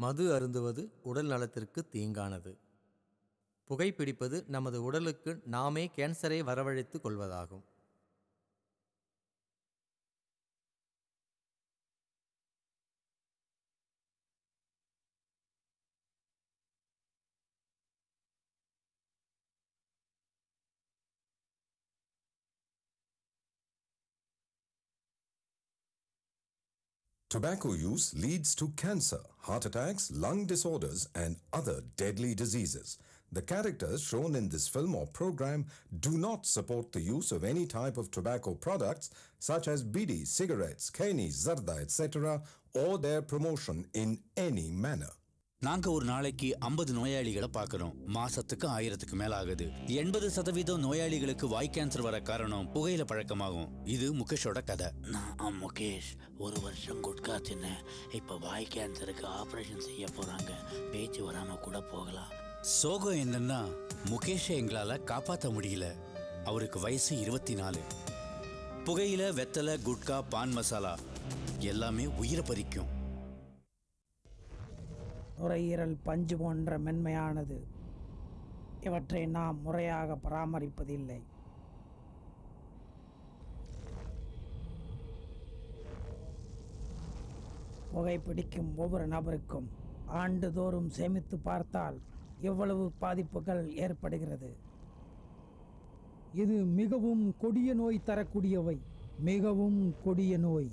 மது அருந்துவது உடல் நலத்திற்கு தீங்கானது புகைப்பிடிப்பது நமது உடலுக்கு நாமே கேன்சரை வரவழைத்துக் கொள்வதாகும் Tobacco use leads to cancer, heart attacks, lung disorders, and other deadly diseases. The characters shown in this film or program do not support the use of any type of tobacco products such as bidi, cigarettes, kani, zarda, etc., or their promotion in any manner. நாங்க ஒரு நாளைக்கு ஐம்பது நோயாளிகளை பார்க்கறோம் மாசத்துக்கு ஆயிரத்துக்கு மேல ஆகுது எண்பது சதவீதம் நோயாளிகளுக்கு வாய் கேன்சர் வர காரணம் புகையில பழக்கமாகும் இது முகேஷோட கதை நான் முகேஷ் ஒரு வருஷம் குட்கா தின்னேன் இப்போ வாய் கேன்சருக்கு ஆப்ரேஷன் செய்ய போறாங்க பேச்சு வராம கூட போகலாம் சோகம் என்னன்னா முகேஷை எங்களால காப்பாற்ற முடியல அவருக்கு வயசு இருபத்தி நாலு புகையில வெத்தலை குட்கா பான் மசாலா எல்லாமே உயிரை பறிக்கும் நுரையீரல் பஞ்சு போன்ற மென்மையானது இவற்றை நாம் முறையாக பராமரிப்பதில்லை புகைப்பிடிக்கும் ஒவ்வொரு நபருக்கும் ஆண்டுதோறும் சேமித்து பார்த்தால் எவ்வளவு பாதிப்புகள் ஏற்படுகிறது இது மிகவும் கொடிய நோய் தரக்கூடியவை மிகவும் கொடிய நோய்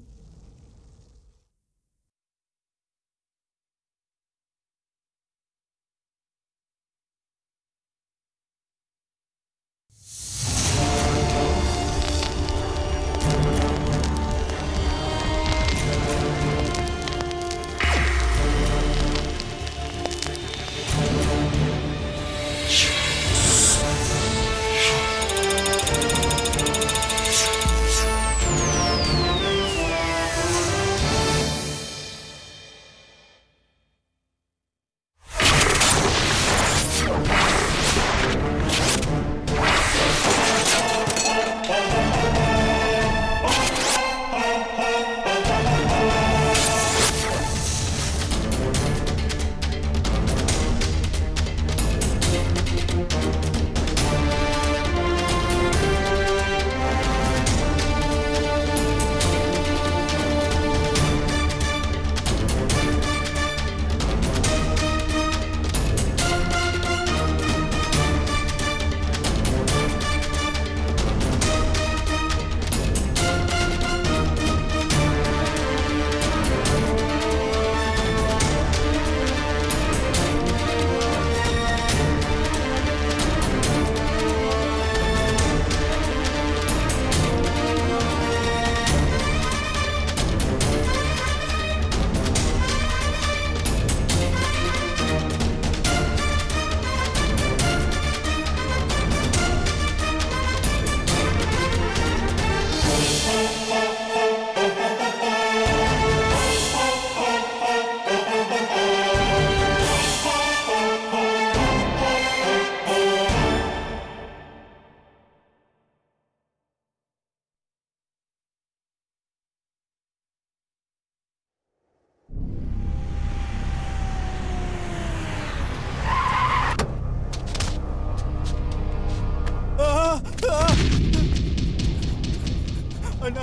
அண்ணா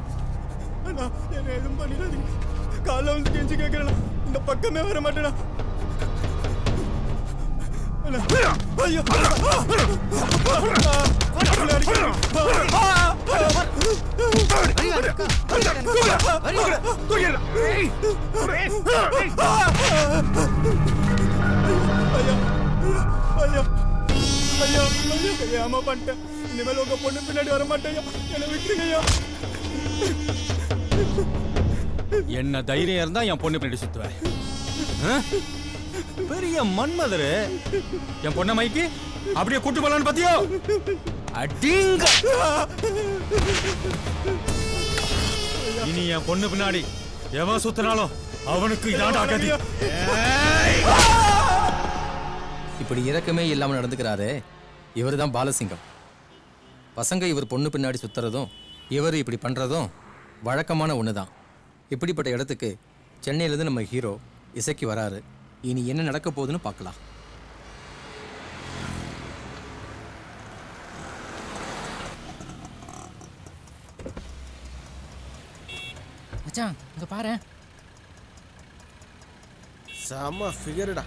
அண்ணா என்ன எதுவும் பண்ணிடாதீங்க காலைல வந்து கெஞ்சி கேட்கறேன் இந்த பக்கமே வர மாட்டேனா அண்ணா ஐயோ ஐயா ஐயா ஐயா ஐயா கையாம பண்ணிட்டேன் இனிமேல் உங்க பொண்ணு பின்னாடி வர மாட்டேன் என்னை விட்டுருங்க ஐயா என்ன தைரியம் இருந்தா என் பொண்ணு பின்னாடி சுத்துவேன் ஆ? பெரிய மன்மதரு என் பொண்ண மைக்கு அப்படியே கூட்டு போலான்னு பாத்தியோ அடிங்க இனி என் பொண்ணு பின்னாடி எவன் சுத்தினாலும் அவனுக்கு இதாண்டா கதி இப்படி இரக்கமே இல்லாமல் நடந்துக்கிறாரே இவர் தான் பாலசிங்கம் பசங்க இவர் பொண்ணு பின்னாடி சுத்துறதும் இவர் இப்படி பண்ணுறதும் வழக்கமான ஒன்று தான் இப்படிப்பட்ட இடத்துக்கு சென்னையிலேருந்து நம்ம ஹீரோ இசைக்கு வராரு இனி என்ன நடக்க போகுதுன்னு பார்க்கலாம் மச்சான் இங்க பாரு செம ஃபிகருடா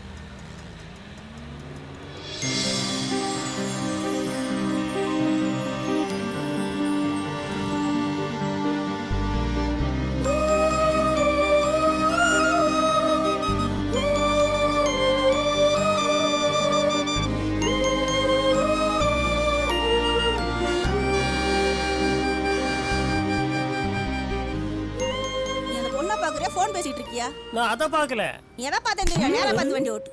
நீ அந்த பொண்ணை பாக்குறியா ஃபோன் பேசிட்டு இருக்கியா நான் அதை பார்க்கல நீ எதை பார்த்தேன் தெரியும் நேரா பார்த்து வண்டி ஓட்டு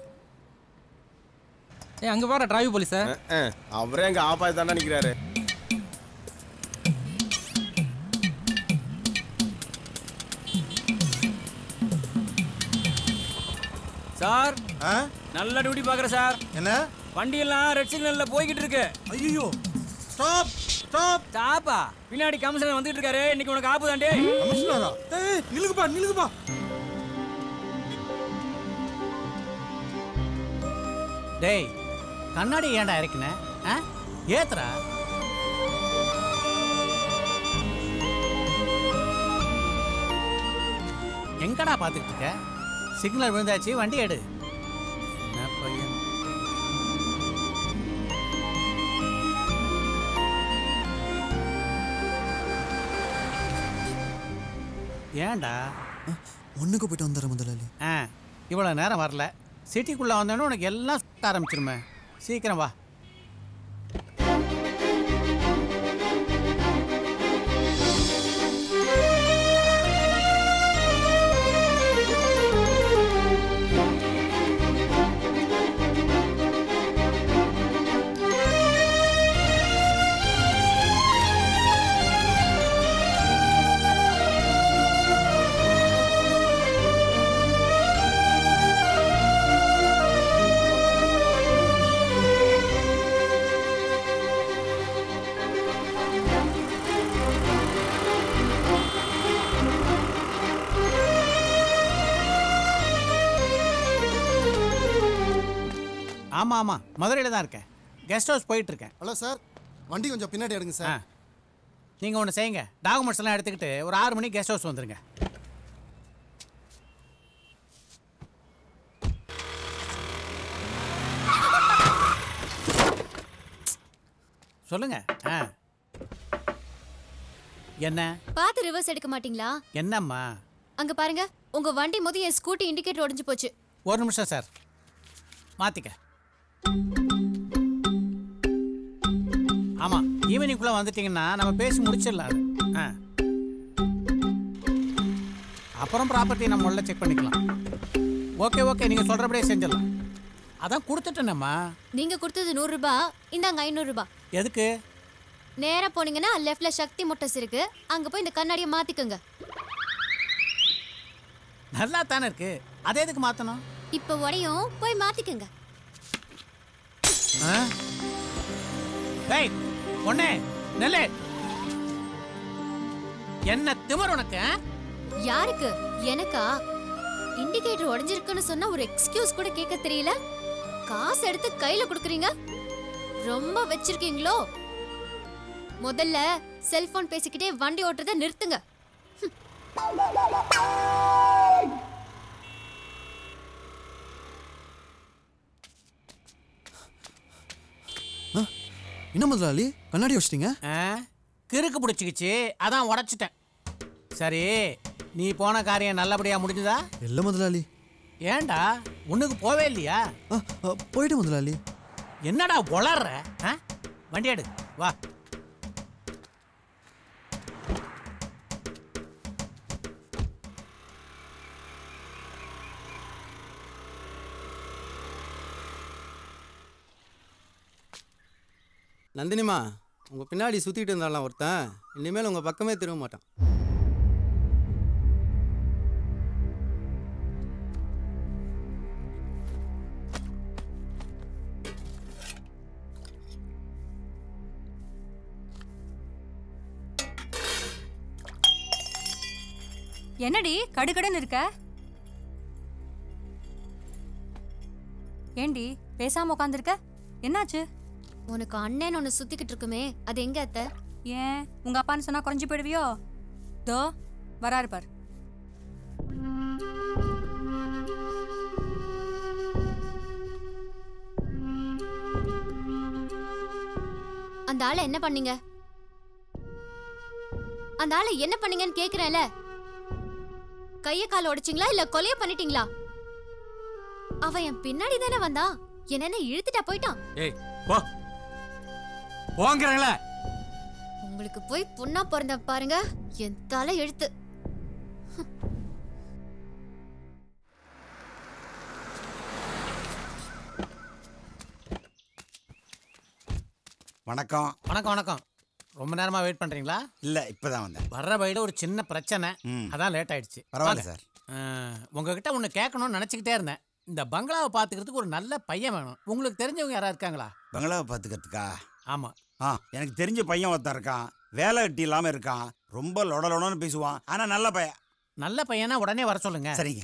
ஏ அங்க பாரு டிராஃபிக் போலீஸா அவரே எங்க ஆபாய் தானே நிக்கிறாரு சார் நல்ல டியூட்டி பார்க்குறேன் சார் என்ன வண்டி எல்லாம் ரெட் சிக்னல்ல போய்கிட்டு இருக்கு ஐயோ ஸ்டாப் ஸ்டாப் ஸ்டாப்பா பின்னாடி கமிஷனர் வந்துட்டு இருக்காரு இன்னைக்கு உனக்கு ஆப்பு தாண்டே கமிஷனரா ஏய் நிலுக்குப்பா நிலுக்குப்பா டேய் கண்ணாடி ஏன்டா இறக்கின ஆ ஏத்துறா எங்கடா பார்த்துட்டு இருக்க சிக்னல் விழுந்தாச்சு வண்டி எடு என்ன பையன் ஏன்டா ஒண்ணுக்கு போயிட்டு வந்துடுறேன் முதலாளி ஆ இவ்வளோ நேரம் வரல சிட்டிக்குள்ளே வந்தோன்னே உனக்கு எல்லாம் சுத்த ஆரம்பிச்சிருமே சீக்கிரம் வா ஆமாம் ஆமாம் மதுரையில் தான் இருக்கேன் கெஸ்ட் ஹவுஸ் போயிட்டு இருக்கேன் ஹலோ சார் வண்டி கொஞ்சம் பின்னாடி எடுங்க ஆ சார் நீங்கள் ஒன்று செய்யுங்க டாக்குமெண்ட்ஸ் எல்லாம் எடுத்துக்கிட்டு ஒரு ஆறு மணிக்கு கெஸ்ட் ஹவுஸ் வந்துருங்க சொல்லுங்க ஆ என்ன பார்த்து ரிவர்ஸ் எடுக்க மாட்டீங்களா என்னம்மா அங்க பாருங்க உங்க வண்டி மோதி என் ஸ்கூட்டி இண்டிகேட்டர் உடைஞ்சு போச்சு ஒரு நிமிஷம் சார் மாத்திக்க ஆமா ஈவினிங்குள்ள வந்துட்டீங்கன்னா நம்ம பேசி முடிச்சிடலாம் அது. ஆ அப்புறம் ப்ராப்பர்ட்டி நம்ம உள்ள செக் பண்ணிக்கலாம் ஓகே ஓகே நீங்க சொல்றபடியே செஞ்சிடலாம் அதான் கொடுத்துட்டேனம்மா நீங்க கொடுத்தது நூறு ரூபாய் இந்தாங்க ஐநூறு ரூபாய் எதுக்கு நேரா போனீங்கன்னா லெஃப்ட்ல சக்தி மோட்டர்ஸ் இருக்கு அங்க போய் இந்த கண்ணாடியை மாத்திக்கோங்க நல்லா தானே இருக்கு அதை எதுக்கு மாத்தணும் இப்ப உடையும் போய் மாத்திக்கோங்க ஆ? டேய் ஒண்ணே நெல்லு என்ன திமிர் உனக்கு ஆ? யாருக்கு எனக்கா இண்டிகேட்டர் உடைஞ்சிருக்குன்னு சொன்னா ஒரு எக்ஸ்கியூஸ் கூட கேட்க தெரியல காசு எடுத்து கையில கொடுக்குறீங்க ரொம்ப வச்சிருக்கீங்களோ முதல்ல செல்போன் பேசிக்கிட்டே வண்டி ஓட்டுறத நிறுத்துங்க என்ன முதலாளி கண்ணாடி வச்சிட்டீங்க ஆ? கிறுக்கு பிடிச்சிக்கிச்சு அதான் உடைச்சிட்டேன் சரி நீ போன காரியம் நல்லபடியா முடிஞ்சுதா இல்ல முதலாளி ஏன்டா உனக்கு போவே இல்லையா ஆ, ஆ, போயிட்டு முதலாளி என்னடா உளர்ற ஆ? வண்டி எடு வா நந்தினிமா உங்கள் பின்னாடி சுற்றிட்டு இருந்தாலாம் ஒருத்தன் இனிமேல் உங்கள் பக்கமே திரும்ப மாட்டான் என்னடி கடுகடுன்னு இருக்க ஏண்டி பேசாம உட்காந்துருக்க என்னாச்சு உனக்கு அண்ணன் ஒன்று சுத்திக்கிட்டு இருக்குமே அது எங்க அத்தை ஏன் உங்க அப்பான்னு சொன்னா குறைஞ்சு போயிடுவியோ தோ வராரு பார் அந்த ஆளை என்ன பண்ணீங்க அந்த ஆளை என்ன பண்ணீங்கன்னு கேக்குறேன்ல கைய கால உடைச்சிங்களா இல்ல கொலைய பண்ணிட்டீங்களா அவன் என் பின்னாடி தானே வந்தான் என்னென்ன இழுத்துட்டா போயிட்டான் ஏய் போ போங்கிறங்கள உங்களுக்கு போய் பொண்ணா பிறந்த பாருங்க என் தலை எழுத்து வணக்கம் வணக்கம் வணக்கம் ரொம்ப நேரமா வெயிட் பண்றீங்களா இல்ல இப்பதான் வந்தேன் வர்ற வழியில ஒரு சின்ன பிரச்சனை அதான் லேட் ஆயிடுச்சு பரவாயில்ல வாங்க. சார். ஆ, உங்ககிட்ட ஒன்று கேட்கணும்னு நினச்சிக்கிட்டே இருந்தேன் இந்த பங்களாவை பார்த்துக்கிறதுக்கு ஒரு நல்ல பையன் வேணும் உங்களுக்கு தெரிஞ்சவங்க யாரா இருக்காங்களா பங்களாவை பார்த்துக்கிறதுக்கா ஆமா ஆ எனக்கு தெரிஞ்ச பையன் ஒருத்தன் இருக்கான் வேலை கட்டி இல்லாம இருக்கான் ரொம்ப லொட லொடன்னு பேசுவான் ஆனா நல்ல பையன் நல்ல பையனா உடனே வர சொல்லுங்க சரிங்க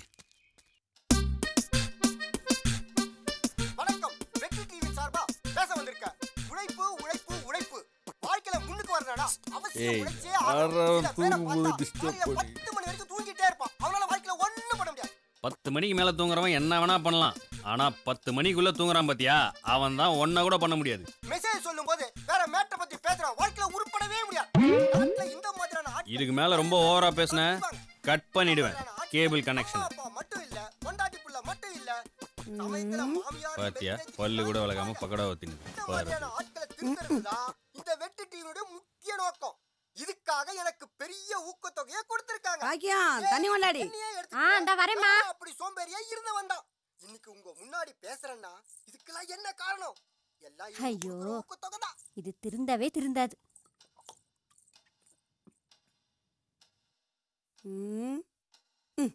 வணக்கம் வெற்றி டிவி சார்பா பேச வந்திருக்க உழைப்பு உழைப்பு உழைப்பு வாழ்க்கையில முன்னுக்கு வரணும்னா அவசியம் ஏய், உழைச்சே யாராவது ஆகணும். சில பேரை தூங்கும்போது பார்த்தா disturb காலையில பண்ணி. பத்து மணி வரைக்கும் தூங்கிட்டே இருப்பான் அவனால வாழ்க்கையில ஒண்ணும் பண்ண முடியாது பத்து மணிக்கு மேல தூங்குறவன் என்ன வேணா பண்ணலாம் ஆனா பத்து மணிக்குள்ள தூங்குறான் பாத்தியா அவன் தான் ஒன்ன கூட பண்ண முடியாது மெசேஜ் சொல்லும் போது வேற மேட்டரை பத்தி பேசுறான் வாழ்க்கையில உருப்படவே முடியாது நாட்டுல இந்த மாதிரியான ஆட்கள் இதுக்கு மேல ரொம்ப ஓவரா பேசுன கட் பண்ணிடுவேன் கேபிள் கனெக்ஷன் அப்பா மட்டும் இல்ல பொண்டாட்டி புள்ள மட்டும் இல்ல சமயத்துல மாமியார் பாத்தியா பல்லு கூட விளக்காம பக்கடா ஊத்தினு பாரு மாதிரியான ஆட்களை திருத்துறதுதான் இந்த வெற்றி டிவியோட முக்கிய நோக்கம் இதுக்காக எனக்கு பெரிய ஊக்கத்தொகையை கொடுத்திருக்காங்க பாக்கியம், தண்ணி கொண்டாடி. ஆ இந்த வரேம்மா அப்படி சோம்பேறியா இருந்த வந்தான் இன்னைக்கு உங்க முன்னாடி பேசுறேன்னா இதுக்கெல்லாம் என்ன காரணம் எல்லாம் இவங்க ஐயோ கொடுக்குற ஊக்கத்தொகை தான் இது திருந்தவே திருந்தாது ம். ம்.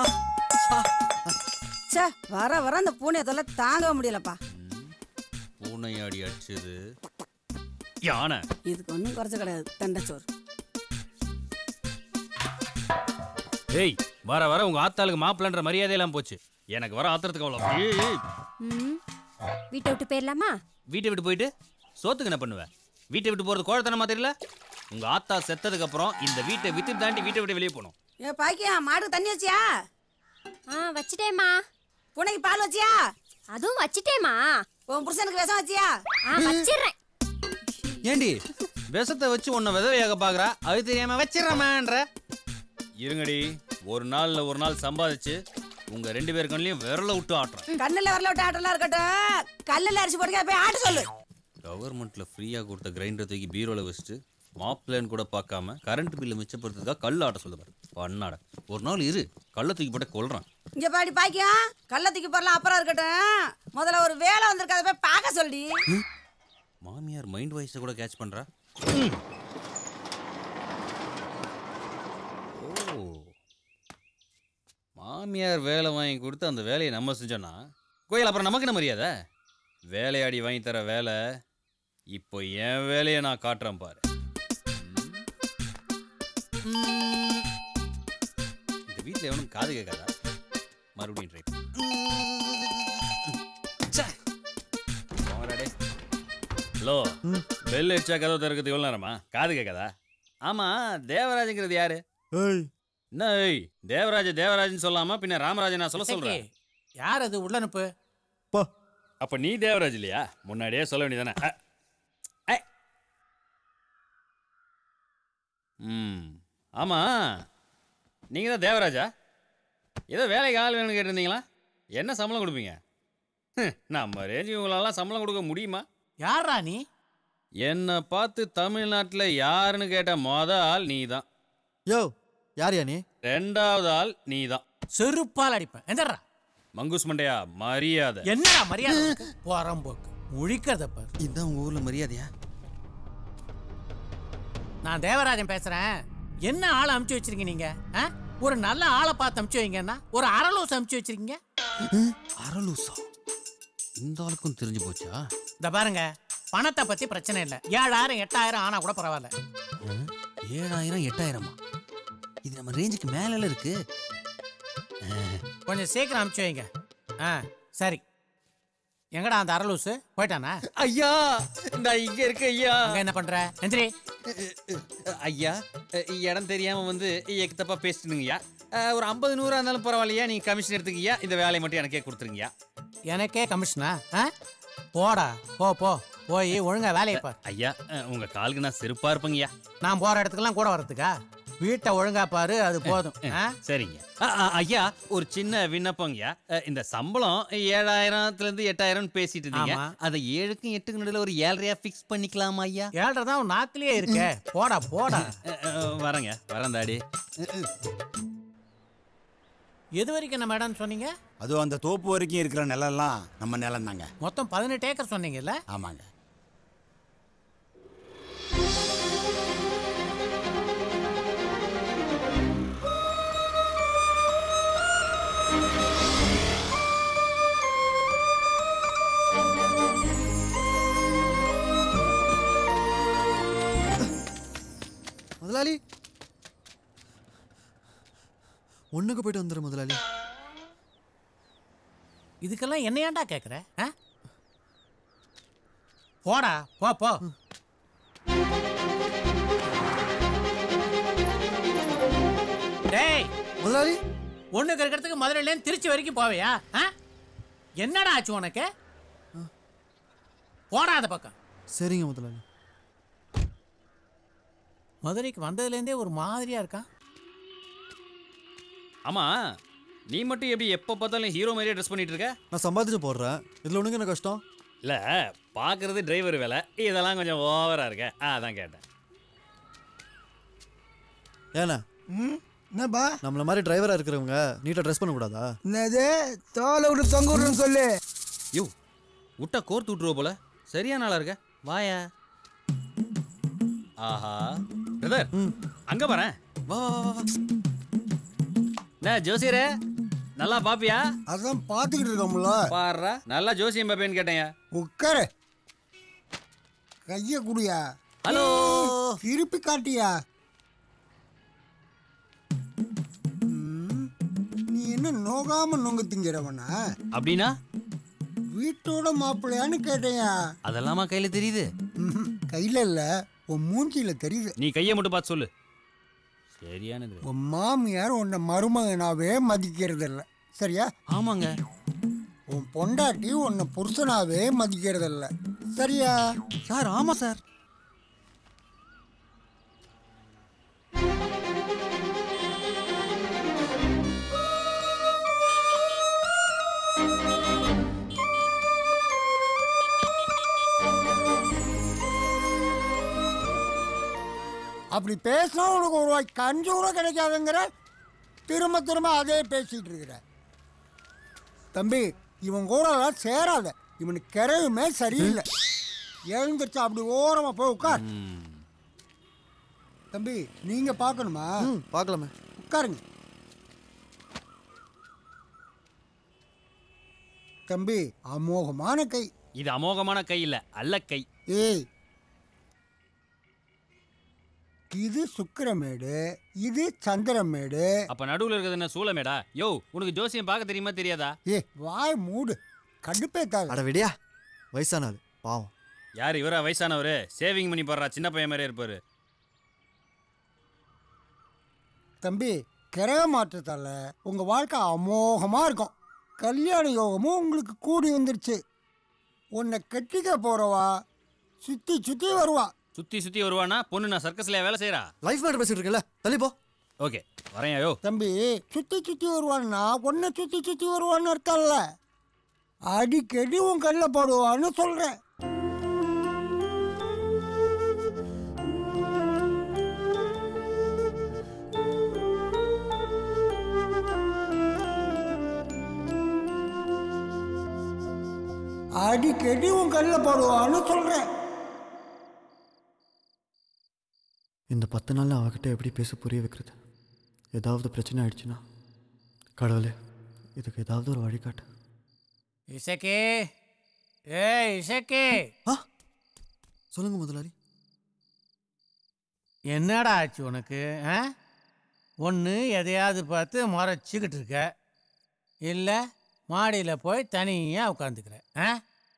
ச்சே வர வர அந்த பூனையை தொல்லை தாங்க முடியலப்பா பூனையாடி அடிச்சது யானை இதுக்கு ஒன்றும் குறைச்ச கிடையாது தண்டச்சோறு ஏய் வர வர உங்க ஆத்தாளுக்கு மாப்பிள்ளன்ற மரியாதை எல்லாம் போச்சு எனக்கு வர ஆத்திரத்துக்கு அவ்வளோ ஏய், ஏய். ம் வீட்டை விட்டு போயிடலாமா வீட்டை விட்டு போயிட்டு சோத்துக்கு என்ன பண்ணுவ வீட்டை விட்டு போறது கோழத்தனமா தெரியல உங்க ஆத்தா செத்ததுக்கு அப்புறம் இந்த வீட்டை வித்து தாண்டி வீட்டை விட்டு வெளியே போகணும் ஏ பாக்கியம் மாட்டுக்கு தண்ணி வச்சியா ஆ வச்சிட்டேம்மா பூனைக்கு பால் வச்சியா அதுவும் வச்சிட்டேம்மா உன் புருஷனுக்கு விஷம் வச்சியா ஆ வச்சிடுறேன் ஏண்டி விஷத்தை வச்சு உன்னை விதவையாக பாக்குறா அது தெரியாம வச்சிடறமான்ற இருங்கடி ஒரு நாள்ல ஒரு நாள் சம்பாதிச்சு உங்க ரெண்டு பேர் கண்ணிலையும் விரல விட்டு ஆட்டுறேன் கண்ணுல வரல விட்டு ஆட்டெல்லாம் இருக்கட்டும் கல்லுல அரிசி போட்டு போய் ஆட்ட சொல்லு கவர்மெண்ட்ல ஃப்ரீயா கொடுத்த கிரைண்டர் தூக்கி பீரோல வச்சுட்டு மாப்பிள்ளைன்னு கூட பார்க்காம கரண்ட் பில்லை மிச்சப்படுத்துறதுக்காக கல் ஆட்ட சொல்ல பாரு பண்ணாட ஒரு நாள் இரு கல்லை தூக்கி போட்ட கொள்றான் இங்க பாடி பாக்கியம் கள்ள தூக்கி போடலாம் அப்புறம் இருக்கட்டும் முதல்ல ஒரு வேலை வந்திருக்கு அதை போய் பார்க்க சொல்லி மாமியார் மைண்ட் வாய்ஸை கூட கேட்ச் பண்றா ஓ மாமியார் வேலை வாங்கி கொடுத்து அந்த வேலையை நம்ம செஞ்சோன்னா கோயில் அப்புறம் நமக்கு என்ன மரியாதை வேலையாடி வாங்கி தர வேலை இப்போ என் வேலையை நான் காட்டுறேன் பாரு ம். இந்த வீட்டில் எவனும் காது கேட்காதா மறுபடியும் ட்ரை ஹலோ பெல் அடிச்சா கதவு திறக்கிறது எவ்வளோ நேரமா காது கேட்காதா ஆமா தேவராஜங்கிறது யாரு என்ன ஏய் தேவராஜ தேவராஜன் சொல்லாம பின்ன ராமராஜன் நான் சொல்ல சொல்றேன் யார் அது உள்ள அனுப்பு அப்ப நீ தேவராஜ் இல்லையா முன்னாடியே சொல்ல வேண்டியதானே அ, ஐ. ம் ஆமா நீங்க தான் தேவராஜா ஏதோ வேலைக்கு ஆள் வேணும்னு கேட்டிருந்தீங்களா என்ன சம்பளம் கொடுப்பீங்க ஹம், நம்ம ரேஞ்சு இவங்களெல்லாம் சம்பளம் கொடுக்க முடியுமா யாரா நீ என்னை பார்த்து தமிழ்நாட்டில் யாருன்னு கேட்ட மொத ஆள் நீ தான் யோ யாரியா நீ ரெண்டாவது ஆள் நீ தான் செருப்பால் அடிப்பேன் எந்தர்றா மங்குஸ் மண்டையா மரியாதை என்னடா மரியாதை உனக்கு? போறம்போக்கு முழிக்கிறத பாரு இதுதான் உங்க ஊர்ல மரியாதையா நான் தேவராஜன் பேசுறேன் என்ன ஆளை அமுச்சு வச்சிருக்கீங்க நீங்க ஆ? ஒரு நல்ல ஆளை பார்த்து அமுச்சு வைங்கன்னா ஒரு அரலூஸ் அமுச்சு வச்சிருக்கீங்க அரலூசா இந்த ஆளுக்கும் தெரிஞ்சு போச்சா இந்த பாருங்க பணத்தை பத்தி பிரச்சனை இல்லை ஏழாயிரம் எட்டாயிரம் ஆனா கூட பரவாயில்ல ஏழாயிரம் எட்டாயிரமா இது நம்ம ரேஞ்சுக்கு மேல இருக்கு கொஞ்சம் சீக்கிரம் அமுச்சு வைங்க ஆ சரி எங்கடா அந்த அரலூசு போயிட்டானா ஐயா நான் இங்க இருக்க ஐயா அங்க என்ன பண்ற எந்திரி ஐயா இடம் தெரியாம வந்து எக்கு தப்பா பேசிட்டுங்கய்யா அஹ், ஒரு ஐம்பது நூறா இருந்தாலும் பரவாயில்லையா நீங்க கமிஷன் எடுத்துக்கய்யா இந்த வேலையை மட்டும் எனக்கே கொடுத்துருங்கய்யா எனக்கே கமிஷனா ஆ போடா போ போ போய் ஒழுங்கா வேலையை பார் ஐயா அஹ், உங்க காலுக்கு நான் செருப்பா இருப்பேங்கய்யா நான் போற இடத்துக்கெல்லாம் கூட வரதுக்கா வீட்டை ஒழுங்கா பாரு அது போதும் ஆ? சரிங்க அ, அ, ஐயா ஒரு சின்ன விண்ணப்பங்கய்யா அ, இந்த சம்பளம் ஏழாயிரத்துல இருந்து எட்டாயிரம் பேசிட்டு இருந்தீங்க ஆமா. அதை ஏழுக்கும் எட்டுக்கு நடுவில் ஒரு ஏழரையா ஃபிக்ஸ் பண்ணிக்கலாமா ஐயா ஏழ்ரை தான் உன் நாக்கிலேயே இருக்கே போடா போடா அ, அ, வரேங்க வரேன் தாடி எது வரைக்கும் என்ன மேடம் சொன்னீங்க அதுவும் அந்த தோப்பு வரைக்கும் இருக்கிற நிலம்லாம் நம்ம நிலம் தாங்க மொத்தம் பதினெட்டு ஏக்கர் சொன்னீங்கல்ல ஆமாங்க முதலாளி ஒண்ணுக்கு போயிட்டு வந்துடுற முதலாளி இதுக்கெல்லாம் என்ன ஏன்டா கேட்குற ஆ போடா போ போ டேய் முதலாளி ஒண்ணுக்கு இருக்கிறதுக்கு மதுரையிலேருந்து திருச்சி வரைக்கும் போவியா ஆ என்னடா ஆச்சு உனக்கு போடா அந்த பக்கம் சரிங்க முதலாளி மதுரைக்கு வந்ததுலேருந்தே ஒரு மாதிரியா இருக்கான் ஆமா நீ மட்டும் எப்படி எப்போ பார்த்தாலும் ஹீரோ மாதிரியே ட்ரெஸ் பண்ணிட்டு இருக்க நான் சம்பாதிச்சு போடுறேன் இதுல ஒண்ணுங்க என்ன கஷ்டம் இல்ல பார்க்கறது டிரைவர் வேலை இதெல்லாம் கொஞ்சம் ஓவரா இருக்க ஆ, அதான் கேட்டேன் ஏண்ணா என்னப்பா நம்மள மாதிரி டிரைவரா இருக்கிறவங்க நீட்டா ட்ரெஸ் பண்ண கூடாதா என்னது தோலை விட்டு தொங்க விடுறேன்னு சொல்லு யோ விட்டா கோர்த்து விட்டுருவ போல சரியான ஆளா இருக்க வாயா ஆஹா பிரதர் அங்க பாரேன் வா வா வா, வா வா என்ன ஜோசியரே நல்லா பாப்பியா அதான் பார்த்துக்கிட்டு இருக்கோம்ல பாடுறா நல்லா ஜோசியம் பாப்பேன்னு கேட்டேன் உட்காரு கைய குடியா ஹலோ திருப்பி காட்டியா ம், நீ என்ன நோகாம நொங்கு திங்கிறவனா அப்படின்னா வீட்டோட மாப்பிள்ளையான்னு கேட்டேயா அதெல்லாமா கையில தெரியுது ம்ஹும், கையில இல்ல உன் மூஞ்சியில தெரியுது நீ கையை மட்டும் பார்த்து சொல்லு சரியானது உன் மாமியார் உன்னை மருமகனாவே மதிக்கிறது இல்ல சரியா ஆமாங்க உன் பொண்டாட்டி உன்னை புருஷனாவே மதிக்கிறது இல்ல சரியா சார் ஆமா சார் அப்படி பேசினா உனக்கு ஒரு ரூபாய் கஞ்சி கூட கிடைக்காதுங்கிற திரும்ப திரும்ப அதே பேசிட்டு இருக்கிற தம்பி இவன் கூட எல்லாம் சேராத இவனுக்கு கிரையுமே சரியில்லை எழுந்திருச்சு அப்படி ஓரமா போய் உட்கார் தம்பி நீங்க பார்க்கணுமா பார்க்கலாமே உட்காருங்க தம்பி அமோகமான கை இது அமோகமான கை இல்ல அல்ல கை ஏய் இது சுக்கிரமேடு இது சந்திரமேடு அப்ப நடுவுல இருக்கிறது என்ன சூளமேடா யோ உனக்கு ஜோசியம் பார்க்க தெரியுமா தெரியாதா ஏ வாய் மூடு கடுப்பேத்தாத அட விடியா வயசான ஆளு பாவம் யார் இவரா வயசானவரு சேவிங் பண்ணி போடுறா சின்ன பையன் மாதிரியே இருப்பாரு தம்பி கிரக மாற்றத்தால உங்க வாழ்க்கை அமோகமா இருக்கும் கல்யாண யோகமும் உங்களுக்கு கூடி வந்துருச்சு உன்னை கட்டிக்க போறவா சுத்தி சுத்தி வருவா சுத்தி சுத்தி வருவானா பொண்ணு நான் சர்க்கஸ்ல வேலை செய்யறா லைஃப் மேட்டர் பேசிட்டு இருக்கல தள்ளி போ ஓகே வரேன் யோ தம்பி சுத்தி சுத்தி வருவான்னா உன்னை சுத்தி சுத்தி வருவான்னு இருக்கல்ல அடிக்கடி உன் கண்ணில் போடுவான்னு சொல்றேன் அடிக்கடி உன் கண்ணில் போடுவான்னு சொல்றேன் இந்த பத்து நாள்ல அவகிட்ட எப்படி பேச புரிய வைக்கிறது ஏதாவது பிரச்சனை ஆயிடுச்சுன்னா கடவுளே இதுக்கு ஏதாவது ஒரு வழிகாட்டு இசக்கே ஏ இசக்கே சொல்லுங்க முதலாளி என்னடா ஆச்சு உனக்கு ஆ ஒன்று எதையாவது பார்த்து முறைச்சிக்கிட்டு இருக்க இல்லை மாடியில் போய் தனியாக உட்காந்துக்கிற ஆ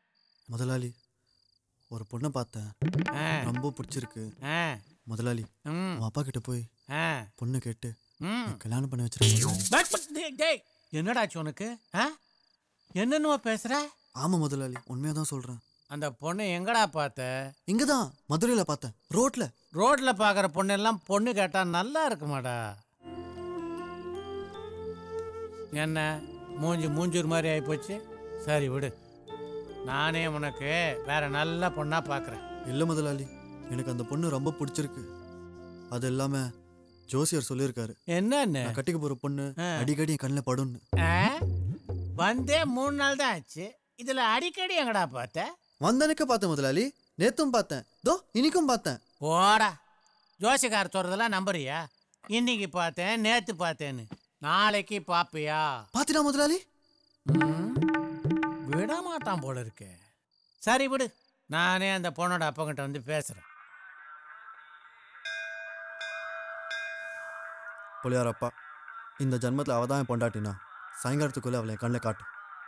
முதலாளி ஒரு பொண்ணை பார்த்தேன் ஆ. ரொம்ப பிடிச்சிருக்கு ஆ. முதலாளி ம். உன் அப்பா கிட்ட போய் ஆ. பொண்ணு கேட்டு ம். நீ கல்யாணம் பண்ணி வச்சிருக்க பட், பட், டேய், டேய், என்னடாச்சு உனக்கு ஆ என்னென்னவோ பேசுற ஆமா முதலாளி உண்மையா தான் சொல்றேன் அந்த பொண்ணை எங்கடா பார்த்த இங்க தான் மதுரையில் பார்த்தேன் ரோட்ல ரோட்ல பார்க்குற பொண்ணெல்லாம் பொண்ணு கேட்டா நல்லா இருக்குமாடா என்ன மூஞ்சி மூஞ்சூர் மாதிரி ஆயிப்போச்சு சரி விடு நானே உனக்கு வேற நல்ல பொண்ணா பார்க்குறேன் இல்லை முதலாளி எனக்கு அந்த பொண்ணு ரொம்ப பிடிச்சிருக்கு அது இல்லாம ஜோசியர் சொல்லியிருக்காரு என்னன்னு நான் கட்டிக்க போற பொண்ணு அடிக்கடி என் கண்ணில் படும்னு ஆ? வந்தே மூணு நாள் தான் ஆச்சு இதுல அடிக்கடி எங்கடா பார்த்த வந்தனுக்கு பார்த்தேன் முதலாளி நேத்தும் பார்த்தேன் தோ இன்னைக்கும் பார்த்தேன் போடா ஜோசிக்கார் சொல்றதெல்லாம் நம்புறியா இன்னைக்கு பார்த்தேன் நேத்து பார்த்தேன்னு நாளைக்கு பாப்பியா பாத்திடா முதலாளி விட மாட்டான் போல இருக்கே சரி விடு நானே அந்த பொண்ணோட அப்பங்கிட்ட வந்து பேசுறேன் புளியாரப்பா இந்த ஜன்மத்தில் அவள் தான் என் பொண்டாட்டினா சாயங்காலத்துக்குள்ளே அவளை என் கண்ணில் காட்டு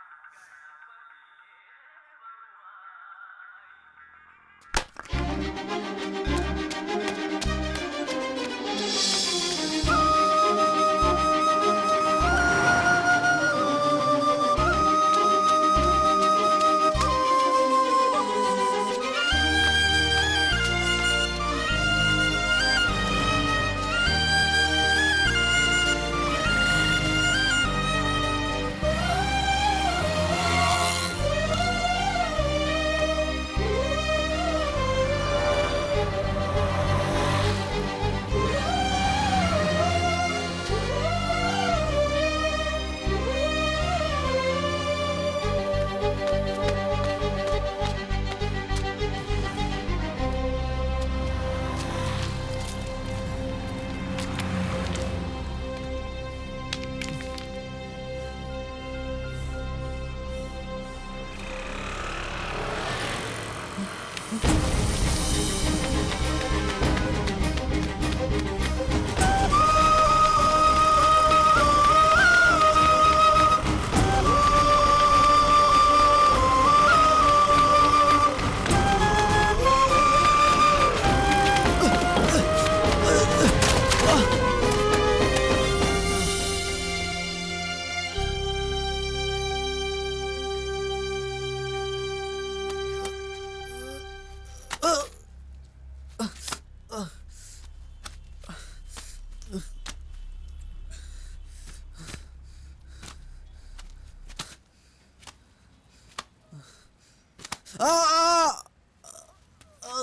ஆ ஆ! ஆ!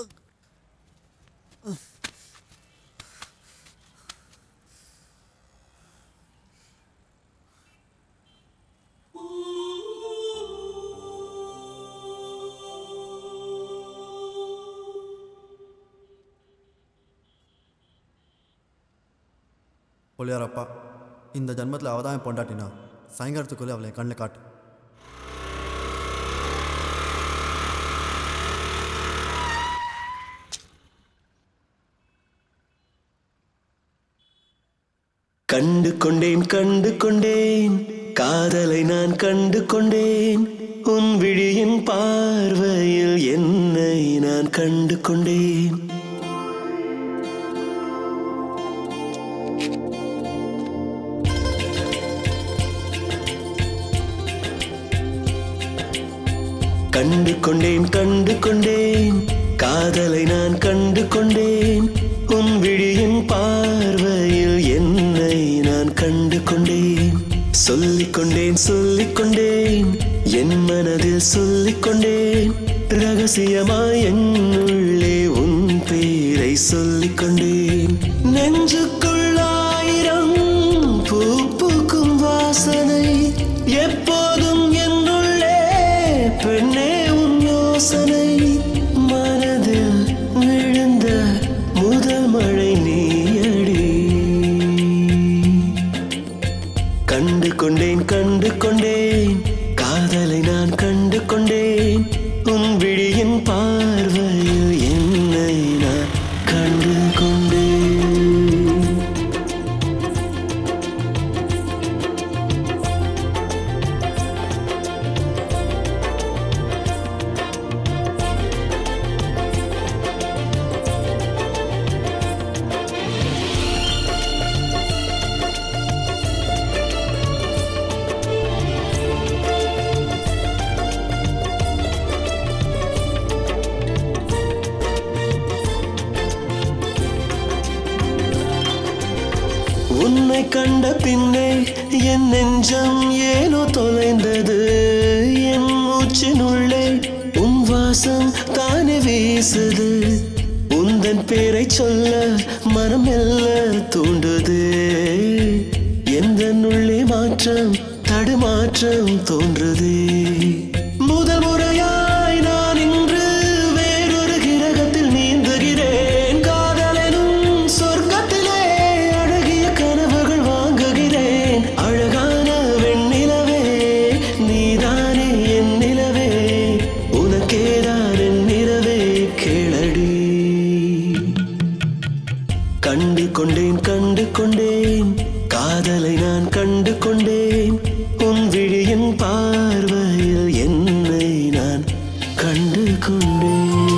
புளியாரப்பா இந்த ஜன்மத்தில் அவள் தான் என் பொண்டாட்டினா சாயங்காலத்துக்குள்ளே அவளை என் கண்ணில் காட்டு கண்டு கொண்டேன் கண்டு கொண்டேன் காதலை நான் கண்டு கொண்டேன் உன் விழியின் பார்வையில் என்னை நான் கண்டு கொண்டேன் கண்டு கொண்டேன் கண்டு கொண்டேன் காதலை நான் கண்டு கொண்டேன் உன் விழியின் பார்வையில் என்னை நான் கண்டு கொண்டேன் சொல்லிக் கொண்டேன் சொல்லிக் கொண்டேன் என் மனதில் சொல்லிக் கொண்டேன் ரகசியமாய் என்னுள்ளே உன் பேரை சொல்லிக் கொண்டேன் நெஞ்சுக்குள் ஆயிரம் பூ பூக்கும் வாசனை எப்போதும் என்னுள்ளே பெண்ணே உன் யோசனை மனதில் விழுந்த முதல் மழை நீயடி கண்டு கொண்டேன் கண்டு கொண்டேன் காதலை நான் கண்டு கொண்டேன் உன் விழியின் பார்வையில் என்னை நான் கண்டு கொண்டேன் உன்னை கண்ட பின்னே என் நெஞ்சம் ஏனோ தொலைந்தது என் மூச்சினுள்ளே உன் வாசம் தானே வீசுது உந்தன் பேரை சொல்ல மனம் மெல்ல தூண்டுது எந்த உள்ளே மாற்றம் தடுமாற்றம் தோன்றுதே முதல் முறையாய் நான் இன்று வேறொரு கிரகத்தில் நீந்துகிறேன் காதலெனும் சொர்க்கத்திலே அழகிய கனவுகள் வாங்குகிறேன் அழகான வெண்ணிலவே நீதானே என் நிலவே உனக்கேதான் என் நிலவே கேளடி கண்டு கொண்டேன் கண்டு கொண்டேன் காதலை நான் கண்டு கொண்டேன் உன் விழியின் பார்வையில் என்னை நான் கண்டு கொண்டேன்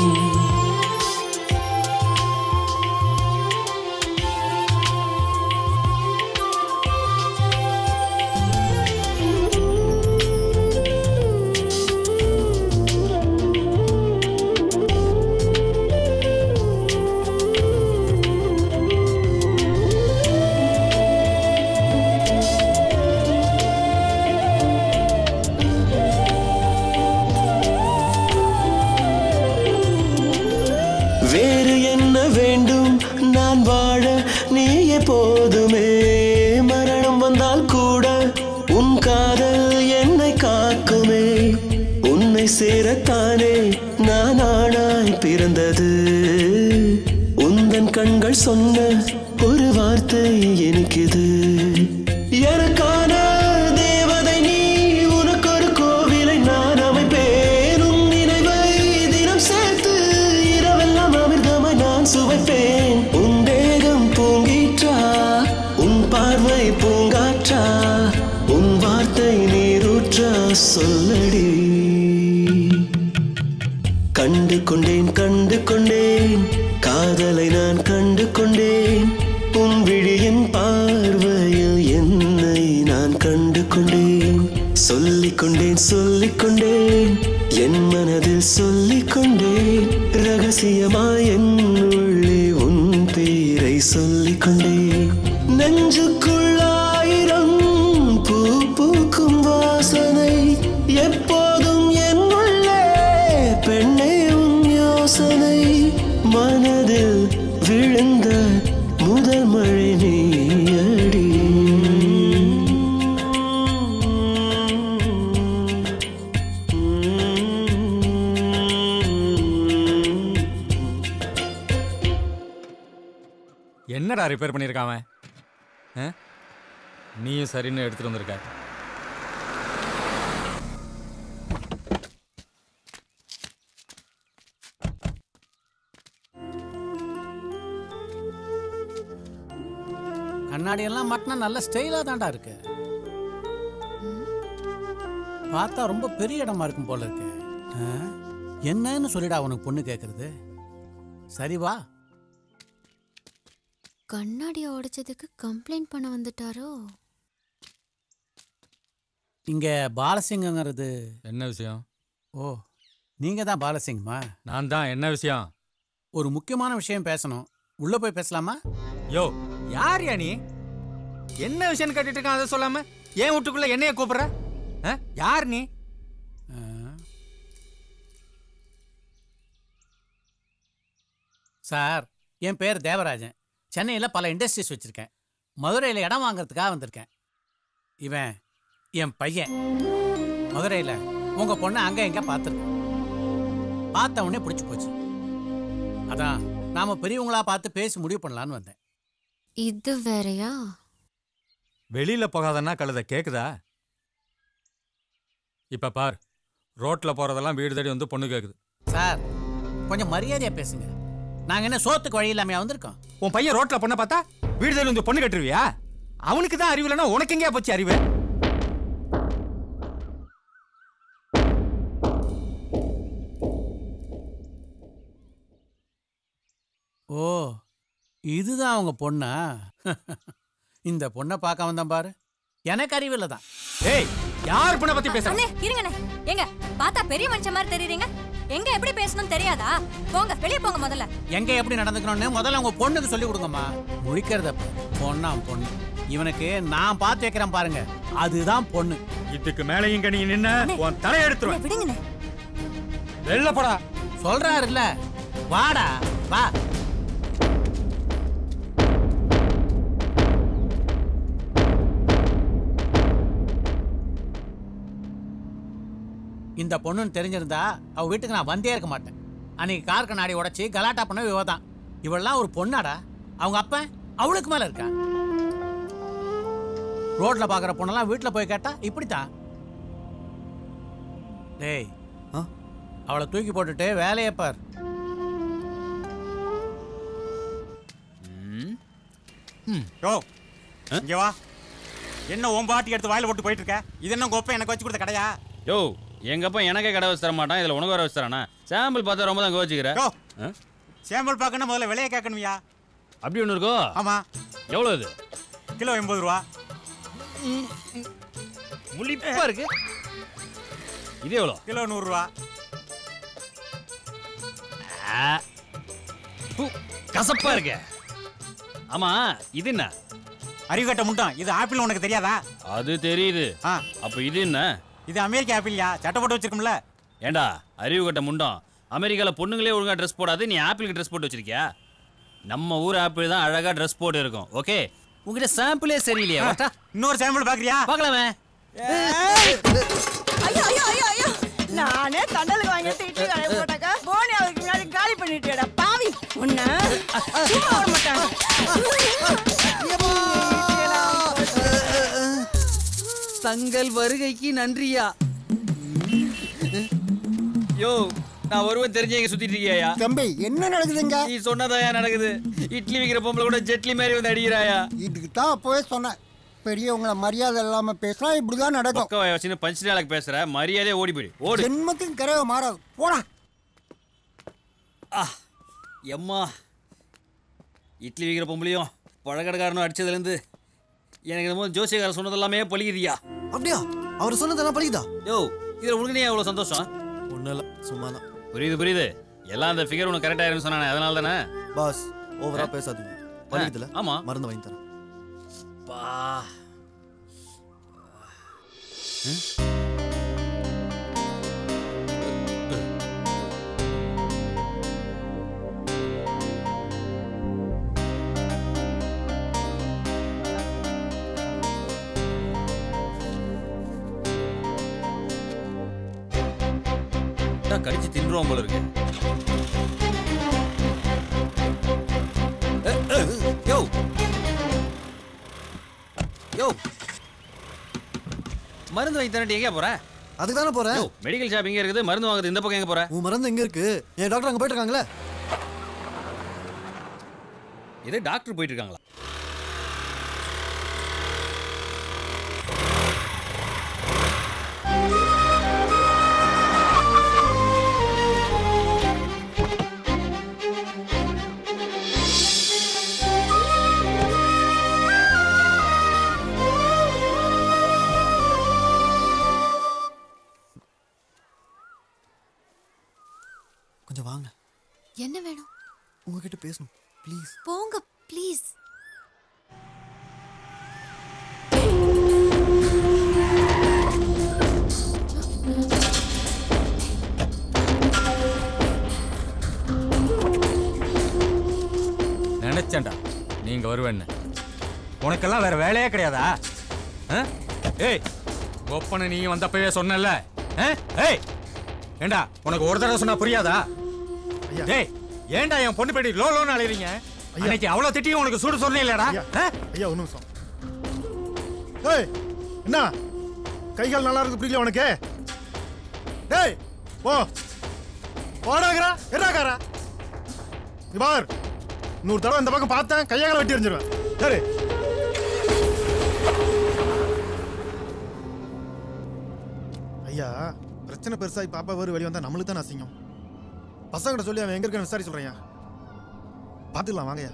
வேறு என்ன வேண்டும் நான் வாழ நீயே போதுமே மரணம் வந்தால் கூட உன் காதல் என்னை காக்குமே உன்னை சேரத்தானே நான் ஆணாய் பிறந்தது உந்தன் கண்கள் சொன்ன ஒரு வார்த்தை எனக்குது எனக்கான தேவதை நீ உனக்கு ஒரு கோவிலை நான் அமைப்பேன் உன் நினைவை தினம் சேர்த்து இரவெல்லாம் அமிர்தமாய் நான் சுவைப்பேன் உன் தேகம் பூங்கீற்றா உன் பார்வை பூங்காற்றா உன் வார்த்தை நீரூற்றா சொல்லடி கண்டு கொண்டேன் கண்டு கொண்டேன் காதலை நான் கண்டு கொண்டேன் உன் விழியின் பார்வையில் என்னை நான் கண்டு கொண்டேன் சொல்லிக் கொண்டேன் சொல்லிக் கொண்டேன் என் மனதில் சொல்லிக் கொண்டேன் ரகசியமாய் என் உள்ளே உன் பேரை சொல்லிக் கொண்டேன் நெஞ்சுக்குள்ளாயிரம் பூ பூக்கும் வாசனை எப்போதும் என் உள்ளே பெண்ணே உன் யோசனை மனதில் விழுந்த முதல் மழை நீயடி என்னடா ரிப்பேர் பண்ணியிருக்கான் அவன் ஆ? நீயும் சரின்னு எடுத்துட்டு வந்திருக்க கண்ணாடி எல்லாம் மாட்டினா நல்ல ஸ்டைலா தான்டா இருக்கு பார்த்தா ரொம்ப பெரிய இடமா இருக்கும் போல இருக்கு ஆ? என்னன்னு சொல்லிடா உனக்கு பொண்ணு கேட்கறது சரி வா கண்ணாடியை உடைச்சதுக்கு கம்ப்ளைண்ட் பண்ண வந்துட்டாரோ இங்க பாலசிங்கங்கிறது என்ன விஷயம் ஓ நீங்க தான் பாலசிங்கமா நான் தான் என்ன விஷயம் ஒரு முக்கியமான விஷயம் பேசணும் உள்ள போய் பேசலாமா யோ யார் யா நீ என்ன விஷயம் கேட்டுட்டு இருக்கான் அதை சொல்லாம ஏன் வீட்டுக்குள்ள என்னைய கூப்பிடுற ஆ? யார் நீ சார் என் பேர் தேவராஜன் சென்னையில் பல இண்டஸ்ட்ரீஸ் வச்சுருக்கேன் மதுரையில் இடம் வாங்குறதுக்காக வந்திருக்கேன் இவன் என் பையன் மதுரையில் உங்கள் பொண்ணை அங்கே எங்கே பார்த்துருக்கேன் பார்த்த உடனே பிடிச்சி போச்சு அதான் நாம் பெரியவங்களா பார்த்து பேசி முடிவு பண்ணலான்னு வந்தேன் இது வேறயா வெளியில போகாதன்னா கழுத கேக்குதா இப்ப பார் ரோட்ல போறதெல்லாம் வீடு தேடி வந்து பொண்ணு கேக்குது சார் கொஞ்சம் மரியாதையாக பேசுங்க நாங்கள் என்ன சோத்துக்கு வழி இல்லாமையா வந்திருக்கோம் உன் பையன் ரோட்ல பொண்ணை பார்த்தா வீடு தேடி வந்து பொண்ணு கட்டுருவியா அவனுக்கு தான் அறிவு இல்லைன்னா உனக்கு எங்கேயா போச்சு அறிவு ஓ இதுதான் அவங்க பொண்ணா இந்த பொண்ணை பார்க்க வந்தேன் பாரு எனக்கு அறிவில்லை தான் ஏய் யார் பொண்ணை பத்தி பேசுற அண்ணே இருங்கண்ணே எங்க பார்த்தா பெரிய மனுஷன் மாதிரி தெரியுறீங்க எங்க எப்படி பேசணும் தெரியாதா போங்க வெளியே போங்க முதல்ல எங்க எப்படி நடந்துக்கணும்னு முதல்ல உங்க பொண்ணுக்கு சொல்லி கொடுங்கம்மா முழிக்கிறத பாரு. பொண்ணா பொண்ணு இவனுக்கு நான் பார்த்து வைக்கிறேன் பாருங்க அதுதான் பொண்ணு இதுக்கு மேலையும் இங்க நீ நின்ன உன் தலையை எடுத்துருவேன் விடுங்கண்ணே வெள்ளப்படா சொல்றாருல்ல வாடா வா இந்த பொண்ணுன்னு தெரிஞ்சிருந்தா அவ வீட்டுக்கு நான் வந்தே இருக்க மாட்டேன் அன்னைக்கு கார் கண்ணாடி உடைச்சி கலாட்டா பண்ண இவ தான் இவெல்லாம் ஒரு பொண்ணாடா அவங்க அப்பன் அவளுக்கு மேல இருக்கா ரோட்ல பாக்குற பொண்ணெல்லாம் வீட்டுல போய் கேட்டா இப்படித்தான் டேய் அவளை தூக்கி போட்டுட்டு வேலையை பார் யோ இங்க வா என்ன உன் பாட்டி எடுத்து வாயில போட்டு போயிட்டு இருக்க இது என்ன கோப்பை எனக்கு வச்சு கொடுத்த கடையா யோ எங்க அப்பா எனக்கே கடை வச்சு தர மாட்டான் இதுல உனக்கு வர வச்சு தரானா சாம்பிள் பார்த்தா ரொம்ப தான் கோச்சிக்கிறேன் யோ சேம்பல் பார்க்கணும் முதல்ல விலையை கேட்கணும்யா அப்படி ஒன்று இருக்கோ ஆமா எவ்வளோ இது கிலோ எண்பது ரூபா முழிப்பா இருக்கு இது எவ்வளோ கிலோ நூறுரூவா ஆ. பூ, கசப்பா இருக்கு ஆமா இது என்ன அறிவுகட்ட முட்டம் இது ஆப்பிள் உனக்கு தெரியாதா அது தெரியுது அப்ப இது என்ன இது அமெரிக்க ஆப்பிள்யா சட்டை போட்டு வச்சிருக்கோம்ல ஏண்டா அறிவு கட்ட முண்டம் அமெரிக்கால பொண்ணுங்களே ஒழுங்கா ட்ரெஸ் போடாது நீ ஆப்பிளுக்கு ட்ரெஸ் போட்டு வச்சிருக்கியா நம்ம ஊர் ஆப்பிள் தான் அழகா ட்ரெஸ் போட்டு இருக்கும் ஓகே உங்ககிட்ட சாம்பிளே சரியில்லையா வாட்டா. இன்னொரு சாம்பிள் பாக்குறியா பார்க்கலாமே ஐயோ ஐயோ ஐயோ ஐயோ நானே தண்டலுக்கு வாங்கி இட்லி கடையை போட்டாக்கா போனி அவருக்கு முன்னாடி காலி பண்ணிட்டேடா பாவி உன்ன சும்மா வர மாட்டேன் தங்கள் வருகைக்கு நன்றியா யோ நான் ஒருவன் தெரிஞ்சு எங்க சுத்திட்டு இருக்கியாயா தம்பி என்ன நடக்குதுங்க நீ சொன்னதாயா நடக்குது இட்லி விக்கிற பொம்பளை கூட ஜெட்லி மாதிரி வந்து அடிக்கிறாயா இதுக்கு தான் அப்போவே சொன்னேன் பெரியவங்களை மரியாதை இல்லாம பேசினா இப்படிதான் நடக்கும் பக்க வச்சுன்னு பஞ்சு நாளைக்கு பேசுற மரியாதையே ஓடி போயிடு ஓடு ஜென்மத்தின் கரவை மாறாது போடா எம்மா இட்லி விற்கிற பொம்பளையும் பழக்கடைக்காரனும் அடிச்சதுலேருந்து எனக்கு என்னமோ ஜோசியக்காரர் சொன்னது எல்லாமே பழிக்குதியா அப்படியா அவர் சொன்னதெல்லாம் பழிக்குதா யோ இதில் உனக்கு நீ எவ்வளோ சந்தோஷம் ஒன்றும் இல்லை சும்மா தான் புரியுது புரியுது எல்லாம் அந்த ஃபிகர் உனக்கு கரெக்டாக இருக்குன்னு சொன்னானே அதனால தானே பாஸ் ஓவரா பேசாதீங்க பழிக்குதுல ஆமா மருந்து வாங்கி தரேன் பா கடிச்சு தின்றுவோம் போல இருக்கு ஏ, ஏ, யோ யோ மருந்து வாங்கி தரட்டி எங்க போற அதுக்கு தானே போறேன் மெடிக்கல் ஷாப் எங்க இருக்குது மருந்து வாங்குறது இந்த பக்கம் எங்க போற உன் மருந்து எங்க இருக்கு என் டாக்டர் அங்க போயிட்டு இருக்காங்களே இது டாக்டர் போயிட்டு இருக்காங்களா கொஞ்சம் வாங்க என்ன வேணும் உங்ககிட்ட பேசணும் ப்ளீஸ் போங்க ப்ளீஸ் நினைச்சேன்டா நீங்க வருவேன்னு உனக்கெல்லாம் வேற வேலையே கிடையாதா ஆ? ஏய் ஒப்பனை நீ வந்தப்பவே சொன்னல ஏய் ஏண்டா உனக்கு ஒரு தடவை சொன்னா புரியாதா டேய் ஏன்டா என் பொண்ணு பேட்டி லோ லோன்னு அலையறீங்க அன்னைக்கு அவ்வளவு திட்டியும் உனக்கு சூடு சொன்னீங்களேடா ஆ? ஐயா ஒரு நிமிஷம் ஏய் என்ன கைகால் நல்லா இருக்கு பிடிக்கல உனக்கு டேய் போ போடாங்கறா எடாக்காரா நீ பார் நூறு தடவை இந்த பக்கம் பார்த்தேன் கையால வெட்டி எறிஞ்சிருவேன் சரி ஐயா பிரச்சனை பெருசாகி பாப்பா வேறு வெளியே வந்தா நம்மளுக்கு தான் அசிங்கம் பசங்கிட்ட சொல்லி அவன் எங்க இருக்கான்னு விசாரி சொல்றேன் பார்த்துக்கலாம் வாங்கய்யா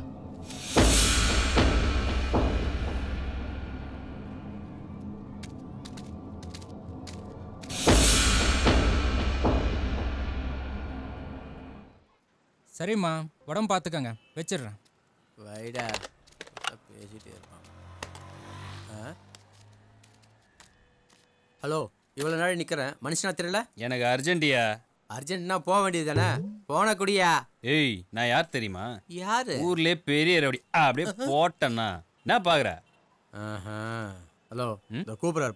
சரிம்மா உடம்பு பார்த்துக்கங்க வச்சிடுறேன் வைடா பேசிட்டே இருப்பான் ஆ ஹலோ இவ்வளோ நாள் நிற்கிறேன் மனுஷனா தெரியல எனக்கு அர்ஜென்டியா அர்ஜென்ட்னா போக வேண்டியது தானே போன குடியா ஏய் நான் யார் தெரியுமா யாரு ஊர்லயே பெரிய ரவுடி ஆ, அப்படியே போட்டேன்னா என்ன பாக்குற ஆஹா ஹலோ இந்த கூப்பிட்றாரு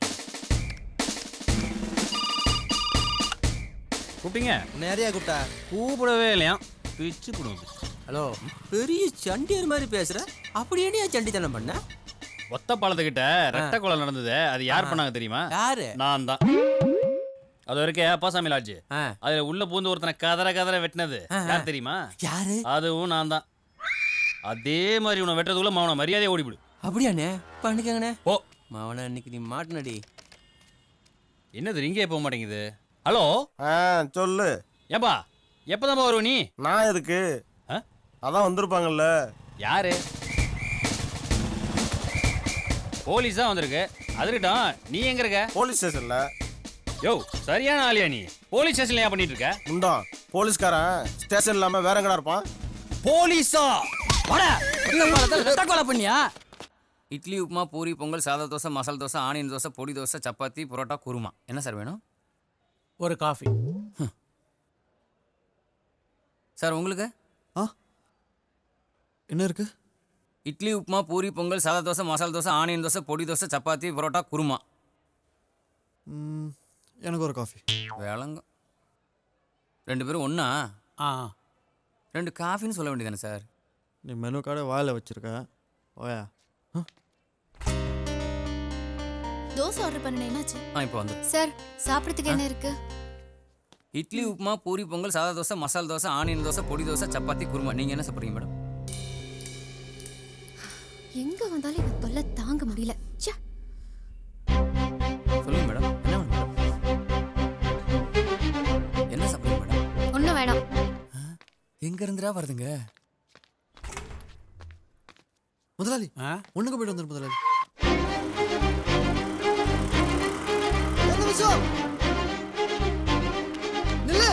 கூப்பிட்டீங்க நிறைய கூப்பிட்டா கூப்பிடவே இல்லையா பிச்சு போடுவோம் ஹலோ பெரிய சண்டியர் மாதிரி பேசுற அப்படி என்ன சண்டித்தனம் பண்ண ஒத்த பாலத்துக்கிட்ட ரெட்டை கொலை நடந்தது அது யார் பண்ணாங்க தெரியுமா யாரு நான் தான் அது வரைக்கும் அப்பாசாமி லாட்ஜ் அதுல உள்ள பூந்து ஒருத்தனை கதற கதற வெட்டினது யார் தெரியுமா யாரு அதுவும் நான் தான் அதே மாதிரி உன்னை வெட்டுறதுக்குள்ள மவனை மரியாதையை ஓடிவிடு அப்படியாண்ணே பண்ணிக்கங்கண்ணே ஓ மாவன இன்னைக்கு நீ மாட்டினடி என்னது ரிங்கே போக மாட்டேங்குது ஹலோ ஆ சொல்லு ஏப்பா எப்போதான்ப்பா வருவ நீ நான் எதுக்கு அதான் வந்திருப்பாங்கல்ல யாரு போலீஸ் தான் வந்திருக்கு அதுக்கிட்டும் நீ எங்க இருக்க போலீஸ் ஸ்டேஷன்ல யோ சரியான ஆளியா நீ போலீஸ் ஸ்டேஷன்ல ஏன் பண்ணிட்டு இருக்க முண்டம் போலீஸ்காரன் ஸ்டேஷன் இல்லாம வேற எங்கடா இருப்பான் போலீஸா கொலை பண்ணியா இட்லி உப்புமா பூரி பொங்கல் சாதா தோசை மசால் தோசை ஆனியன் தோசை பொடி தோசை சப்பாத்தி புரோட்டா குருமா என்ன சார் வேணும் ஒரு காஃபி சார் உங்களுக்கு என்ன இருக்கு இட்லி உப்புமா பூரி பொங்கல் சாதா தோசை மசால் தோசை ஆனியன் தோசை பொடி தோசை சப்பாத்தி புரோட்டா குருமா ம், எனக்கு ஒரு காஃபி வேளங்க ரெண்டு பேரும் ஒன்றா ஆ ரெண்டு காஃபின்னு சொல்ல வேண்டியதானே சார் நீ மெனு கார்டை வாயில் வச்சிருக்க ஓயா தோசை ஆர்டர் பண்ண என்னாச்சு ஆ இப்போ வந்து சார் சாப்பிட்றதுக்கு என்ன இருக்கு இட்லி உப்புமா பூரி பொங்கல் சாதா தோசை மசால் தோசை ஆனியன் தோசை பொடி தோசை சப்பாத்தி குருமா நீங்கள் என்ன சாப்பிட்றீங்க மேடம் எங்க வந்தாலும் இந்த தொல்லை தாங்க முடியல ச்சே சொல்லுங்க மேடம் என்ன வேணும் மேடம் என்ன சாப்பிட்றீங்க மேடம் ஒன்றும் வேணாம் எங்க இருந்துடா வருதுங்க முதலாளி ஒண்ணுக்கு போயிட்டு வந்துரு முதலாளி ஒரு நிமிஷம் நில்லு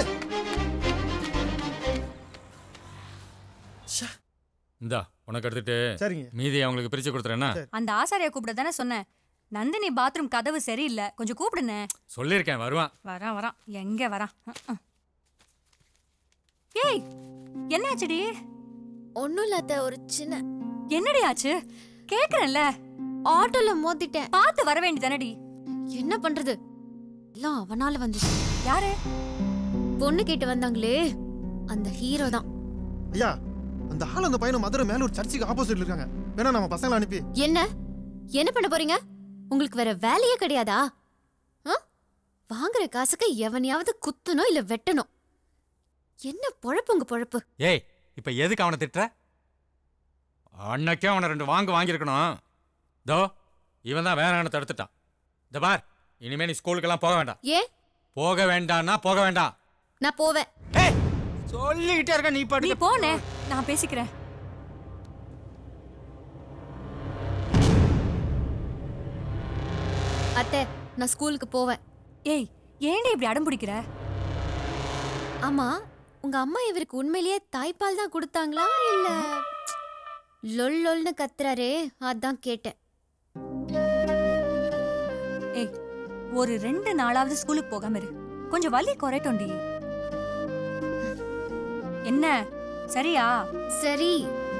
இந்தா உனக்கு எடுத்துட்டு சரிங்க. மீதி அவங்களுக்கு பிரிச்சு கொடுத்துறேன்னா அந்த ஆசாரியை கூப்பிட தானே சொன்னேன் நந்தினி பாத்ரூம் கதவு சரியில்லை கொஞ்சம் கூப்பிடுனே சொல்லியிருக்கேன் வருவான் வரான் வரான் எங்க வரான் அஹ், அஹ். ஏய் என்னாச்சுடி ஒன்றும் இல்லாத ஒரு சின்ன என்னடி ஆச்சு கேக்குறேன்ல ஆட்டோல மோதிட்டேன் பார்த்து வர வேண்டியதானடி என்ன பண்றது எல்லாம் அவனால வந்துச்சு யாரு பொண்ணு கேட்டு வந்தாங்களே அந்த ஹீரோ தான் ஐயா அந்த ஆள் அந்த பையனை மதுரை மேல ஒரு சர்ச்சுக்கு ஆப்போசிட்ல இருக்காங்க வேணா நம்ம பசங்களை அனுப்பி என்ன என்ன பண்ண போறீங்க உங்களுக்கு வேற வேலையே கிடையாதா ஆ? வாங்குற காசுக்கு எவனையாவது குத்தணும் இல்ல வெட்டணும் என்ன பொழப்பு உங்க பொழப்பு ஏய் இப்போ எதுக்கு அவனை திட்டுற அன்னைக்கே அவனை ரெண்டு வாங்கு வாங்கியிருக்கணும் தோ இவன் தான் வேற என்ன தடுத்துட்டான் இந்த பார் இனிமே நீ ஸ்கூலுக்கெல்லாம் போக வேண்டாம் ஏன் போக வேண்டாம்னா போக வேண்டாம் நான் போவேன் சொல்லிக்கிட்டே இருக்க நீ நீ போனே நான் பேசிக்கிறேன் அத்தை நான் ஸ்கூலுக்கு போவேன் ஏய் ஏன்டி இப்படி அடம் பிடிக்கிற ஆமா உங்க அம்மா இவருக்கு உண்மையிலேயே தாய்ப்பால் தான் கொடுத்தாங்களா இல்ல லொல் லொல்னு கத்துறாரே அதான் கேட்டேன் ஏய் ஒரு ரெண்டு நாளாவது ஸ்கூலுக்கு போகாம இரு கொஞ்சம் வலி குறைட்டோண்டி என்ன சரியா சரி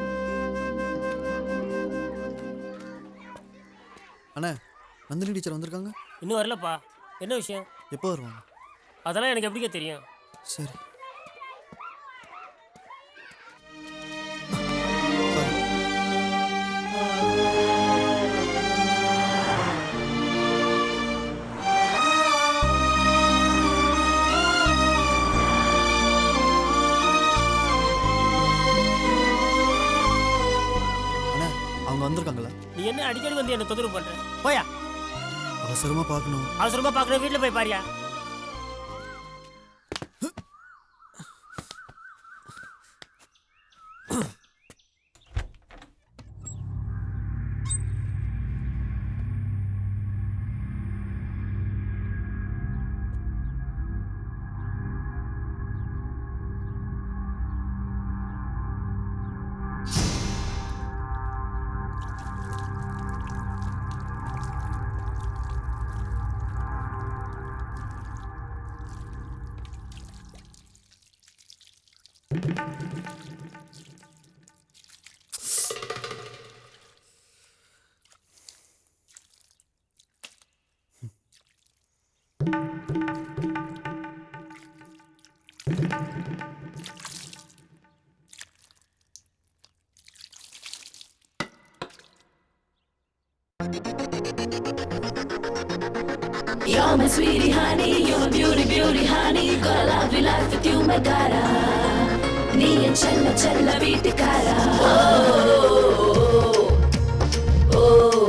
அண்ணா நந்தினி டீச்சர் வந்திருக்காங்க இன்னும் வரலப்பா என்ன விஷயம் எப்போ வருவாங்க அதெல்லாம் எனக்கு எப்படிங்க தெரியும் சரி அண்ணா அவங்க வந்திருக்காங்களா நீ என்ன அடிக்கடி வந்து என்ன தொந்தரவு பண்ற போயா அவசரமா பார்க்கணும் அவசரமா பார்க்கணும் வீட்டில் போய் பாரியா You're my sweetie honey, you're my beauty, beauty honey. Got a lovely life with you, my cara. நீ என் செல்ல செல்ல வீட்டுக்காரா ஓ, ஓ, ஓ.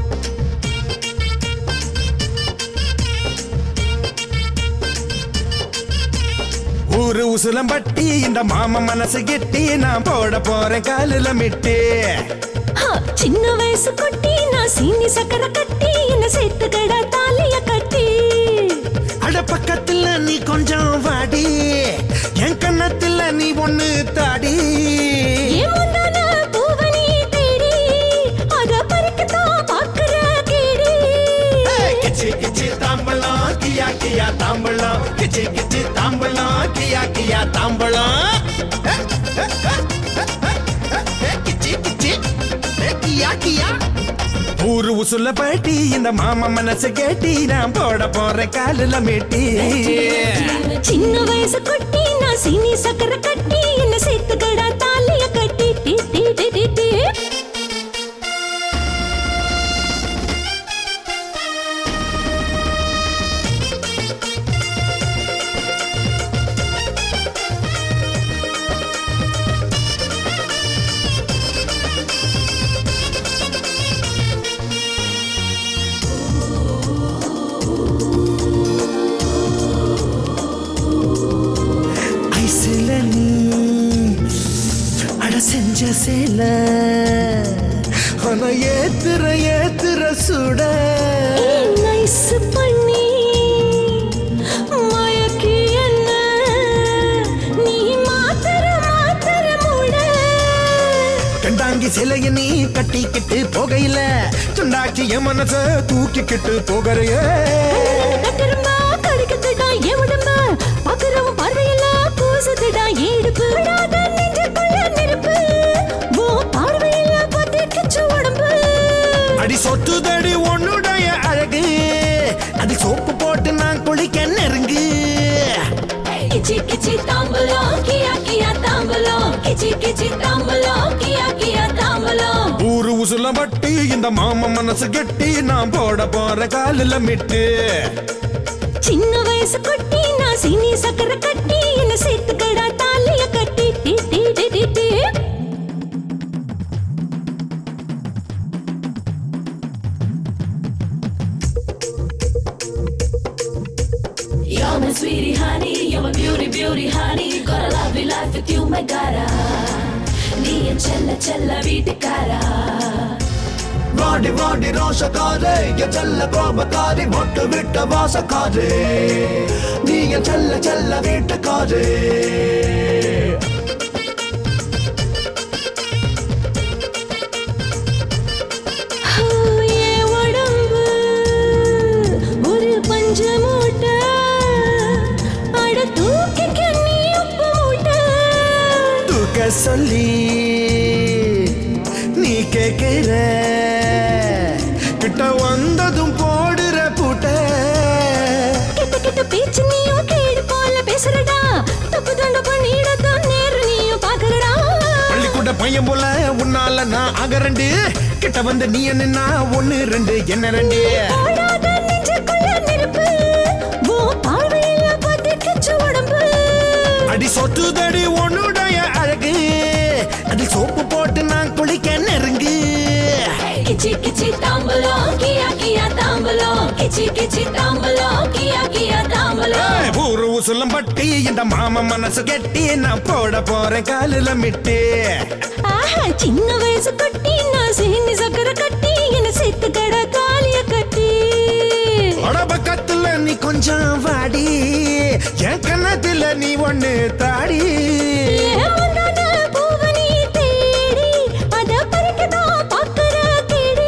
ஊரு உசுலம்பட்டி இந்த மாம மனசு கெட்டி நான் போட போறேன் காலில் மிட்டு ஹா, சின்ன வயசு குட்டி நான் சீனி சக்கரை கட்டி என்ன சேர்த்துக்கடா தாலிய கட்டி அட பக்கத்துல நீ கொஞ்சம் வாடி என் கண்ணத்துல நீ ஒண்ணு தாடி ஏன் முந்தான பூவை நீ தேடி அத பறிக்கத்தான் பார்க்கிற கேடி கிச்சி கிச்சி தாம்பலம் கியா கியா தாம்பலம் கிச்சி கிச்சி தாம்பலம் கியா கியா தாம்பலம் கிச்சி கிச்சி கியா கியா ஊரு உசுல பாட்டி இந்த மாமா மனசு கேட்டி நான் போட போறேன் காலில் மேட்டி சின்ன வயசு குட்டி நான் சீனி சக்கரை கட்டி என்ன சேர்த்துக்கடா தாலிய கட்டி டி டி டி டி டி ஐசில நீ அட செஞ்ச சேல ஆனா ஏத்துற ஏத்துற சுட நைஸ் பண்ணி மயக்கி என்ன நீ மாத்தர மாத்தர மூட கண்டாங்கி சிலைய நீ கட்டிக்கிட்டு போகையில துண்டாக்கி என் மனச தூக்கிக்கிட்டு போகறையே கட்டரும்பா கடிக்கத்துடா என் உடம்ப பாக்குறவன் பார்வையெல்லாம் பூசுதுடா ஏடுப்பு விடாத நெஞ்சுக்குள்ள நெருப்பு ஓ பார்வையில பத்திக்கிச்சு உடம்பு அடி சொத்துதடி உன்னுடைய அழகு அது சோப்பு போட்டு நான் குளிக்க நெருங்கு கிச்சி கிச்சி தாம்பலம் கியா கியா தாம்பலம் கிச்சி கிச்சி தாம்பலம் கியா கியா தாம்பலம் ஊரு உசுல பட்டி இந்த மாம மனசு கெட்டி நான் போட போற காலில் மிட்டு சின்ன வயசு குட்டி நான் சீனி சக்கரை கட்டி என்ன சேர்த்துக்கடா தாலிய கட்டி டி டி டி டி டி You're my sweetie honey, you're my beauty, beauty honey. Got a lovely life with you, my cara. நீ என் செல்ல செல்ல வீட்டுக்காரா வாடி வாடி ரோஷக்காரே என் செல்ல கோபக்காரி மொட்டு விட்ட வாசக்காரே நீ என் செல்ல செல்ல வீட்டுக்காரே ஓ, என் உடம்பு ஒரு பஞ்ச மூட்டை அட தூக்கிக்க நீ உப்பு மூட்டை தூக்க சொல்லி நீ கேட்கிற கிட்ட வந்ததும் போடுற பூட்ட கெட்ட கெட்ட பேச்சு நீயும் கேடு போல பேசுறடா தப்பு தண்டு பண்ணிடத்தான் நேரு நீயும் பாக்குறடா பள்ளிக்கூட பையன் போல உன்னால நான் அகரண்டு கிட்ட வந்து நீ என்ன ஒன்னு ரெண்டு என்ன ரெண்டு ஓடாத நெஞ்சுக்குள்ள நெருப்பு ஓ பார்வையில பத்திக்கிச்சு உடம்பு அடி சொத்துதடி உன்னுடைய அழகு அதில் சோப்பு போட்டு நான் குளிக்க நெருங்கு கிச்சி கிச்சி தாம்பலம் கியா கியா தாம்பலம் கிச்சி கிச்சி தாம்பலம் கியா கியா தாம்பலம் ஏய், ஊரு உசுலம் பட்டி இந்த மாம மனசு கெட்டி நான் போட போறேன் காலில் மிட்டு ஆஹா சின்ன வயசு குட்டி நான் சீனி சக்கரை கட்டி என்ன சேர்த்து கடை தாலிய கட்டி அட பக்கத்துல நீ கொஞ்சம் வாடி என் கண்ணத்துல நீ ஒண்ணு தாடி ஏன் முந்தான பூவை நீ தேடி அத பறிக்கத்தான் பார்க்கிற கேடி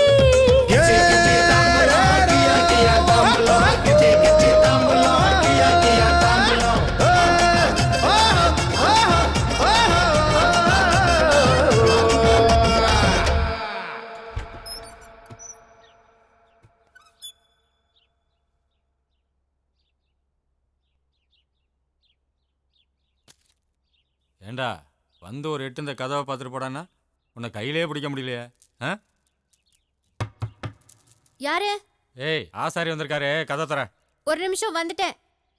ஏண்டா வந்து ஒரு எட்டு இந்த கதவை பார்த்துட்டு போடான்னா உன்னை கையிலே பிடிக்க முடியலையே ஆ யாரு ஏய் ஆசாரி வந்திருக்காரு கதை தர ஒரு நிமிஷம் வந்துட்டேன்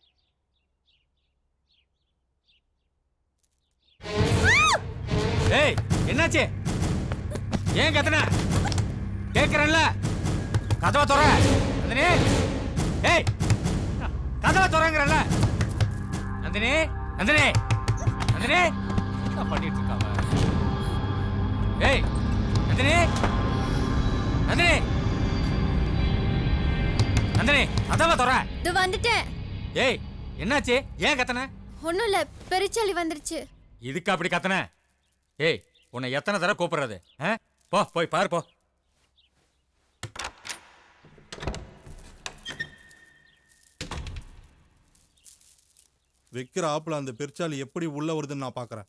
ஏய் என்னாச்சு ஏன் கத்துன கேக்குறேன்ல கதவை துற நந்தினி ஏய் கதவை துறங்கிறல்ல நந்தினி நந்தினி நந்தினி என்ன பண்ணிட்டு இருக்காவ ஏய் நந்தினி நந்தினி நந்தினி கதவை துற இது வந்துட்டேன் ஏய் என்னாச்சு ஏன் கத்தன ஒண்ணும் இல்ல பெருச்சாளி வந்துருச்சு இதுக்கு அப்படி கத்தன ஏய் உன்னை எத்தனை தடவை கூப்பிடுறது ஆ? போ போய் பாரு போ வைக்கிற ஆப்புல அந்த பெருச்சாளி எப்படி உள்ள வருதுன்னு நான் பாக்குறேன்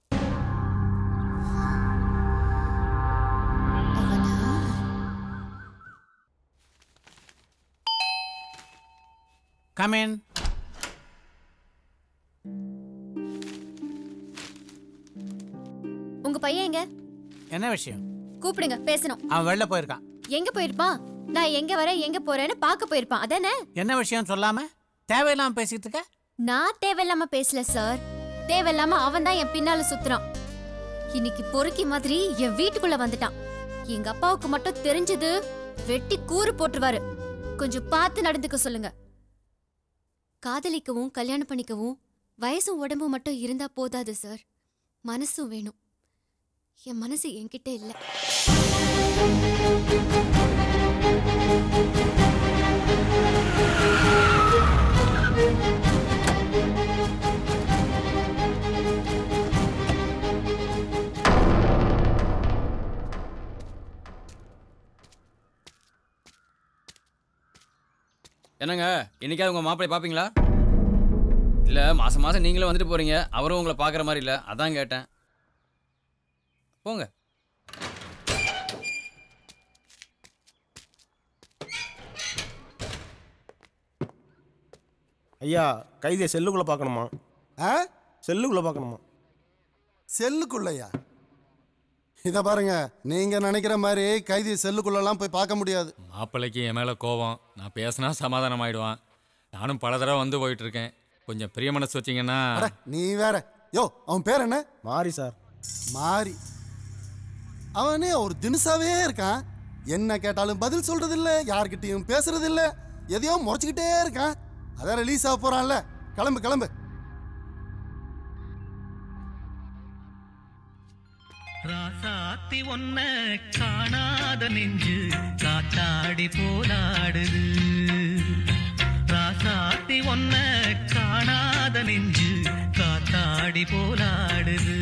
கமேன் உங்க பையன் எங்க என்ன விஷயம் கூப்பிடுங்க பேசணும் அவன் வெளில போயிருக்கான் எங்க போயிருப்பான் நான் எங்க வரேன் எங்க போறேன்னு பார்க்க போயிருப்பான் அதானே என்ன விஷயம் சொல்லாம தேவையில்லாம பேசிட்டு இருக்க நான் தேவையில்லாம பேசல சார் தேவையில்லாம அவன் தான் என் பின்னால சுத்துறான் இன்னைக்கு பொறுக்கி மாதிரி என் வீட்டுக்குள்ள வந்துட்டான் எங்க அப்பாவுக்கு மட்டும் தெரிஞ்சது வெட்டி கூறு போட்டுருவாரு கொஞ்சம் பார்த்து நடந்துக்க சொல்லுங்க காதலிக்கவும் கல்யாணம் பண்ணிக்கவும் வயசும் உடம்பும் மட்டும் இருந்தா போதாது சார் மனசும் வேணும் என் மனசு என்கிட்ட இல்லை என்னங்க இன்னைக்காவது உங்க மாப்பிள்ளை பாப்பீங்களா இல்ல மாசம் மாசம் நீங்களும் வந்துட்டு போறீங்க அவரும் உங்களை பாக்குற மாதிரி இல்ல அதான் கேட்டேன் போங்க ஐயா கைதியை செல்லுக்குள்ள பார்க்கணுமா ஆ செல்லுக்குள்ள பார்க்கணுமா செல்லுக்குள்ளையா இதை பாருங்க நீங்க நினைக்கிற மாதிரி கைதி செல்லுக்குள்ளெல்லாம் போய் பார்க்க முடியாது மாப்பிள்ளைக்கு என் மேலே கோவம் நான் பேசினா சமாதானம் ஆயிடுவான் நானும் பல தடவை வந்து போயிட்டு இருக்கேன் கொஞ்சம் பிரிய மனசு வச்சீங்கன்னா அட, நீ வேற யோ அவன் பேர் என்ன மாறி சார் மாறி அவனே ஒரு தினுசாவே இருக்கான் என்ன கேட்டாலும் பதில் சொல்றது இல்ல யார்கிட்டயும் பேசுறது இல்ல எதையோ முறைச்சுக்கிட்டே இருக்கான் அதான் ரிலீஸ் ஆக போறான்ல கிளம்பு கிளம்பு ராசாத்தி ஒன்ன காணாத நெஞ்சு காத்தாடி போலாடுது ராசாத்தி ஒன்ன காணாத நெஞ்சு காத்தாடி போலாடுது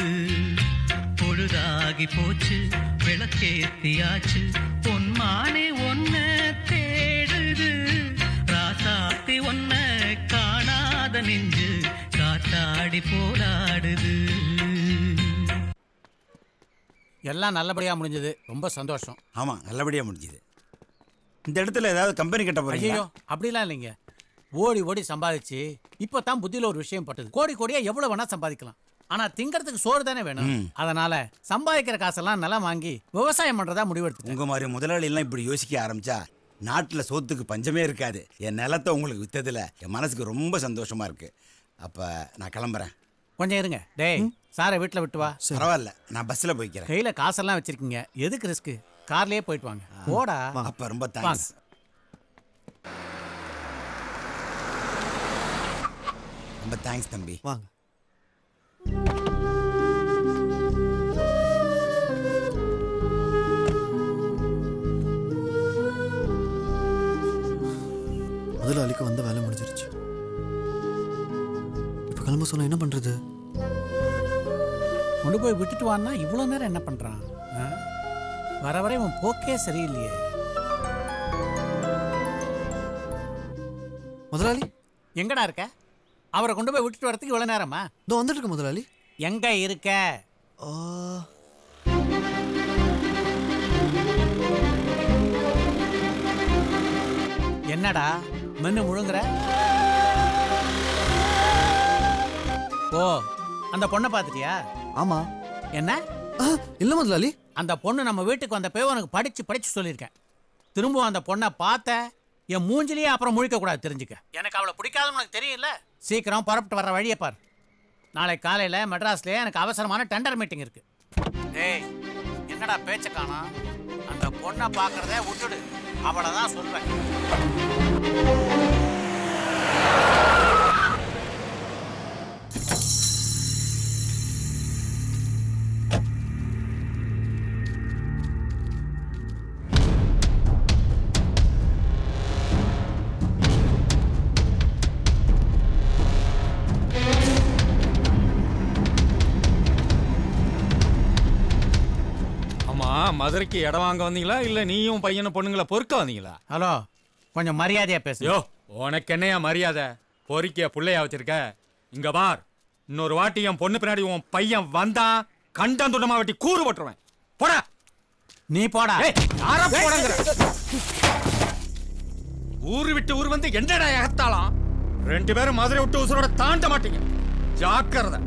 பொழுதாகி போச்சு விளக்கேத்தியாச்சு பொன்மானே ஒன்ன தேடுது ராசாத்தி ஒன்ன காணாத நெஞ்சு காத்தாடி போலாடுது எல்லாம் நல்லபடியா முடிஞ்சது ரொம்ப சந்தோஷம் ஆமாம் நல்லபடியாக முடிஞ்சுது இந்த இடத்துல ஏதாவது கம்பெனி கட்ட ஐயோ போறீங்களா அப்படிலாம் இல்லைங்க ஓடி ஓடி சம்பாதிச்சு இப்போ தான் புத்தியில் ஒரு விஷயம் பட்டது கோடி கோடியா எவ்வளவு வேணா சம்பாதிக்கலாம் ஆனா திங்கறதுக்கு சோறு தானே வேணும் ம். அதனால சம்பாதிக்கிற காசெல்லாம் நிலம் வாங்கி விவசாயம் பண்றதா முடிவெடுத்து உங்கள் மாதிரி முதலாளிலாம் இப்படி யோசிக்க ஆரம்பிச்சா நாட்டில் சோத்துக்கு பஞ்சமே இருக்காது என் நிலத்தை உங்களுக்கு வித்ததுல என் மனசுக்கு ரொம்ப சந்தோஷமா இருக்கு அப்போ நான் கிளம்புறேன் கொஞ்சம் இருங்க டேய் சாரை வீட்டில் விட்டு வா பரவாயில்ல நான் பஸ்ஸில் போய்க்கிறேன் கையில காசெல்லாம் வச்சிருக்கீங்க எதுக்கு ரிஸ்க் கார்லயே போயிட்டு வாங்க போடா அப்போ ரொம்ப வாங்க. தேங்க்ஸ் ரொம்ப தேங்க்ஸ் தம்பி வாங்க முதலாளிக்கு வந்த வேலை முடிஞ்சிருச்சு இப்போ கிளம்ப சொன்னா என்ன பண்றது கொண்டு போய் விட்டுட்டு வான்னா இவ்வளோ நேரம் என்ன பண்றான் ஆ? வர வர இவன் போக்கே சரியில்லையே முதலாளி எங்கடா இருக்க அவரை கொண்டு போய் விட்டுட்டு வரதுக்கு இவ்வளோ நேரமா இதோ வந்துட்டு இருக்க முதலாளி எங்க இருக்க என்னடா மென்னு முழுங்குற ஓ அந்த பொண்ணை பார்த்துட்டியா ஆமா என்ன இல்ல முதலாளி அந்த பொண்ணு நம்ம வீட்டுக்கு வந்தப்போ உனக்கு படிச்சு படிச்சு சொல்லியிருக்கேன் திரும்பவும் அந்த பொண்ணை பார்த்த என் மூஞ்சிலேயே அப்புறம் முழிக்க கூடாது தெரிஞ்சுக்க எனக்கு அவளை பிடிக்காதுன்னு உனக்கு தெரியல சீக்கிரம் புறப்பட்டு வர்ற வழியை பார் நாளை காலையில மெட்ராஸ்ல எனக்கு அவசரமான டெண்டர் மீட்டிங் இருக்கு டேய் என்னடா பேச்ச காணோம் அந்த பொண்ணை பார்க்கறத விட்டுடு அவளை தான் சொல்வேன் ஆமா மதுரைக்கு இடம் வாங்க வந்தீங்களா இல்ல நீயும் பையனும் பொண்ணுங்கள பொறுக்க வந்தீங்களா ஹலோ கொஞ்சம் மரியாதையா பேசு யோ உனக்கு என்னையா மரியாதை பொறிக்க புள்ளையா வச்சிருக்க இங்க பார் இன்னொரு வாட்டி என் பொண்ணு பின்னாடி உன் பையன் வந்தா கண்டம் துண்டமா வெட்டி கூறு போட்டுருவேன் போடா நீ போடா யாரா போடங்கிற ஊரு விட்டு ஊர் வந்து என்னடா எகத்தாலாம் ரெண்டு பேரும் மதுரை விட்டு உசுரோட தாண்ட மாட்டீங்க ஜாக்கிரதை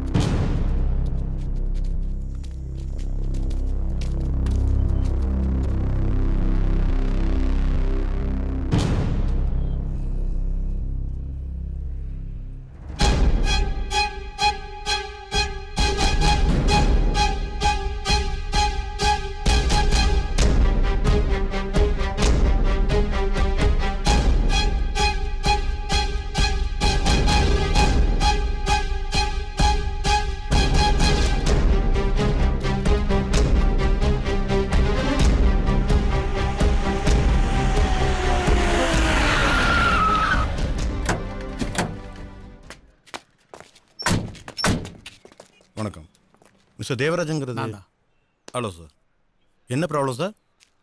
வணக்கம் மிஸ்டர் தேவராஜங்கிறது நான் தான். ஹலோ சார் என்ன ப்ராப்ளம் சார்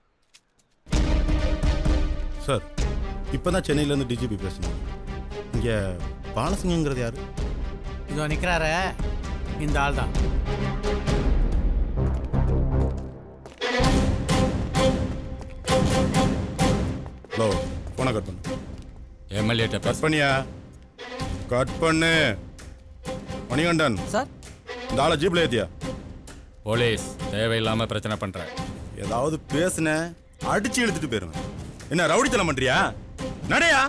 சார் இப்போ தான் சென்னையிலேருந்து டிஜிபி பேசுனேன் இங்கே பாலசிங்கங்கிறது யார் இதோ நிக்கிறாரு இந்த ஆள் தான் ஹலோ ஃபோனை கட் பண்ணு எம்எல்ஏ கட் பண்ணியா கட் பண்ணு மணிகண்டன் சார் இந்த ஆளை ஜீப்ல ஏத்தியா போலீஸ் தேவையில்லாம பிரச்சனை பண்ற ஏதாவது பேசுன அடிச்சு இழுத்துட்டு போயிருவேன் என்ன ரவுடித்தனம் பண்றியா நடையா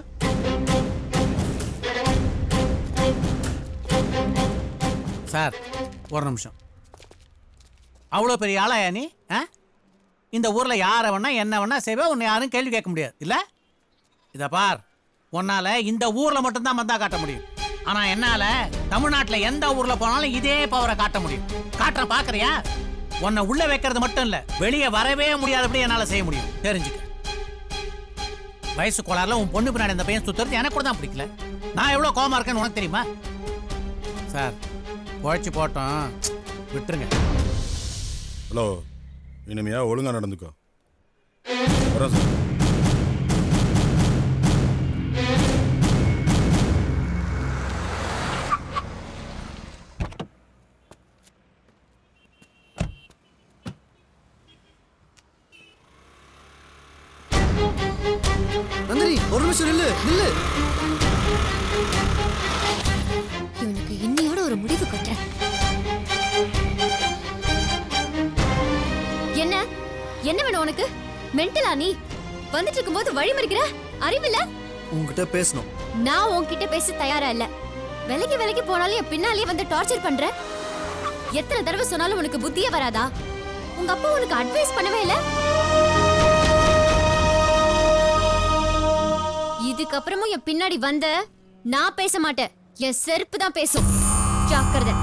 சார் ஒரு நிமிஷம் அவ்வளோ பெரிய ஆளாயா நீ ஆ இந்த ஊரில் யாரை வேணா என்ன வேணா செய்வே உன்னை யாரும் கேள்வி கேட்க முடியாது இல்லை இதை பார் உன்னால இந்த ஊரில் மட்டும்தான் மந்தா காட்ட முடியும் ஆனால் என்னால் தமிழ்நாட்டில் எந்த ஊரில் போனாலும் இதே பவரை காட்ட முடியும் காட்டுற பார்க்குறியா உன்னை உள்ள வைக்கிறது மட்டும் இல்லை வெளியே வரவே முடியாதபடி என்னால் செய்ய முடியும் தெரிஞ்சுக்க வயசு கோளாறுல உன் பொண்ணு பின்னாடி இந்த பையன் சுத்துறது எனக்கு கூட தான் பிடிக்கல நான் எவ்வளோ கோவமா இருக்கேன்னு உனக்கு தெரியுமா சார் உழைச்சி போட்டோம் விட்டுருங்க ஹலோ இனிமையா ஒழுங்கா நடந்துக்கோ வரேன் சார் நந்தினி ஒரு நிமிஷம் நில்லு நில்லு இவனுக்கு இன்னையோட ஒரு முடிவு கட்டுறேன் என்ன என்ன வேணும் உனக்கு மென்டலா நீ வந்துட்டு இருக்கும்போது வழி மறிக்கிற அறிவில்ல உங்ககிட்ட பேசணும் நான் உன்கிட்ட பேச தயாரா இல்ல விலைக்கு விலைக்கு போனாலும் என் பின்னாலேயே வந்து டார்ச்சர் பண்ற எத்தனை தடவை சொன்னாலும் உனக்கு புத்தியே வராதா உங்க அப்பா உனக்கு அட்வைஸ் பண்ணவே இல்ல இதுக்கப்புறமும் என் பின்னாடி வந்த நான் பேச மாட்டேன் என் செருப்பு தான் பேசும் ஜாக்கிரதை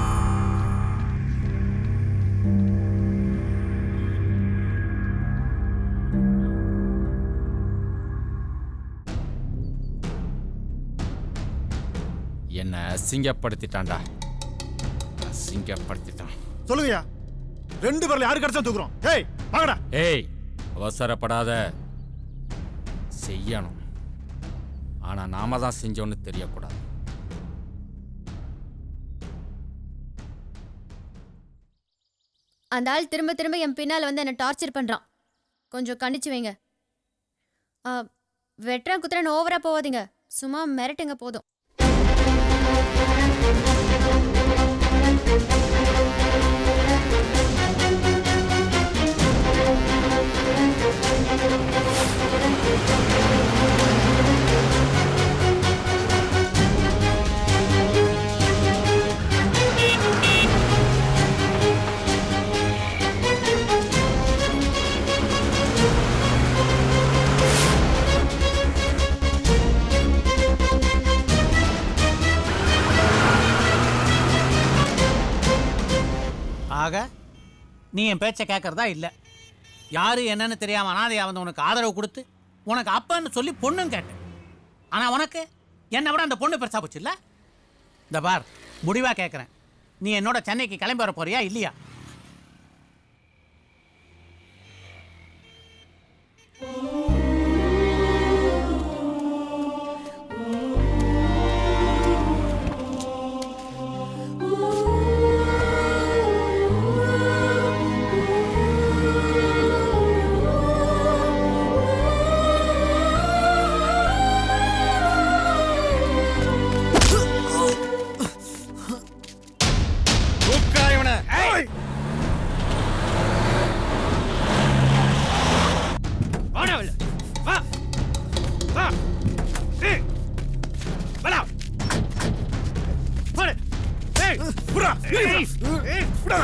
என்ன அசிங்கப்படுத்திட்டான்டா அசிங்கப்படுத்திட்டான் சொல்லுங்கய்யா ரெண்டு பேர்ல யாரு கிடைச்சா தூக்குறோம் ஏய் வாங்கடா ஏய் அவசரப்படாத செய்யணும் ஆனா நாம தான் செஞ்சோன்னு தெரியக்கூடாது அந்த ஆள் திரும்ப திரும்ப என் பின்னால வந்து என்ன டார்ச்சர் பண்றான் கொஞ்சம் கண்டிச்சு வைங்க ஆ, வெட்டுறேன் குத்துறேன்னு ஓவரா போவாதீங்க சும்மா மிரட்டுங்க போதும் நீ என் பேச்சை கேட்கறதா இல்லை யாரு என்னன்னு தெரியாம அனாதையா வந்து உனக்கு ஆதரவு கொடுத்து உனக்கு அப்பன்னு சொல்லி பொண்ணும் கேட்டேன் ஆனா உனக்கு என்னை விட அந்த பொண்ணு பெருசா போச்சு இல்ல இந்த பார் முடிவா கேட்குறேன் நீ என்னோட சென்னைக்கு கிளம்பி வர போறியா இல்லையா தூக்காத இவனை. வாடா வெளில. வா. வா. ஏய். வாடா. போடு. ஏய், புறா. ஏய், ஏய், புறா.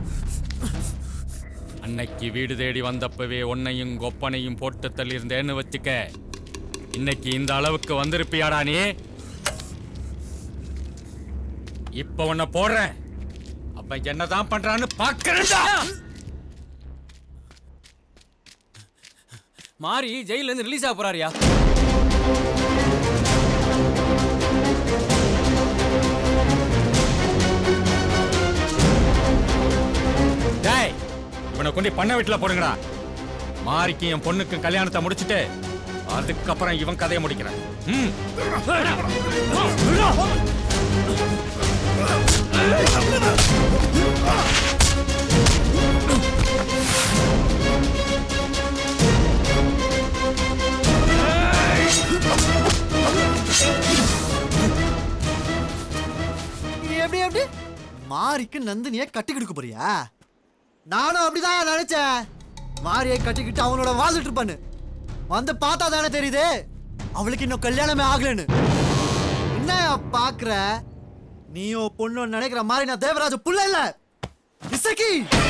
அன்னைக்கு வீடு தேடி வந்தப்பவே உன்னையும் கொப்பனையும் போட்டு தள்ளியிருந்தேன்னு வச்சுக்க இன்னைக்கு இந்த அளவுக்கு வந்திருப்பியாடா நீ இப்ப உன்னை போடுறேன் அப்ப என்னதான் பண்றான்னு பாக்குறேன்டா மாறி ஜெயில இருந்து ரிலீஸ் ஆக போறாருயா டேய் இவனை கொண்டு பண்ண வீட்டுல போடுங்கடா மாரிக்கும் என் பொண்ணுக்கும் கல்யாணத்தை முடிச்சிட்டு அதுக்கப்புறம் இவன் கதையை முடிக்கிறேன் ம் நீ எப்படி எப்படி மாரிக்கு நந்தினியை கட்டி கொடுக்க போறியா நானும் அப்படிதான் நினைச்சேன் மாரியை கட்டிக்கிட்டு அவனோட வாழ்ந்துட்டு இருப்பான்னு வந்து பார்த்தா தானே தெரியுது அவளுக்கு இன்னும் கல்யாணமே ஆகலன்னு என்ன பாக்குற நீயும் பொண்ணு நினைக்கிற மாதிரி நான் தேவராஜ புள்ள இல்ல இசக்கி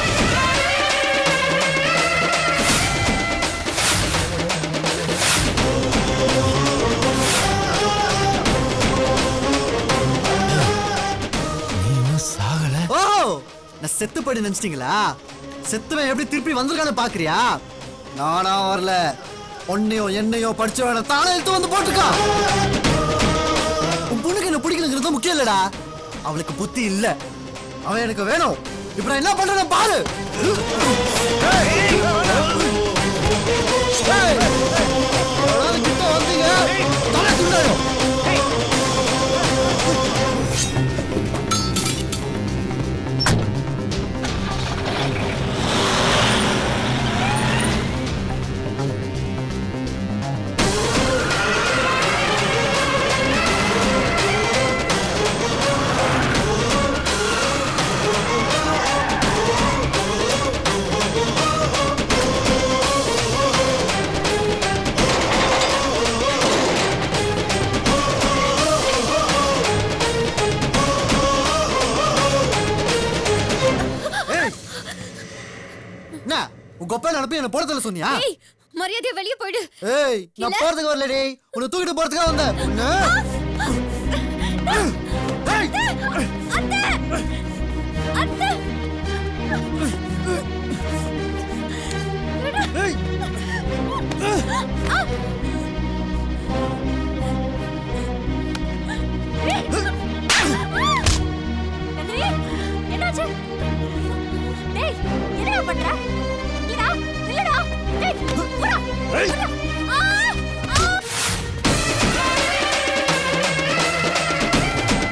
சாகல ஓ நான் செத்து போயிட்டு நினைச்சிட்டீங்களா செத்துவன் எப்படி திருப்பி வந்திருக்கான்னு பாக்குறியா நானா வரல உன்னையோ என்னையோ படிச்சவன தானே எடுத்து வந்து போட்டுக்கா உன் பொண்ணுக்கு என்ன பிடிக்கணுங்கிறது முக்கியம் இல்லடா அவளுக்கு புத்தி இல்ல அவன் எனக்கு வேணும் இப்ப நான் என்ன பண்றேன் பாரு ஏய்! யாராவது கிட்ட வந்தீங்க, தலை துண்டாயிடும். ஏய்! என்ன உன் கொப்பை நடப்பி என்ன போடத்துல சொன்னியா ஏய் மரியாதையா வெளியே போயிடு ஏய் நான் இல்ல. போறதுக்கு வரலடி உன்னை தூக்கிட்டு போறதுக்காக வந்தேன் உன்னை ஏய்! அத்தை ஏய்! நந்தினி என்னாச்சு டேய் என்னடா பண்ற இல்லடா இல்லடா டேய் போடா போடா. ஆ ஆ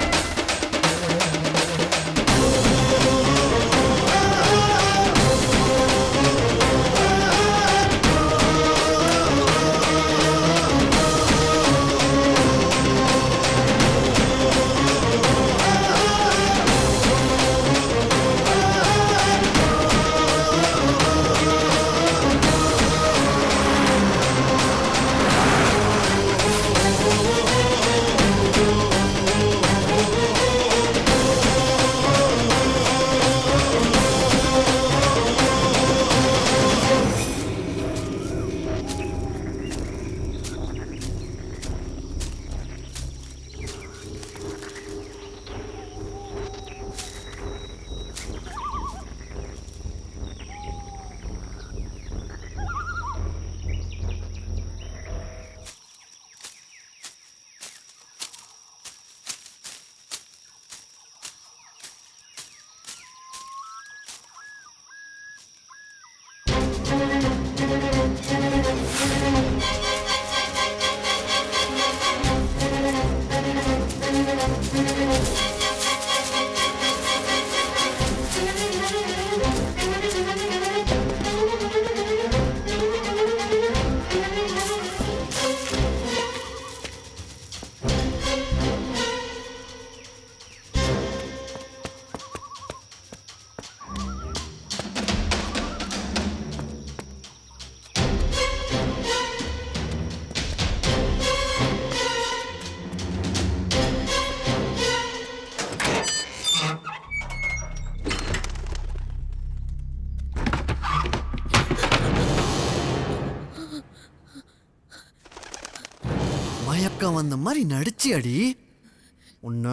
மயக்கம் வந்த மாதிரி நடிச்சு அடி உன்ன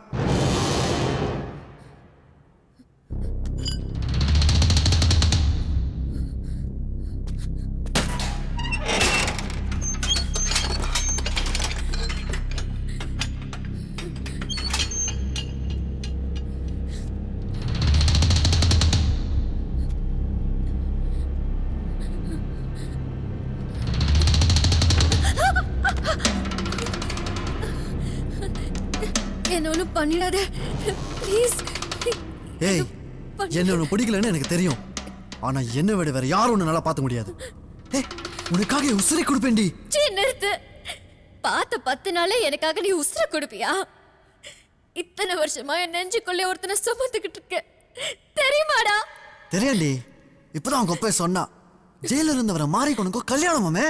என்ன ஒன்றும் பண்ணிடாத ப்ளீஸ் ஏய் என்ன உனக்கு பிடிக்கலன்னு எனக்கு தெரியும் ஆனா என்ன விட வேற யாரும் உன்னை நல்லா பார்த்த முடியாது ஏய் உனக்காக என் உசிரை கொடுப்பேன்டி சீ நிறுத்து பார்த்த பத்து நாளே எனக்காக நீ உசுர கொடுப்பியா இத்தனை வருஷமா என் நெஞ்சுக்குள்ளே ஒருத்தனை சுமந்துக்கிட்டு இருக்க தெரியுமாடா தெரியாண்டி இப்பதான் அவங்க அப்பா சொன்னா ஜெயில இருந்தவரை மாறி உனக்கு கல்யாணமாமே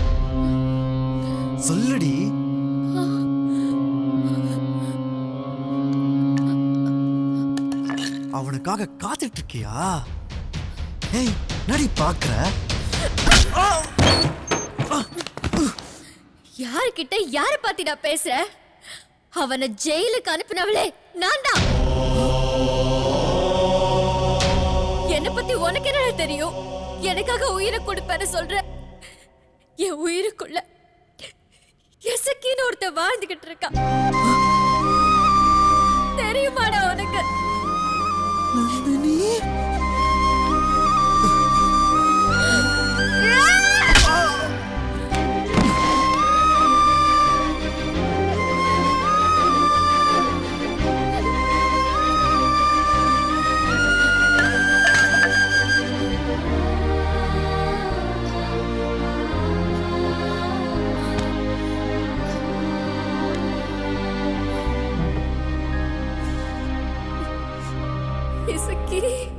சொல்லுடி அவனுக்காக காத்துட்டு இருக்கியா ஏய் நடி பாக்குற யாருக்கிட்ட யார பத்தி நான் பேசுறேன் அவனை ஜெயிலுக்கு அனுப்பினவளே நான் தான் என்ன பத்தி உனக்கு என்ன தெரியும் எனக்காக உயிரை கொடுப்பேன்னு சொல்ற என் உயிருக்குள்ள எசக்கின்னு ஒருத்தன் வாழ்ந்துகிட்டு இருக்கான் தெரியுமாடா உனக்கு இசக்கி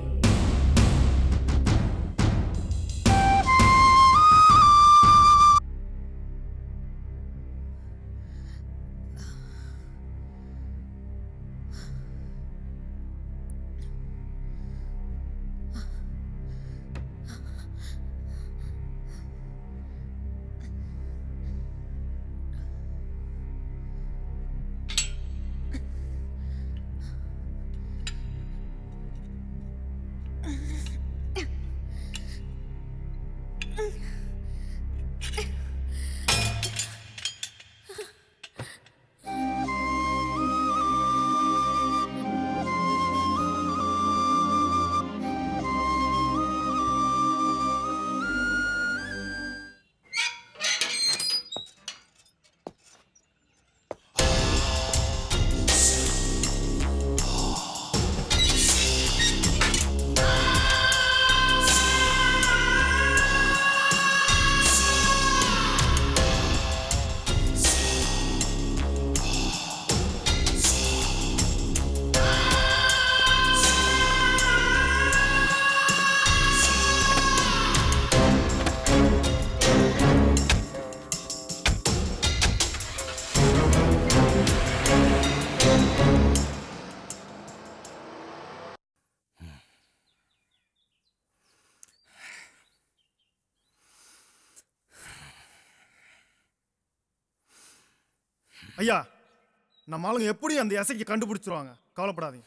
ஐயா நம்ம ஆளுங்க எப்படி அந்த எசைக்கு கண்டுபிடிச்சிருவாங்க கவலைப்படாதீங்க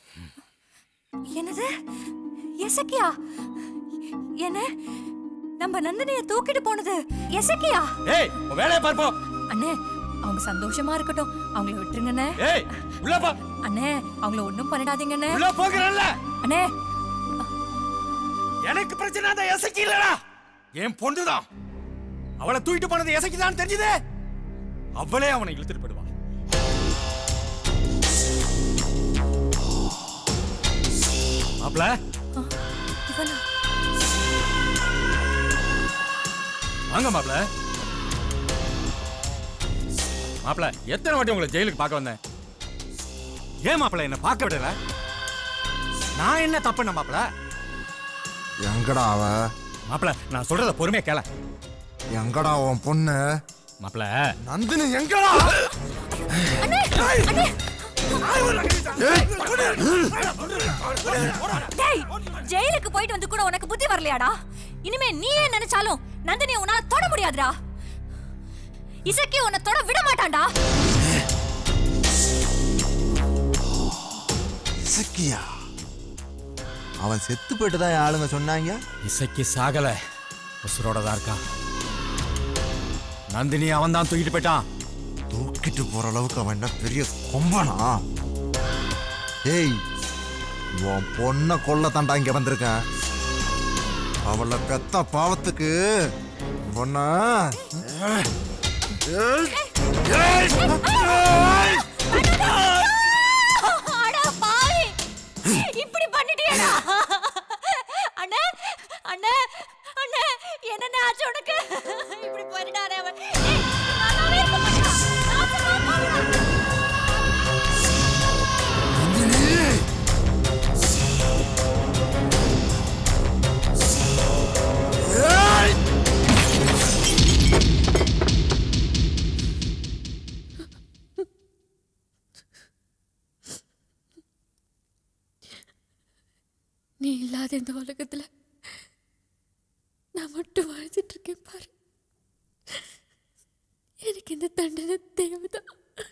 என்னது எசக்கியா என்ன நம்ம நந்தினிய தூக்கிட்டு போனது எசக்கியா ஏய் உன் வேலையை பார்ப்போம் அண்ணே அவங்க சந்தோஷமா இருக்கட்டும் அவங்கள விட்டுருங்கண்ணே ஏய் உள்ள போ அண்ணே அவங்கள ஒண்ணும் பண்ணிடாதீங்கண்ணே உள்ள போகிறல்ல அண்ணே எனக்கு பிரச்சனை அந்த எசைக்கு இல்லடா என் பொண்ணுதான் அவளை தூக்கிட்டு போனது எசைக்குதான் தெரிஞ்சது அவளே அவனை இழுத்துட்டு போயிடுவான் மாப்ள வாங்க மாப்ள மாப்ள எத்தனை வாட்டி உங்களை ஜெயிலுக்கு பார்க்க வந்தேன் ஏன் மாப்ள என்ன பார்க்க விடல நான் என்ன தப்புண்ண மாப்ள எங்கடா அவ மாப்ள நான் சொல்றத பொறுமையா கேள எங்கடா உன் பொண்ணு மாப்ள நந்தினி எங்கடா டேய் ஜெயிலுக்கு போயிட்டு வந்து கூட உனக்கு புத்தி வரலையாடா இனிமே நீ ஏன் நினைச்சாலும் நந்தினி உன்னால தொட முடியாதுடா இசக்கி உன்னை தொட விட மாட்டான்டா இசக்கியா அவன் செத்து போயிட்டு தான் ஆளுங்க சொன்னாங்க இசைக்கு சாகல உசுரோட தான் இருக்கான் நந்தினி அவன் தான் தூக்கிட்டு போயிட்டான் தூக்கிட்டு போற அளவுக்கு அவன் என்ன பெரிய கொம்பனா ஏய் உன் பொண்ணை கொல்ல தாண்டா இங்க வந்திருக்கேன் அவளை பெத்த பாவத்துக்கு பொண்ணா அட பாவி இப்படி பண்ணிட்டியடா அண்ணே அண்ணே அண்ணே என்னண்ணே ஆச்சு உனக்கு இப்படி பண்ணிட்டானே அவன் ஏய், நல்லாவே இருக்க மாட்டான். நாசமா போடுறான். நீ இல்லாத இந்த உலகத்துல நான் மட்டும் வாழ்ந்துட்டு இருக்கேன் பாரு எனக்கு இந்த தண்டனை தேவைதான்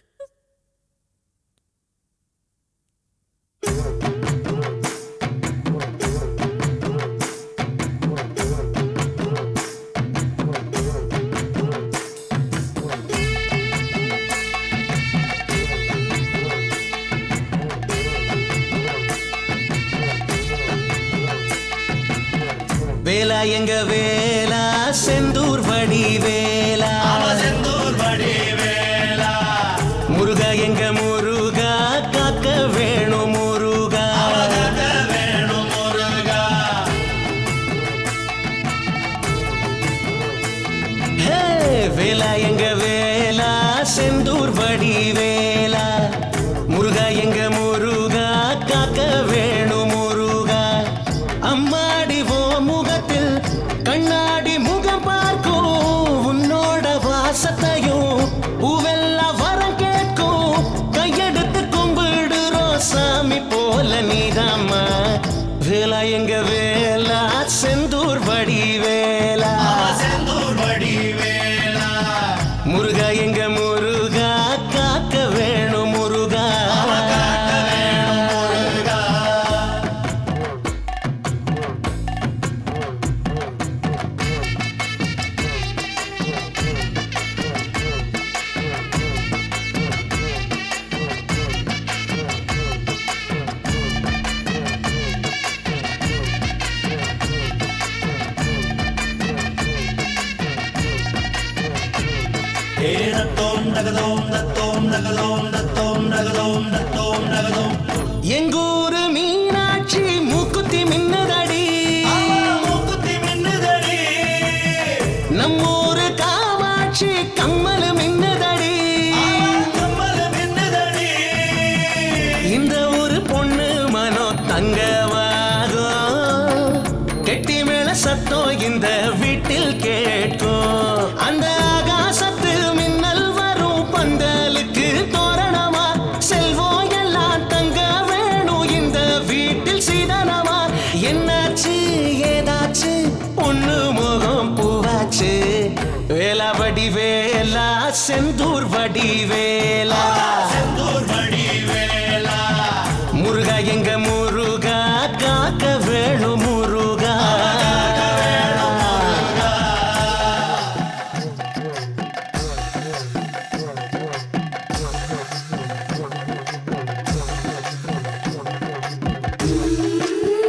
வேலா எங்க வேலா செந்தூர் வடி வேலா செந்தூர் வடி வேலா முருகா எங்க முருகா காக்க வேணும் முருகா வேணும் முருகா ஹே, வேலா எங்க வேலா செந்தூர் வடி வேலா முருகா எங்க முருகா காக்க வேணும் முருகா அம்மாடி ஓ முகத்தில் கண்ணாடி முகம் பார்க்கும் உன்னோட வாசத்தையும் பூவெல்லா வரம் கேட்கும் கையெடுத்து கும்பிடுறோம் சாமி போல நீதாம்மா வேலா எங்க வேலா செந்தூர் வடி வேலா செந்தூர் வடி வேலா முருகா எங்க முருகா காக்க வேணும் முருகா காக்க வேணும் முருகா எங்கூரு மீனாட்சி மூக்குத்தி மின்னுதடி மூக்குத்தி மின்னுதடி நம்மூரு காமாட்சி கம்மல் மின்னுதடி கம்மல் மின்னுதடி இந்த ஒரு பொண்ணு மனோ தங்கவாகும் கெட்டி மேல சத்தம் இந்த வீட்டில் கேட்கும் அந்த ஆகாசத்து மின்னல் வரும் பந்தலுக்கு தோரணமா செல்வம் எல்லாம் தங்க வேணும் இந்த வீட்டில் சீதனமா என்னாச்சு ஏதாச்சு பொண்ணு முகம் பூவாச்சு வேலா வடி வேலா செந்தூர் வடி வேலா செந்தூர் வடி வேலா முருகா எங்க முருகா காக்க வேணும் முருகா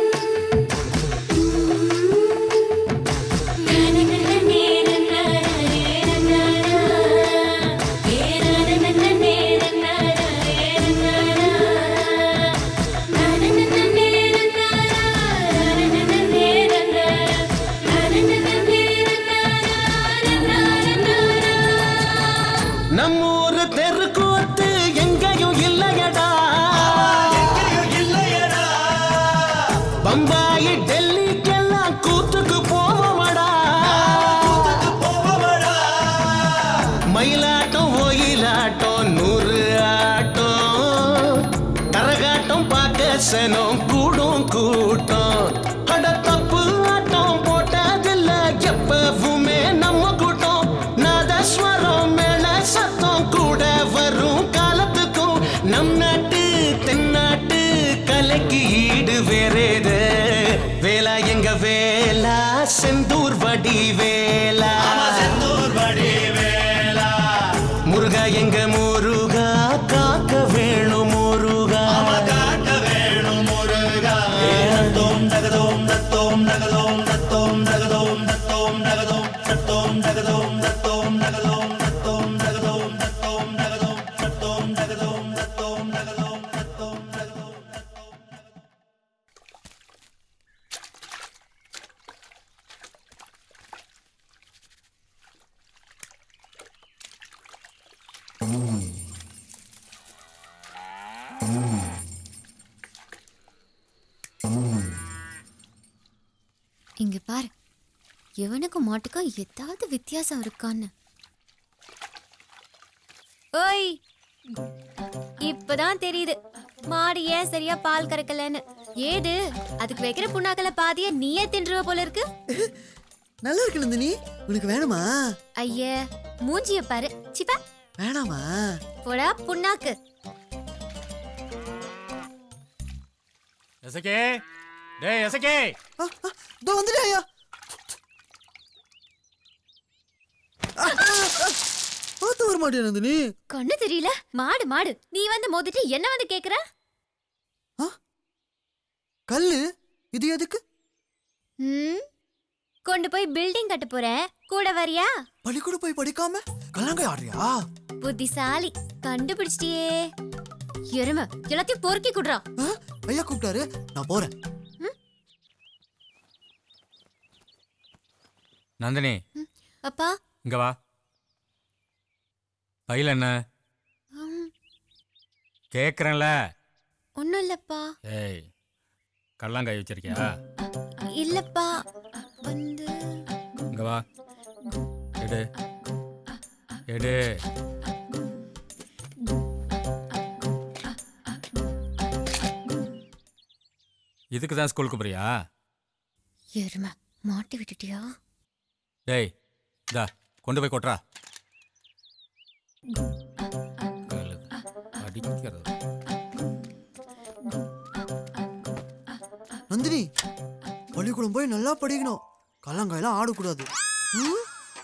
Na na na na na na na வடி வேலா செந்தூர் வடி வேலா முருகா எங்க முருகா காக்க வேணும் முருகா காக்க வேணும் முருகா தத்தோம் தகதோம் தத்தோம் தகதோம் தத்தோம் தகதோம் தத்தோம் தகதோம் தத்தோம் தகதோம் தத்தோம் தகதோம் தத்தோம் தகதோம் தத்தோம் தகதோம் தத்தோம் தகதோம் தத்தோம் தகதோம் தத்தோம் தகதோம் இங்க பாரு இவனுக்கும் மாட்டுக்கும் ஏதாவது வித்தியாசம் இருக்கான்னு ஓய் இப்பதான் தெரியுது மாடு ஏன் சரியா பால் கறக்கலன்னு ஏது அதுக்கு வைக்கிற புண்ணாக்கல பாதிய நீயே தின்றுவ போல இருக்கு நல்லா இருக்கு நந்தினி உனக்கு வேணுமா ஐய மூஞ்சிய பாரு சிப்பா வேணாமா போடா புண்ணாக்கு எசக்கே டேய் எசக்கே இதோ வந்துட்டேன் ஐயா பார்த்து வர மாட்டேன் நந்தினி கண்ணு தெரியல மாடு மாடு நீ வந்து மோதிட்டு என்ன வந்து கேக்குற கல்லு இது எதுக்கு ம் கொண்டு போய் பில்டிங் கட்ட போறேன் கூட வரியா பள்ளிக்கூடம் போய் படிக்காம கல்லாங்க ஆடுறியா புத்திசாலி கண்டுபிடிச்சிட்டியே எருமை எல்லாத்தையும் பொறுக்கி குடுறா ஐயா கூப்பிட்டாரு நான் போறேன் நந்தினி அப்பா இங்க வா பையில என்ன ம், கேக்குறேன்ல ஒண்ணும் இல்லப்பா ஏய் கல்லாங்காய் வச்சிருக்கியா இல்லப்பா வந்து இங்க வா எடு எடு இதுக்கு தான் ஸ்கூலுக்கு போறியா எருமை மாட்டி விட்டுட்டியா டேய் இதா கொண்டு போய் கொட்டுறா அடிக்கிறது நந்தினி பள்ளிக்கூடம் போய் நல்லா படிக்கணும் கல்லாங்காயெல்லாம் ஆடக்கூடாது ம்?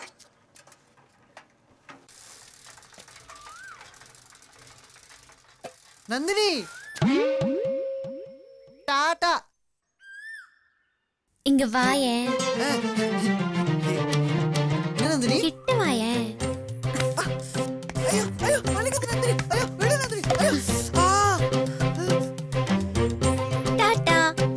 நந்தினி டாடா இங்க வாயேன் என்ன நந்தினி கிட்ட வாயேன் ஐயோ ஐயோ வலிக்குது நந்தினி ஐயோ விடு நந்தினி ஐயோ ஆ டாடா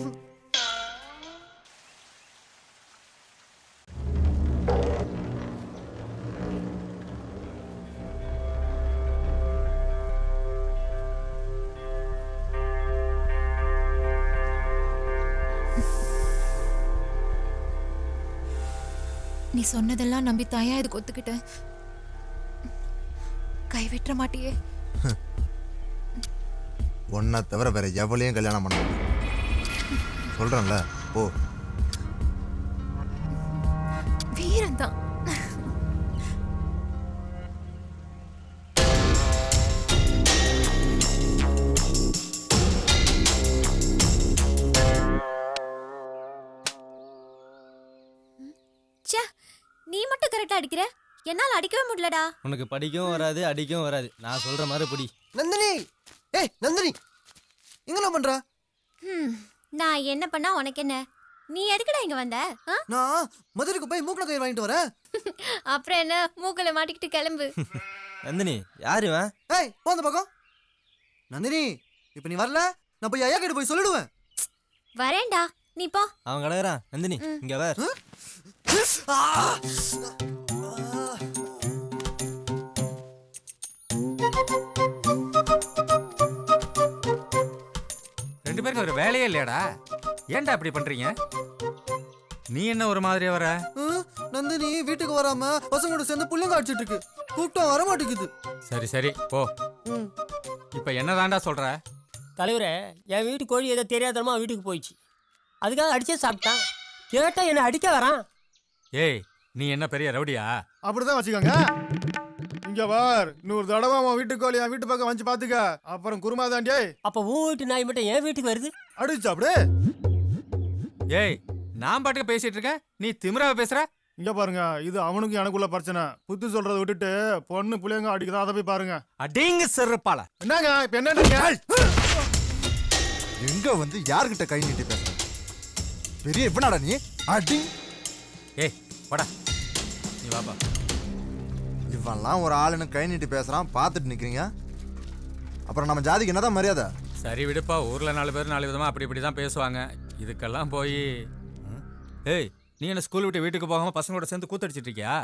நீ சொன்னதெல்லாம் நம்பி தாயா இதுக்கு ஒத்துக்கிட்டேன் கை விட்டுற மாட்டியே ஒன்றை தவிர வேற எவளையும் கல்யாணம் பண்ண மாட்டேன் சொல்கிறேன்ல போ வீரன் தான் ச்சே நீ மட்டும் கரெக்டா அடிக்கிற என்னால அடிக்கவே முடியலடா உனக்கு படிக்கவும் வராது அடிக்கவும் வராது நான் சொல்ற மாதிரி பிடி நந்தினி ஏய் நந்தினி எங்கண்ணா பண்ற ஹம், நான் என்ன பண்ணா உனக்கு என்ன நீ எதுக்குடா இங்க வந்த ஆ? நான் மதுரைக்கு போய் மூக்கல கயிறு வாங்கிட்டு வரேன் அப்புறம் என்ன மூக்கல மாட்டிக்கிட்டு கிளம்பு நந்தினி யாரு இவன் ஏய் போ அந்த பக்கம் நந்தினி இப்போ நீ வரல நான் போய் ஐயா கிட்ட போய் சொல்லிடுவேன் வரேன்டா நீ போ அவன் கிடக்குறான் நந்தினி இங்க வேற ரெண்டு பேருக்கு ஒரு வேலையே இல்லையாடா ஏன்டா அப்படி பண்றீங்க நீ என்ன ஒரு மாதிரியா வர ம், நந்தினி வீட்டுக்கு வராம பசங்களோட சேர்ந்து புள்ளைங்க அடிச்சிட்டு இருக்கு கூப்பிட்டா வர மாட்டேங்குது சரி சரி போ ம். இப்ப என்னதான்டா சொல்ற தலைவரே என் வீட்டு கோழி ஏதோ தெரியாதனமா வீட்டுக்கு போயிடுச்சு அதுக்காக அடிச்சே சாப்பிட்டான் கேட்டா என்னை அடிக்க வரான் ஏய் நீ என்ன பெரிய ரவுடியா அப்படிதான் வச்சுக்கோங்க இங்க பார் நூறு தடவை உன் வீட்டு கோழி என் வீட்டு பக்கம் வந்து பாத்துக்க அப்புறம் குருமா தாண்டியே அப்ப உன் வீட்டு நாய் மட்டும் என் வீட்டுக்கு வருது அடிச்சு அப்படியே ஏய் நான் பாட்டுக்கு பேசிட்டு இருக்கேன் நீ திமிராவை பேசுற இங்க பாருங்க இது அவனுக்கும் எனக்குள்ள பிரச்சனை புத்தி சொல்றதை விட்டுட்டு பொண்ணு புள்ளைங்க அடிக்குதா அதை போய் பாருங்க அடிங்க செருப்பால என்னங்க இப்ப என்னங்க எங்க வந்து யார்கிட்ட கை நீட்டி பேசுற பெரிய எப்படாடா நீ அடி ஏய் வாடா நீ வாப்பா இவன்லாம் ஒரு ஆளுன்னு கை நீட்டி பேசுறான் பார்த்துட்டு நிக்கிறீங்க அப்புறம் நம்ம ஜாதிக்கு என்னதான் மரியாதை சரி விடுப்பா ஊர்ல நாலு பேர் நாலு விதமா அப்படி இப்படி தான் பேசுவாங்க இதுக்கெல்லாம் போய் ஏய் நீ என்ன ஸ்கூல் விட்டு வீட்டுக்கு போகாம பசங்களோட சேர்ந்து கூத்தடிச்சிட்டு இருக்கியா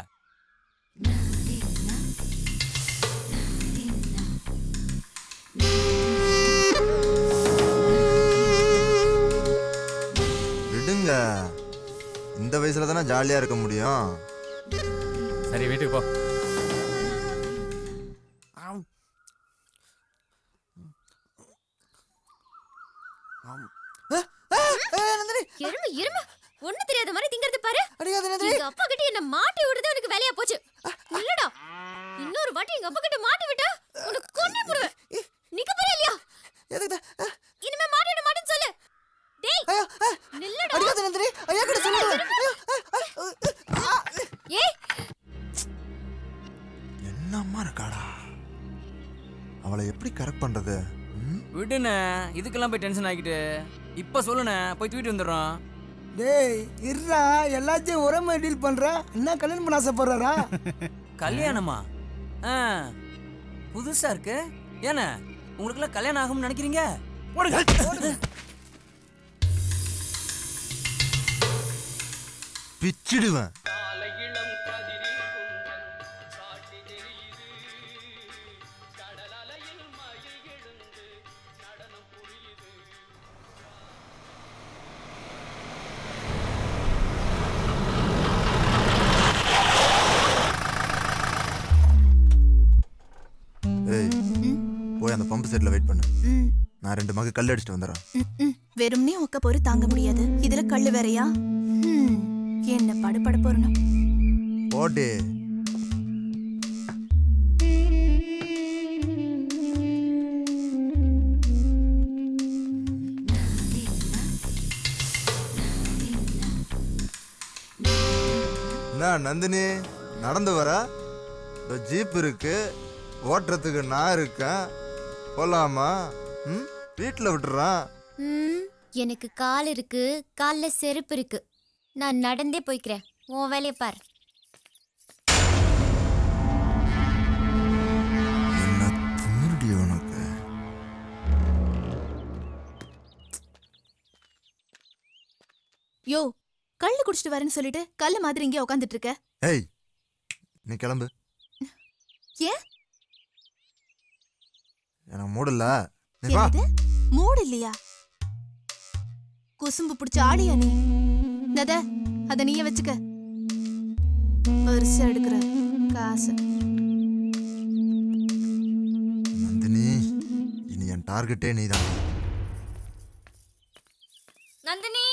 விடுங்க இந்த வயசுல தானே ஜாலியா இருக்க முடியும் சரி வீட்டுக்கு போ எருமை எருமை ஒண்ணு தெரியாத மாதிரி திங்கிறது பாரு எங்க அப்பா கிட்ட என்ன மாட்டி விடுறது எனக்கு வேலையா போச்சு இல்லடா இன்னொரு வாட்டி எங்க அப்பா கிட்ட மாட்டி விட்டா உனக்கு கொன்னே போடுவேன் நிக்க போற இல்லையா இனிமே மாட்டி விட மாட்டேன்னு சொல்லு டேய் நில்லடா அடிக்காத நந்தினி ஐயா கிட்ட சொல்லு ஏய் என்னம்மா இருக்காடா அவளை எப்படி கரெக்ட் பண்றது விடுண்ணே இதுக்கெல்லாம் போய் டென்ஷன் ஆகிட்டு இப்போ சொல்லுண்ணே போய் தூக்கிட்டு வந்துடுறோம் டேய் இருடா எல்லாத்தையும் ஒரே மாதிரி டீல் பண்ற என்ன கல்யாணம் பண்ண ஆசைப்படுறாரா கல்யாணமா ஆ புதுசா இருக்கு ஏண்ணே உங்களுக்குலாம் கல்யாணம் ஆகும்னு நினைக்கிறீங்க பிச்சிடுவேன் ஏய் போய் அந்த பம்பு செட்ல வெயிட் பண்ணு ம், நான் ரெண்டு மகு கல் அடிச்சுட்டு வந்துடுறேன் ம், ம். வெறும்னே ஒக்க போரு தாங்க முடியாது இதுல கல்லு வேறயா ம், என்ன படுபட போறணும் போட்டு என்ன நந்தினி நடந்து வர இந்த ஜீப் இருக்கு ஓட்டுறதுக்கு நான் இருக்கேன் போலாமா ம் வீட்டில் விட்டுறான் ம், எனக்கு கால் இருக்கு கால்ல செருப்பு இருக்கு நான் நடந்தே போய்க்கிறேன் உன் வேலையை பாரு திமிருடி உனக்கு யோ கள்ளு குடிச்சிட்டு வரேன்னு சொல்லிட்டு கல்லு மாதிரி இங்கே உட்காந்துட்டு இருக்க ஏய் நீ கிளம்பு ஏன் எனக்கு மூடல நீ வா என்னது மூடு இல்லையா குசும்பு பிடிச்ச ஆளியா நீ நத அத நீயே வச்சுக்க பெருசா எடுக்கிற காசு நந்தினி இனி என் டார்கெட்டே நீதான் நந்தினி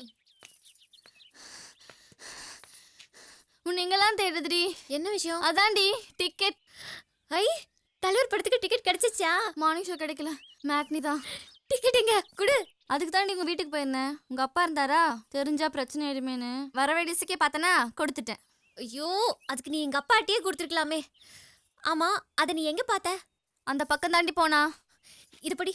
உன்னை எங்கெல்லாம் தேடுதுடி என்ன விஷயம் அதான்டி டிக்கெட் ஐ தலைவர் படத்துக்கு டிக்கெட் கிடைச்சிச்சா மார்னிங் ஷோ கிடைக்கல மேக்னி தான் டிக்கெட் எங்க குடு அதுக்கு தாண்டி உங்க வீட்டுக்கு போயிருந்தேன் உங்க அப்பா இருந்தாரா தெரிஞ்சா பிரச்சனை ஆயிடுமேனு வர வேடியஸுக்கே பார்த்தனா கொடுத்துட்டேன் ஐயோ அதுக்கு நீ எங்க அப்பாட்டியே கொடுத்துருக்கலாமே ஆமா அதை நீ எங்க பார்த்த அந்த பக்கம் தாண்டி போனா இதுபடி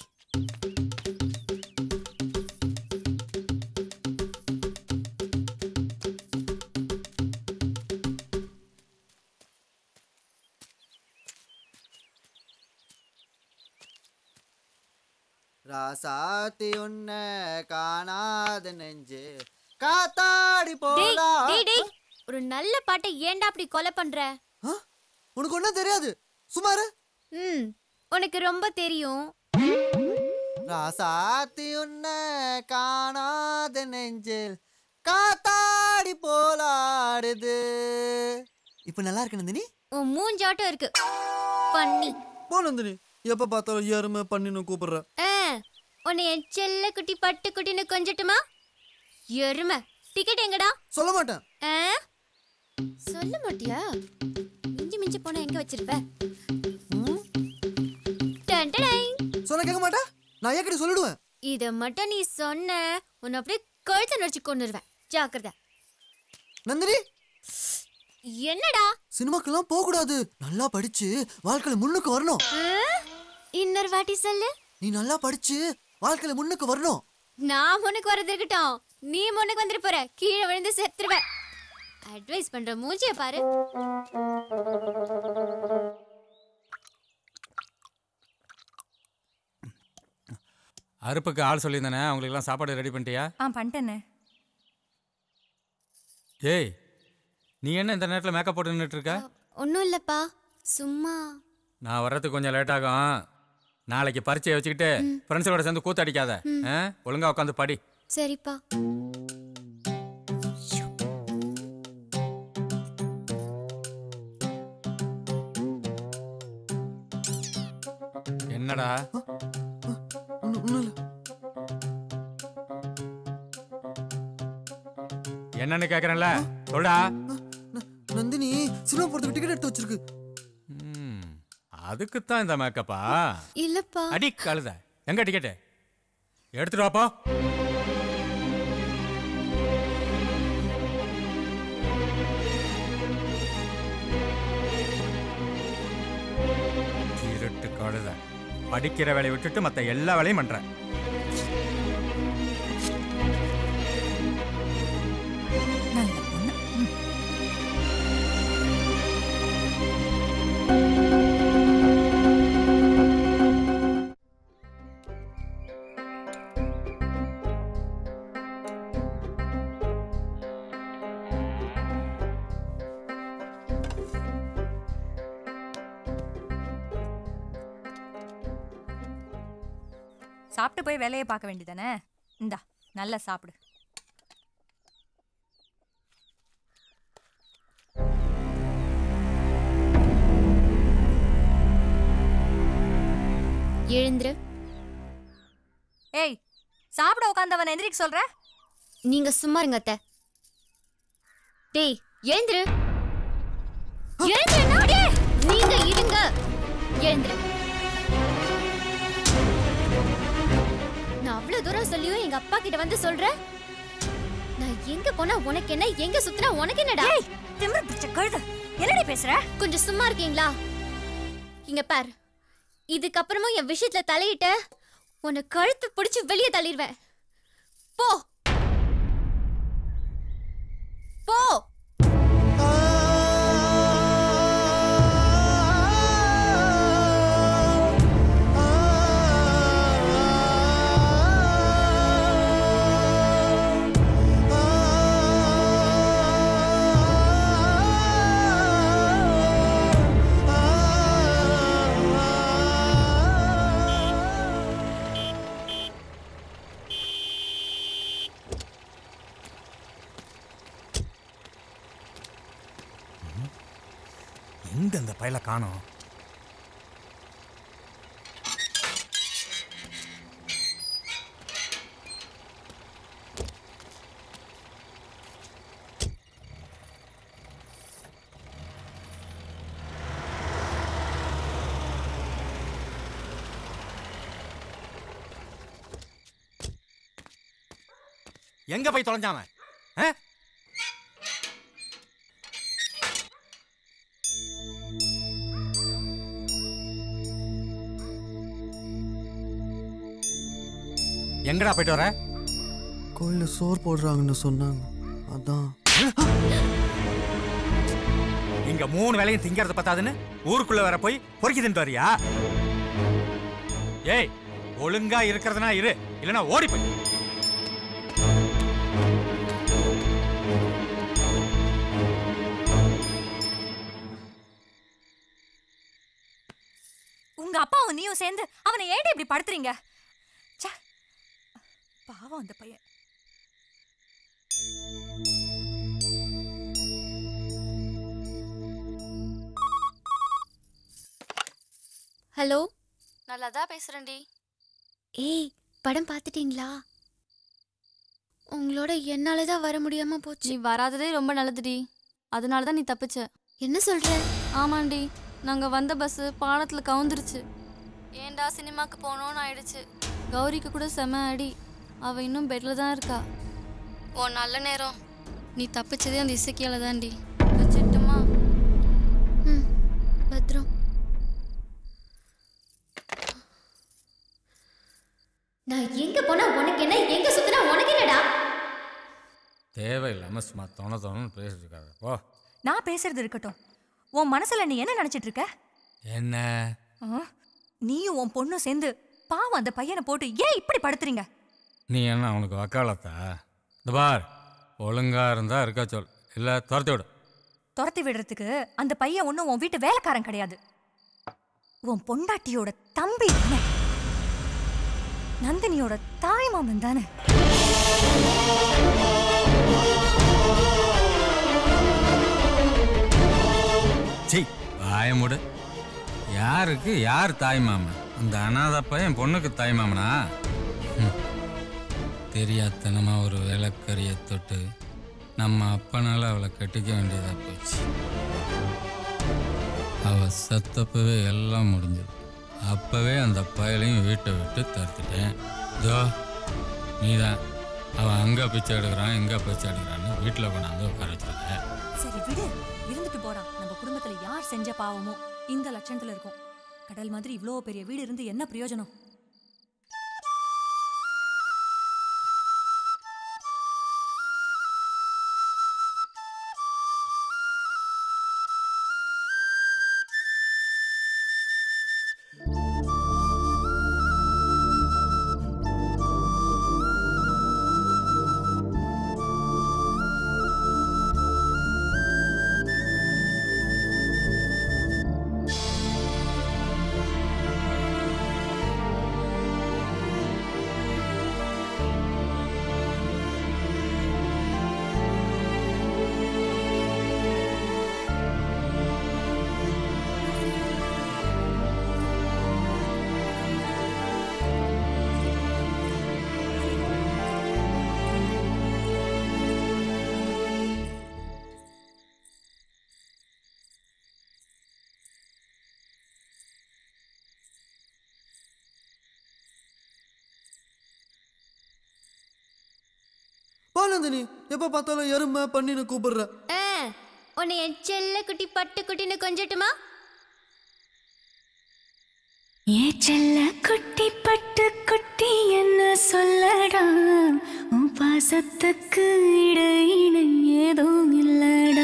ராசாத்தி உன்னை காணாத நெஞ்சு காத்தாடி டேய் போலா டேய் டேய் ஒரு நல்ல பாட்டை ஏன்டா அப்படி கொலை பண்ற உனக்கு ஒன்றும் தெரியாது சுமாரு ம் உனக்கு ரொம்ப தெரியும் ராசாத்தி உன்னை காணாத நெஞ்சில் காத்தாடி போலாடுது இப்போ நல்லா இருக்கு நந்தினி உன் மூஞ்சாட்டம் இருக்கு பண்ணி போ நந்தினி எப்ப பார்த்தாலும் எருமை பண்ணின்னு கூப்பிடுற ஆ உன்னை என் செல்ல குட்டி பட்டு குட்டின்னு கொஞ்சட்டுமா எருமை டிக்கெட் எங்கடா சொல்ல மாட்டேன் ஆ சொல்ல மாட்டியா மிஞ்சி மிஞ்சி போனா எங்க வச்சிருப்ப டன் டடை. சொன்ன கேட்க மாட்டா நான் ஏன் சொல்லிடுவேன் இத மட்டும் நீ சொன்ன உன்னை அப்படியே கழுத்தை நடிச்சு கொண்டுருவேன் ஜாக்கிரதை நந்தினி என்னடா சினிமாக்கெல்லாம் போக கூடாது நல்லா படிச்சு வாழ்க்கையில முன்னுக்கு வரணும் இன்னொரு வாட்டி சொல்லு நீ நல்லா படிச்சு வாழ்க்கையில முன்னுக்கு வரணும் நான் முன்னுக்கு வரது இருக்கட்டும் நீ முன்னுக்கு வந்துட்டு போற கீழே விழுந்து செத்துருவ அட்வைஸ் பண்ற மூஞ்சிய பாரு அறுப்புக்கு ஆள் சொல்லியிருந்தானே அவங்களுக்கெல்லாம் சாப்பாடு ரெடி பண்ணிட்டியா ஆ பண்ணிட்டேண்ணே ஏய் நீ என்ன இந்த நேரத்தில் மேக்கப் போட்டு நின்றுட்டு இருக்க ஒன்றும் இல்லப்பா சும்மா நான் வர்றதுக்கு கொஞ்சம் லேட் ஆகும் நாளைக்கு பரீட்சையை வச்சுக்கிட்டு ஃப்ரெண்ட்ஸோட சேர்ந்து கூத்து அடிக்காத ம். ஆ? ஒழுங்கா உட்காந்து படி சரிப்பா என்னடா என்னன்னு கேக்குறேன்ல சொல்டா நந்தினி சினிமா போறதுக்கு டிக்கெட் எடுத்து வச்சிருக்கு அதுக்குத்தான் இந்த மேக்கப்பா இல்லப்பா அடி கழுத எங்க டிக்கெட்டு எடுத்துட்டு வாப்போ இருட்டு கழுத படிக்கிற வேலையை விட்டுட்டு மத்த எல்லா வேலையும் பண்றேன் நல்ல பொண்ணு ம். சாப்பிட்டு போய் வேலையை பார்க்க வேண்டியதானே இந்தா நல்லா சாப்பிடு எழுந்துரு ஏய் சாப்பிட உட்காந்தவன் எந்திரிக்க சொல்ற நீங்க சும்மா இருங்க அத்தை டேய் எழுந்துரு எழுந்துருன்னா டேய் நீங்க இருங்க எழுந்துரு நான் அவ்வளவு தூரம் சொல்லியும் எங்க அப்பா கிட்ட வந்து சொல்றேன் நான் எங்க போனா உனக்கு என்ன எங்க சுத்தினா உனக்கு என்னடா திமிரு பிடிச்ச கழுத என்னடி பேசுற கொஞ்சம் சும்மா இருக்கீங்களா இங்க பார் இதுக்கப்புறமும் என் விஷயத்துல தலையிட்ட உன்னை கழுத்து பிடிச்சு வெளியே தள்ளிடுவேன் போ போ எங்க இந்த பையல காணோம் எங்க போய் தொலைஞ்சாம ஆ? எங்கடா போயிட்டு வர கோயில்ல சோறு போடுறாங்கன்னு சொன்னாங்க அதான் இங்க மூணு வேலையும் திங்கறது பத்தாதுன்னு ஊருக்குள்ள வர போய் பொறுக்கி தின்ட்டு வரியா ஏய் ஒழுங்கா இருக்கிறதுனா இரு இல்லனா ஓடி போய் உங்க அப்பாவும் நீயும் சேர்ந்து அவனை ஏன்டி இப்படி படுத்துறீங்க ச்சே பாவம் அந்த பையன் ஹலோ நல்லா தான் பேசுறேன்டி ஏய் படம் பார்த்துட்டீங்களா உங்களோட என்னால தான் வர முடியாம போச்சு நீ வராததே ரொம்ப நல்லதுடி அதனால தான் நீ தப்பிச்ச என்ன சொல்ற ஆமாண்டி நாங்க வந்த பஸ் பாலத்துல கவுந்துருச்சு ஏன்டா சினிமாக்கு போனோம்னு ஆயிடுச்சு கௌரிக்கு கூட செம அடி அவ இன்னும் பெட்ல தான் இருக்கா உன் நல்ல நேரம் நீ தப்பிச்சதே அந்த இசக்கியால தான்டி வச்சிட்டுமா ம் பத்ரம் நான் எங்க போனா உனக்கு என்ன எங்க சுத்தினா உனக்கு என்னடா தேவையில்லாம சும்மா தோண தோணுன்னு பேசிட்டு இருக்காங்க ஓ நான் பேசுறது இருக்கட்டும் உன் மனசுல நீ என்ன நினைச்சிட்டு இருக்க என்ன ஆ? நீயும் உன் பொண்ணும் சேர்ந்து பாவம் அந்த பையனை போட்டு ஏன் இப்படி படுத்துறீங்க நீ என்ன அவனுக்கு வக்காலத்தா இந்த பார் ஒழுங்கா இருந்தா இருக்கா சொல் இல்லை துரத்தி விடு துரத்தி விடுறதுக்கு அந்த பையன் ஒன்றும் உன் வீட்டு வேலைக்காரன் கிடையாது உன் பொண்டாட்டியோட தம்பி தானே நந்தினியோட தாய் மாமன் தானே சி வாய மூடு யாருக்கு யார் தாய் மாமன் அந்த அனாதை பையன் பொண்ணுக்கு தாய் மாமனா ம். தெரியாத்தனமா ஒரு விளக்கறிய தொட்டு நம்ம அப்பனால அவளை கட்டிக்க வேண்டியதா போச்சு அவ சத்தப்பவே எல்லாம் முடிஞ்சது அப்பவே அந்த பயலையும் வீட்டை விட்டு தடுத்துட்டேன் இதோ நீதான் அவன் அங்க பிச்சை எடுக்கிறான் எங்க பிச்சை எடுக்கிறான்னு வீட்டில் கொண்டாந்து உட்கார வச்சிருக்க சரி விடு இருந்துட்டு போறான் நம்ம குடும்பத்துல யார் செஞ்ச பாவமோ இந்த லட்சணத்துல இருக்கும் கடல் மாதிரி இவ்வளோ பெரிய வீடு இருந்து என்ன பிரயோஜனம் பாலந்தினி எப்ப பார்த்தாலும் எருமை பண்ணின்னு கூப்பிடுற ஆ, உன்னை என் செல்ல குட்டி பட்டு குட்டின்னு கொஞ்சட்டுமா ஏ செல்ல குட்டி பட்டு குட்டி என்ன சொல்லடா உன் பாசத்துக்கு இடையின ஏதும் இல்லடா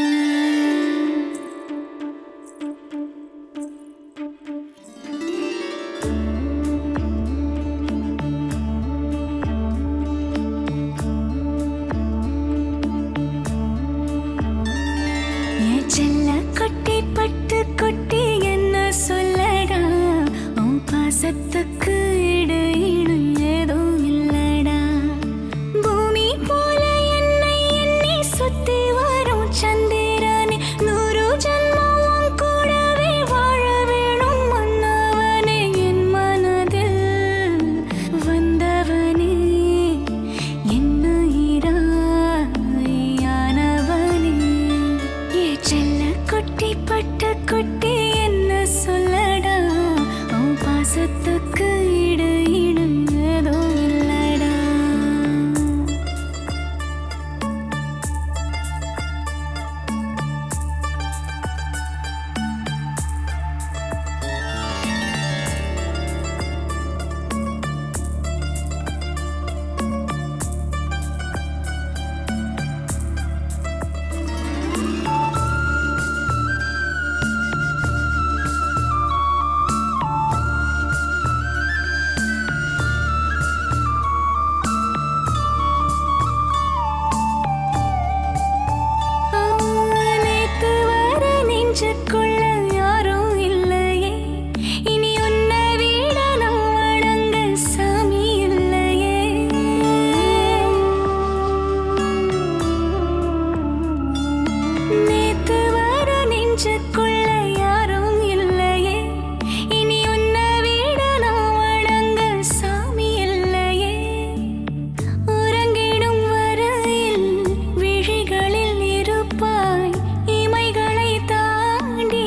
ஏ செல்ல குட்டி பட்டு குட்டி என்ன சொல்லடா உன் பாசத்துக்கு இடையின ஏதும் இல்லடா பூமி போல என்னை எண்ணி சுத்தி வரும் சந்திரனே நூறு ஜன்மம் உன் கூடவே வாழ வேணும் மன்னவனே என் மனதில் வந்தவனே என்ன யானவனே ஏ செல்ல குட்டி பட்டு குட்டி என்ன சொல்லடா உன் பாசத்துக்கு இடையின ஏதோ இல்லடா நேத்து வர நெஞ்சுக்குள்ள யாரும் இல்லையே இனி உன்னை விட நான் வணங்க சாமி இல்லையே நேத்து வர நெஞ்சுக்குள்ள யாரும் இல்லையே இனி உன்னை விட நான் வணங்க சாமி இல்லையே உறங்கிடும் வரையில் விழிகளில் இருப்பாய் இமைகளை தாண்டி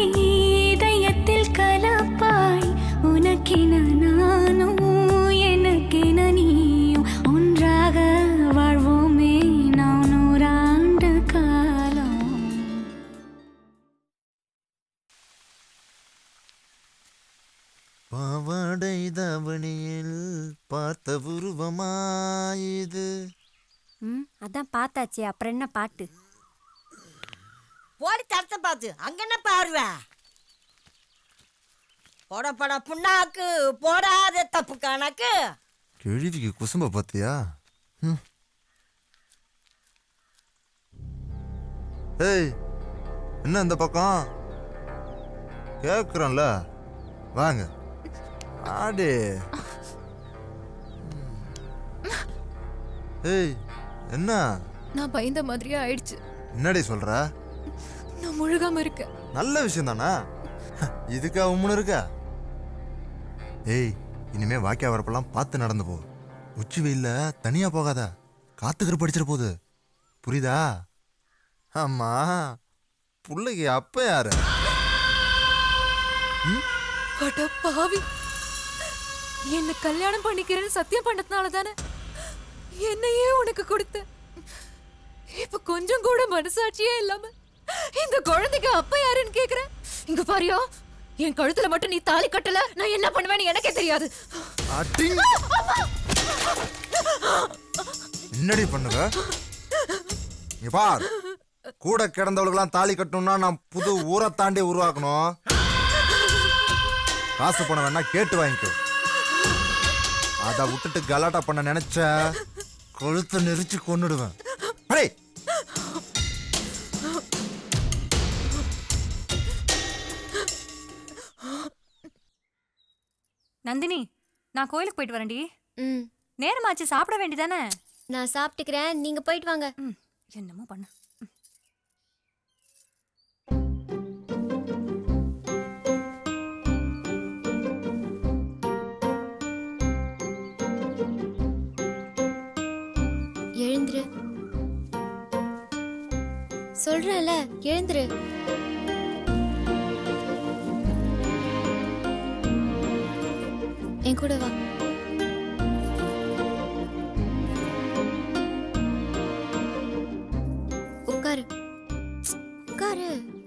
பாவாடை தவணியில் பார்த்த உருவமாயுது ம் அதான் பார்த்தாச்சே அப்புறம் என்ன பாட்டு போடி தரத்தை பார்த்து அங்க என்ன பாருவ போட போட புண்ணாக்கு போடாத தப்பு கணக்கு கிழவிக்கு குசும்ப பார்த்தியா ம். ஏய் என்ன இந்த பக்கம் கேக்குறேன்ல வாங்க ஆடு ஏய் என்ன நான் பயந்த மாதிரியே ஆயிடுச்சு என்னடி சொல்ற நான் முழுகாம இருக்கேன் நல்ல விஷயம் தானா இதுக்கா உம்முன்னு இருக்க ஏய் இனிமே வாக்கியா வரப்பெல்லாம் பார்த்து நடந்து போ உச்சி வெயில்ல தனியா போகாத காத்துக்கிற படிச்சிட போகுது புரியுதா ஆமா புள்ளைக்கு அப்ப யாரு அட பாவி என்ன கல்யாணம் பண்ணிக்கிறேன்னு சத்தியம் பண்ணதுனால தானே என்னையே உனக்கு கொடுத்த இப்ப கொஞ்சம் கூட மனசாட்சியே இல்லாம இந்த குழந்தைக்கு அப்பா யாருன்னு கேக்குறேன் இங்க பாரியா என் கழுத்துல மட்டும் நீ தாலி கட்டல நான் என்ன பண்ணுவேன்னு எனக்கே தெரியாது அடிங். என்னடி பண்ணுவ இங்க பார் கூட கிடந்தவளுக்கெல்லாம் தாலி கட்டணும்னா நான் புது ஊரை தாண்டி உருவாக்கணும் காசு பணம் வேணா கேட்டு வாங்கிக்கோ அதை விட்டுட்டு கலாட்டா பண்ண நினைச்ச கொழுத்தை நெரிச்சு கொன்னுடுவேன் அடே நந்தினி நான் கோயிலுக்கு போயிட்டு வரேன்டி ம் நேரமாச்சு சாப்பிட வேண்டியதானே நான் சாப்பிட்டுக்கிறேன் நீங்க போயிட்டு வாங்க என்னமோ பண்ணு எழுந்துரு சொல்றேன்ல எழுந்துரு என் கூட வா உட்காரு உட்காரு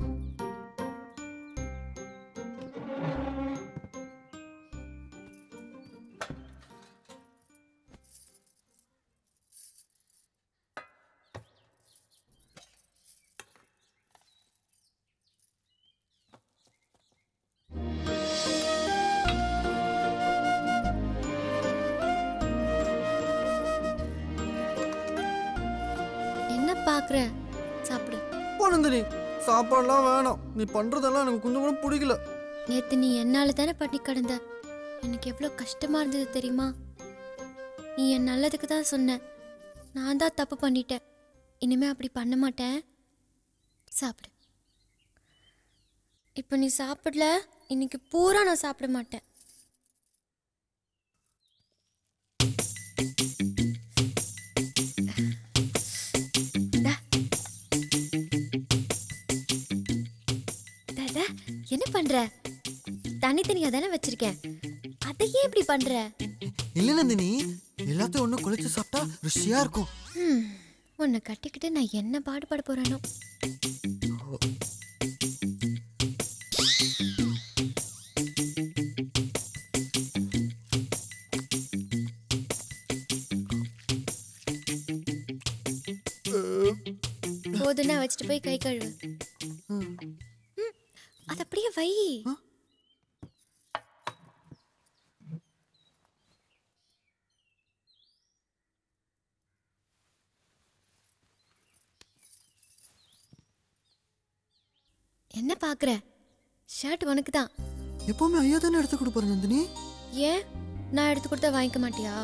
என்ன பாக்குற சாப்பிடு நந்தினி சாப்பாடுலாம் வேணாம் நீ பண்றதெல்லாம் எனக்கு கொஞ்சம் கூட பிடிக்கல நேத்து நீ என்னால தானே பட்டி கிடந்த எனக்கு எவ்வளோ கஷ்டமா இருந்தது தெரியுமா நீ என் நல்லதுக்கு தான் சொன்ன நான் தான் தப்பு பண்ணிட்டேன் இனிமே அப்படி பண்ண மாட்டேன் சாப்பிடு இப்போ நீ சாப்பிடல இன்னைக்கு பூரா நான் சாப்பிட மாட்டேன் இந்தா. இந்தா, இந்தா. என்ன பண்ற தனித்தனியா தானே வச்சிருக்கேன் அதையே இப்படி பண்ற இல்ல நந்தினி எல்லாத்தையும் ஒண்ணு குளிச்சு சாப்பிட்டா ருசியா இருக்கும் ஹம், உன்னை கட்டிக்கிட்டு நான் என்ன பாடுபட போறேனோ போதுன்னா வச்சுட்டு போய் கை கழுவு ம், அது அப்படியே வை என்ன பாக்குற ஷர்ட் உனக்கு தான் எப்பவுமே ஐயா தானே எடுத்து கொடுப்பாரு நந்தினி ஏன் நான் எடுத்து கொடுத்தா வாங்கிக்க மாட்டியா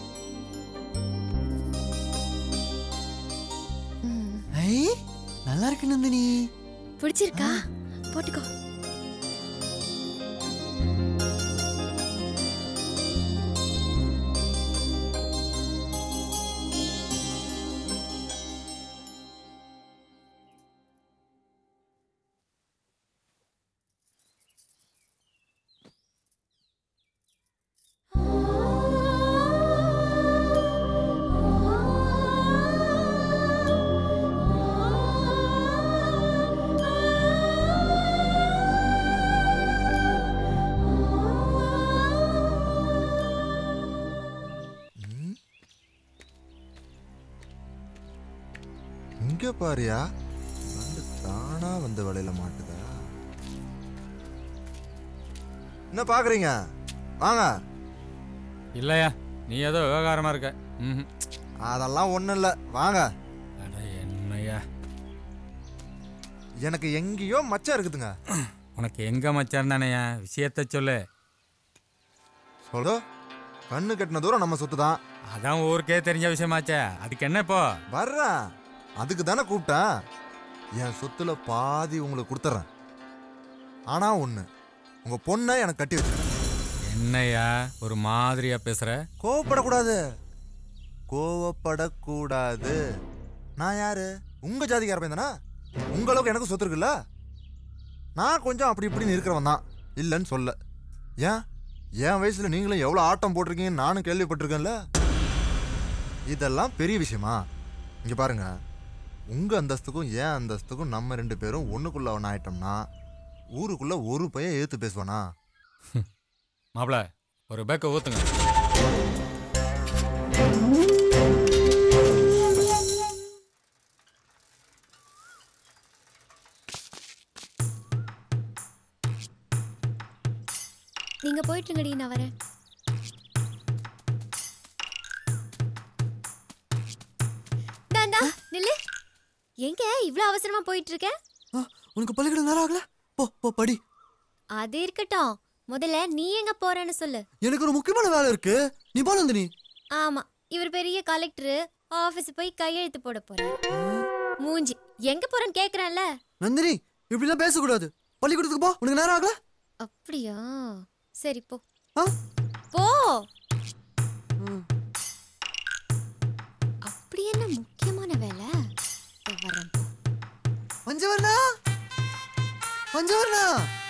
ஐ நல்லா இருக்கு நந்தினி பிடிச்சிருக்கா போட்டுக்கோ ஆ இங்க பாரியா வந்து தானா வந்த வலையில மாட்டுதா என்ன பாக்குறீங்க வாங்க இல்லையா நீ ஏதோ விவகாரமா இருக்க ம்ஹும். அதெல்லாம் ஒண்ணும் இல்ல வாங்க அட என்னய்யா எனக்கு எங்கேயோ மச்சம் இருக்குதுங்க உனக்கு எங்க மச்சான் தானேயா விஷயத்த சொல்லு சொல்லு கண்ணு கட்டின தூரம் நம்ம சொத்து தான் அதான் ஊருக்கே தெரிஞ்ச விஷயமாச்சே அதுக்கு என்ன இப்போ வர்றேன் அதுக்கு தானே கூப்பிட்டேன் என் சொத்துல பாதி உங்களுக்கு கொடுத்துட்றேன் ஆனா ஒண்ணு உங்க பொண்ணை எனக்கு கட்டி வச்சிருக்கேன் என்னய்யா ஒரு மாதிரியா பேசுற கோவப்படக்கூடாது கோவப்படக்கூடாது நான் யாரு உங்க ஜாதிக்கார பையன் தானே உங்க அளவுக்கு எனக்கு சொத்து இருக்குல்ல நான் கொஞ்சம் அப்படி இப்படின்னு இருக்கிறவன் தான் இல்லைன்னு சொல்ல ஏன் என் வயசுல நீங்களும் எவ்வளோ ஆட்டம் போட்டிருக்கீங்கன்னு நானும் கேள்விப்பட்டிருக்கேன்ல இதெல்லாம் பெரிய விஷயமா இங்க பாருங்க உங்க அந்தஸ்துக்கும் என் அந்தஸ்துக்கும் நம்ம ரெண்டு பேரும் ஒண்ணுக்குள்ள ஒன்று ஆயிட்டோம்னா ஊருக்குள்ள ஒரு பையன் ஏத்து பேசுவானா மாப்பிள ஒரு பேக்க ஊத்துங்க நீங்க போயிட்டுங்கடி நான் வரேன் தாண்டா நில்லு எங்க இவ்ளோ அவசரமா போயிட்டு இருக்க உனக்கு பள்ளிக்கூடம் நேரம் ஆகல போ போ படி அது இருக்கட்டும் முதல்ல நீ எங்க போறேன்னு சொல்லு எனக்கு ஒரு முக்கியமான வேலை இருக்கு நீ போ நந்தினி ஆமா இவர் பெரிய கலெக்டர் ஆபீஸ் போய் கையெழுத்து போட போறாரு மூஞ்சி எங்க போறேன்னு கேக்குறான்ல நந்தினி இப்படிலாம் பேசக்கூடாது பள்ளிக்கூடத்துக்கு போ உனக்கு நேரம் ஆகல அப்படியா சரி போ ஆ? போ அப்படி என்ன முக்கியமான வேலை இதோ வரேன் போ. பஞ்சவர்ணா பஞ்சவர்ணா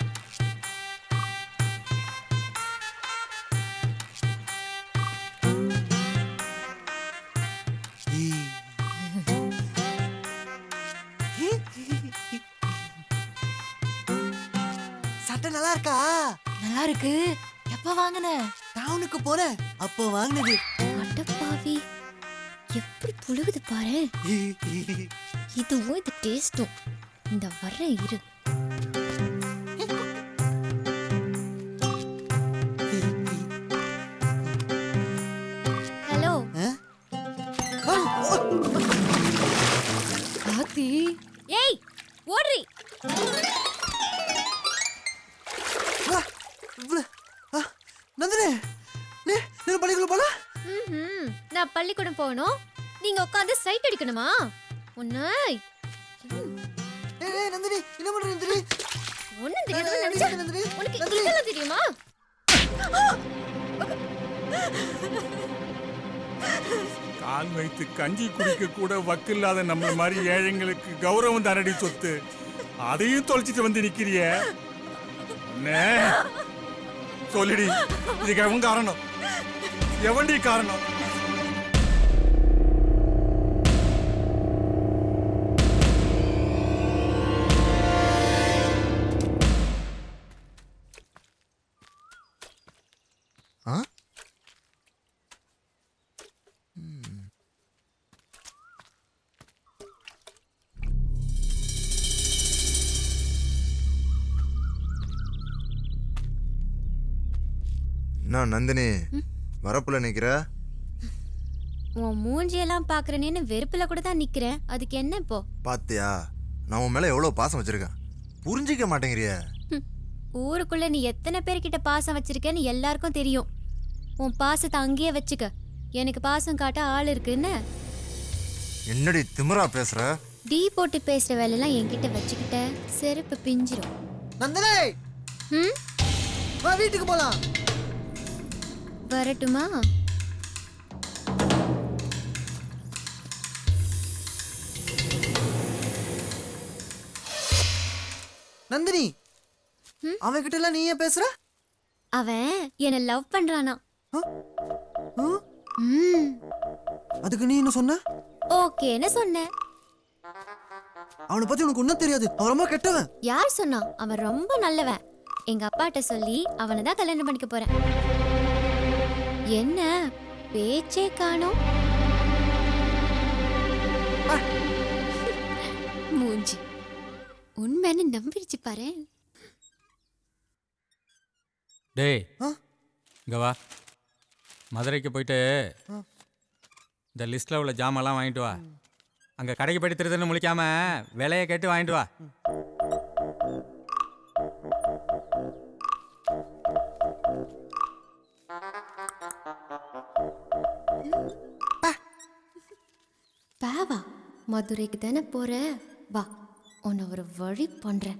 சட்டை நல்லா இருக்கா நல்லா இருக்கு எப்ப வாங்குன டவுனுக்கு போறேன் அப்போ வாங்கினது அடப்பாவி எப்படி புழுகுது பாரு இதுவும் இது டேஸ்டும் இந்த வர்ற இரு ஹலோ காத்தி ஏய் ஓடுறி நந்தினி நீ நீ பள்ளிக்குள்ள போல ம்ஹும். நான் பள்ளிக்கூடம் போகணும் நீங்க உட்காந்து சைட் அடிக்கணுமா உன்னை ஏய் ஏய், நந்தினி என்ன பண்ற நந்தினி ஒண்ணும் தெரியாதுன்னு நினைச்சா உனக்கு இதெல்லாம் தெரியுமா கால் வைத்து கஞ்சி குடிக்க கூட வக்கில்லாத நம்ம மாதிரி ஏழைங்களுக்கு கௌரவம் தானடி சொத்து அதையும் தொலைச்சிட்டு வந்து நிக்கிறிய அண்ணே, சொல்லுடி இதுக்கு எவன் காரணம் எவன்டி காரணம் ஆ என்ன நந்தினி வரப்புல நிக்கிற உன் மூஞ்சியெல்லாம் பாக்குறேன்னு வெறுப்புல கூட தான் நிக்கிறேன் அதுக்கு என்ன இப்போ பாத்தியா நான் உன் மேல எவ்வளவு பாசம் வச்சிருக்கேன் புரிஞ்சிக்க மாட்டேங்கிறிய ஊருக்குள்ள நீ எத்தனை பேர்கிட்ட பாசம் வச்சிருக்கேன்னு எல்லாருக்கும் தெரியும் உன் பாசத்தை அங்கேயே வச்சுக்க எனக்கு பாசம் காட்ட ஆள் இருக்குன்னு என்னடி திமிரா பேசுற டீ போட்டு பேசுற வேலையெல்லாம் என்கிட்ட வச்சுக்கிட்ட செருப்பு பிஞ்சிரும் நந்தினி ம் வா வீட்டுக்கு போலாம் வரட்டுமா நந்தினி அவன் கிட்ட எல்லாம் நீ ஏன் பேசுற அவன் என்ன லவ் பண்றானா ம் அதுக்கு நீ என்ன சொன்ன ஓகேன்னு சொன்னேன் அவனை பத்தி உனக்கு ஒன்றும் தெரியாது அவன் ரொம்ப கெட்டவன் யார் சொன்னா அவன் ரொம்ப நல்லவன் எங்க அப்பாட்ட சொல்லி அவனை தான் கல்யாணம் பண்ணிக்க போறேன் என்ன பேச்சே காணோம் மூஞ்சி உண்மைன்னு நம்பிடுச்சு பாரு டேய் இங்க வா மதுரைக்கு போயிட்டு இந்த லிஸ்ட்ல உள்ள ஜாமெல்லாம் வாங்கிட்டு வா அங்க கடைக்கு போயிட்டு திருதுன்னு முழிக்காம விலையை கேட்டு வாங்கிட்டு வா பாவா மதுரைக்கு தானே போற வா உன்னை ஒரு வழி பண்றேன்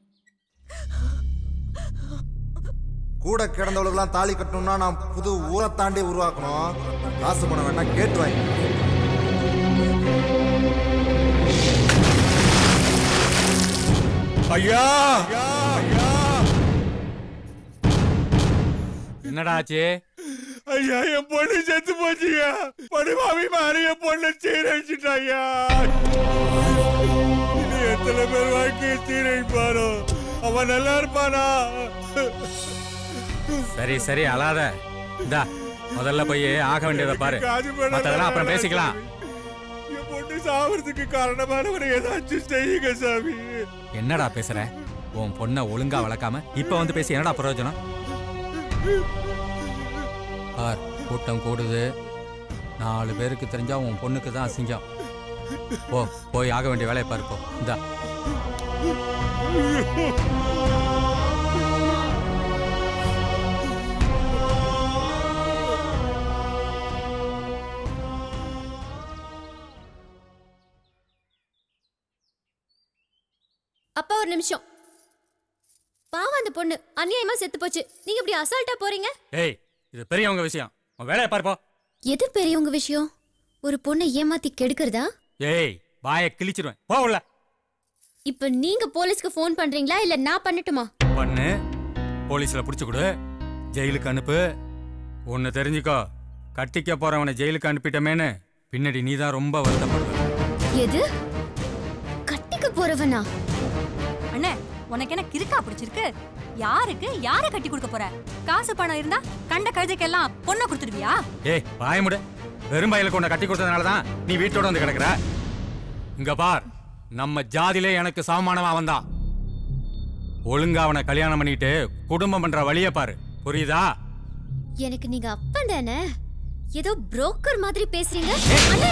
கூட கிடந்தவளுக்கெல்லாம் தாலி கட்டணும்னா நான் புது ஊரை தாண்டி உருவாக்கணும் காசு பணம் வேணா கேட்டு வாங்கி ஐயா என்னடா ஆச்சு ஐயா என் பொண்ணு செத்து போச்சுயா படுவாமி மாறி என் பொண்ணு சீரழிச்சிட்டாயா இது எத்தனை பேர் வாழ்க்கையை சீரழிப்பாரோ அவன் நல்லா இருப்பானா சரி சரி அழாத இந்தா முதல்ல போய் ஆக வேண்டியதை பாரு காது படம் மத்ததெல்லாம் அப்புறம் பேசிக்கலாம் என் பொண்ணு சாவறதுக்கு காரணமானவரை ஏதாச்சும் செய்யுங்க சாமி என்னடா பேசுற உன் பொண்ணை ஒழுங்கா வளர்க்காம இப்ப வந்து பேசி என்னடா பிரயோஜனம் பார் கூட்டம் கூடுது நாலு பேருக்கு தெரிஞ்சா உன் பொண்ணுக்கு தான் அசிங்கம் போ போய் ஆக வேண்டிய வேலையை பாரு போ இந்தா அப்பா ஒரு நிமிஷம் பாவம் அந்த பொண்ணு அநியாயமா செத்து போச்சு நீங்க இப்படி அசால்ட்டா போறீங்க ஏய் இது பெரியவங்க விஷயம் உன் வேலையை பாரு போ எது பெரியவங்க விஷயம் ஒரு பொண்ணை ஏமாத்தி கெடுக்கிறதா ஏய் வாயை கிழிச்சிருவேன் போ உள்ள இப்ப நீங்க போலீஸ்க்கு ஃபோன் பண்றீங்களா இல்ல நான் பண்ணட்டுமா பண்ணு போலீஸ்ல புடிச்சு கொடு ஜெயிலுக்கு அனுப்பு ஒன்னு தெரிஞ்சுக்கோ கட்டிக்க போறவனை ஜெயிலுக்கு அனுப்பிட்டமேன்னு பின்னாடி நீ தான் ரொம்ப வருத்தப்படுவ எது கட்டிக்க போறவனா அண்ணே உனக்கு என்ன கிறுக்கா பிடிச்சிருக்கு யாருக்கு யாரை கட்டி கொடுக்க போற காசு பணம் இருந்தா கண்ட கழுதைக்கெல்லாம் பொண்ணை கொடுத்துடுவியா ஏய் வாயமுடு வெறும் பயிலுக்கு உன்னை கட்டி கொடுத்ததுனால தான் நீ வீட்டோட வந்து கிடக்குற இங்க பார் நம்ம ஜாதியிலே எனக்கு சமமானவன் அவன் தான் ஒழுங்கா அவனை கல்யாணம் பண்ணிட்டு குடும்பம் பண்ற வழிய பாரு புரியுதா எனக்கு நீங்க அப்பன் தானே ஏதோ புரோக்கர் மாதிரி பேசுறீங்க அண்ணே!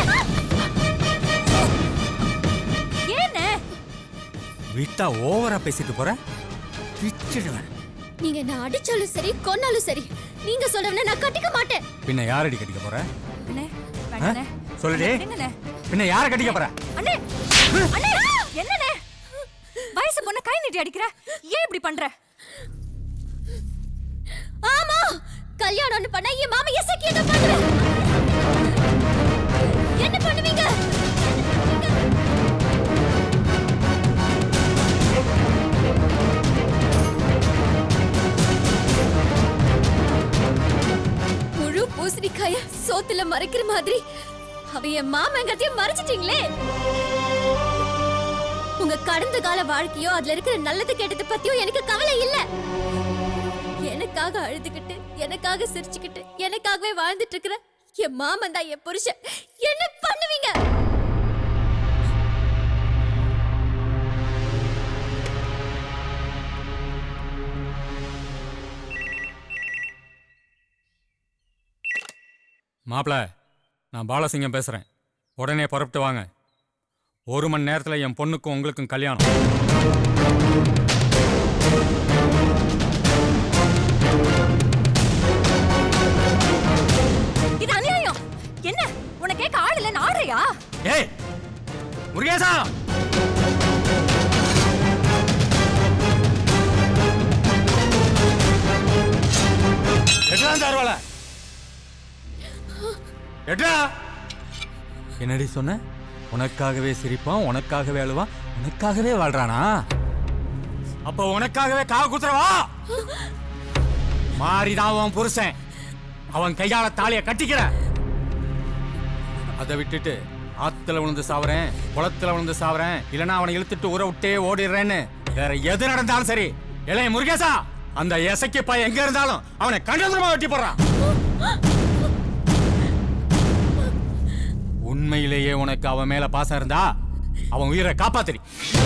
ஏன்னு விட்டா ஓவரா பேசிட்டு போற பிச்சிடுவேன் நீங்க என்ன அடிச்சாலும் சரி கொன்னாலும் சரி நீங்க சொல்றவன நான் கட்டிக்க மாட்டேன் பின்ன யாரடி கட்டிக்க போற அண்ணே ஆ? வேண்டாண்ணே சொல்லுடி என்னண்ணே பின்ன யார கட்டிக்க போற அண்ணே அண்ணே என்னண்ணே வயசு பொண்ணு கை நீட்டி அடிக்கிற ஏன் இப்படி பண்ற ஆமா கல்யாணம்னு பண்ணா என் மாமா எசக்கி என்ன பண்ணுவேன் என்ன பண்ணுவீங்க முழு பூசணிக்காய சோத்துல மறைக்கிற மாதிரி அவ என் மாமங்கத்தையும் மறைச்சிட்டீங்களே உங்க கடந்த கால வாழ்க்கையோ அதுல இருக்கிற நல்லது கெட்டது பத்தியோ எனக்கு கவலை இல்ல எனக்காக அழுதுகிட்டு எனக்காக சிரிச்சுக்கிட்டு எனக்காகவே வாழ்ந்துட்டு இருக்கிற என் மாமன் தான் என் புருஷன் என்ன பண்ணுவீங்க மாப்பிள நான் பாலசிங்கம் பேசுறேன் உடனே புறப்பட்டு வாங்க ஒரு மணி நேரத்தில் என் பொண்ணுக்கும் உங்களுக்கும் கல்யாணம் இது அநியாயம் என்ன உன்னை கேட்க ஆள் இல்லைன்னு ஆடுறியா ஏய் முருகேசா எட்ரா தருவாள எட்ரா என்னடி சொன்ன உனக்காகவே சிரிப்பான் உனக்காகவே அழுவான் உனக்காகவே வாழ்றானா அப்ப உனக்காகவே காவ குத்துறவா மாறிதான் உன் புருஷன் அவன் கையால தாலிய கட்டிக்கிற அதை விட்டுட்டு ஆத்துல விழுந்து சாவறேன் குளத்துல விழுந்து சாவறேன் இல்லனா அவனை இழுத்துட்டு ஊற விட்டே ஓடிடுறேன்னு வேற எது நடந்தாலும் சரி இளைய முருகேசா அந்த எசக்கி பையன் எங்க இருந்தாலும் அவனை கண்டதுரமா வெட்டி போடுறான் உண்மையிலேயே உனக்கு அவன் மேல பாசம் இருந்தா அவன் உயிரை காப்பாத்திரி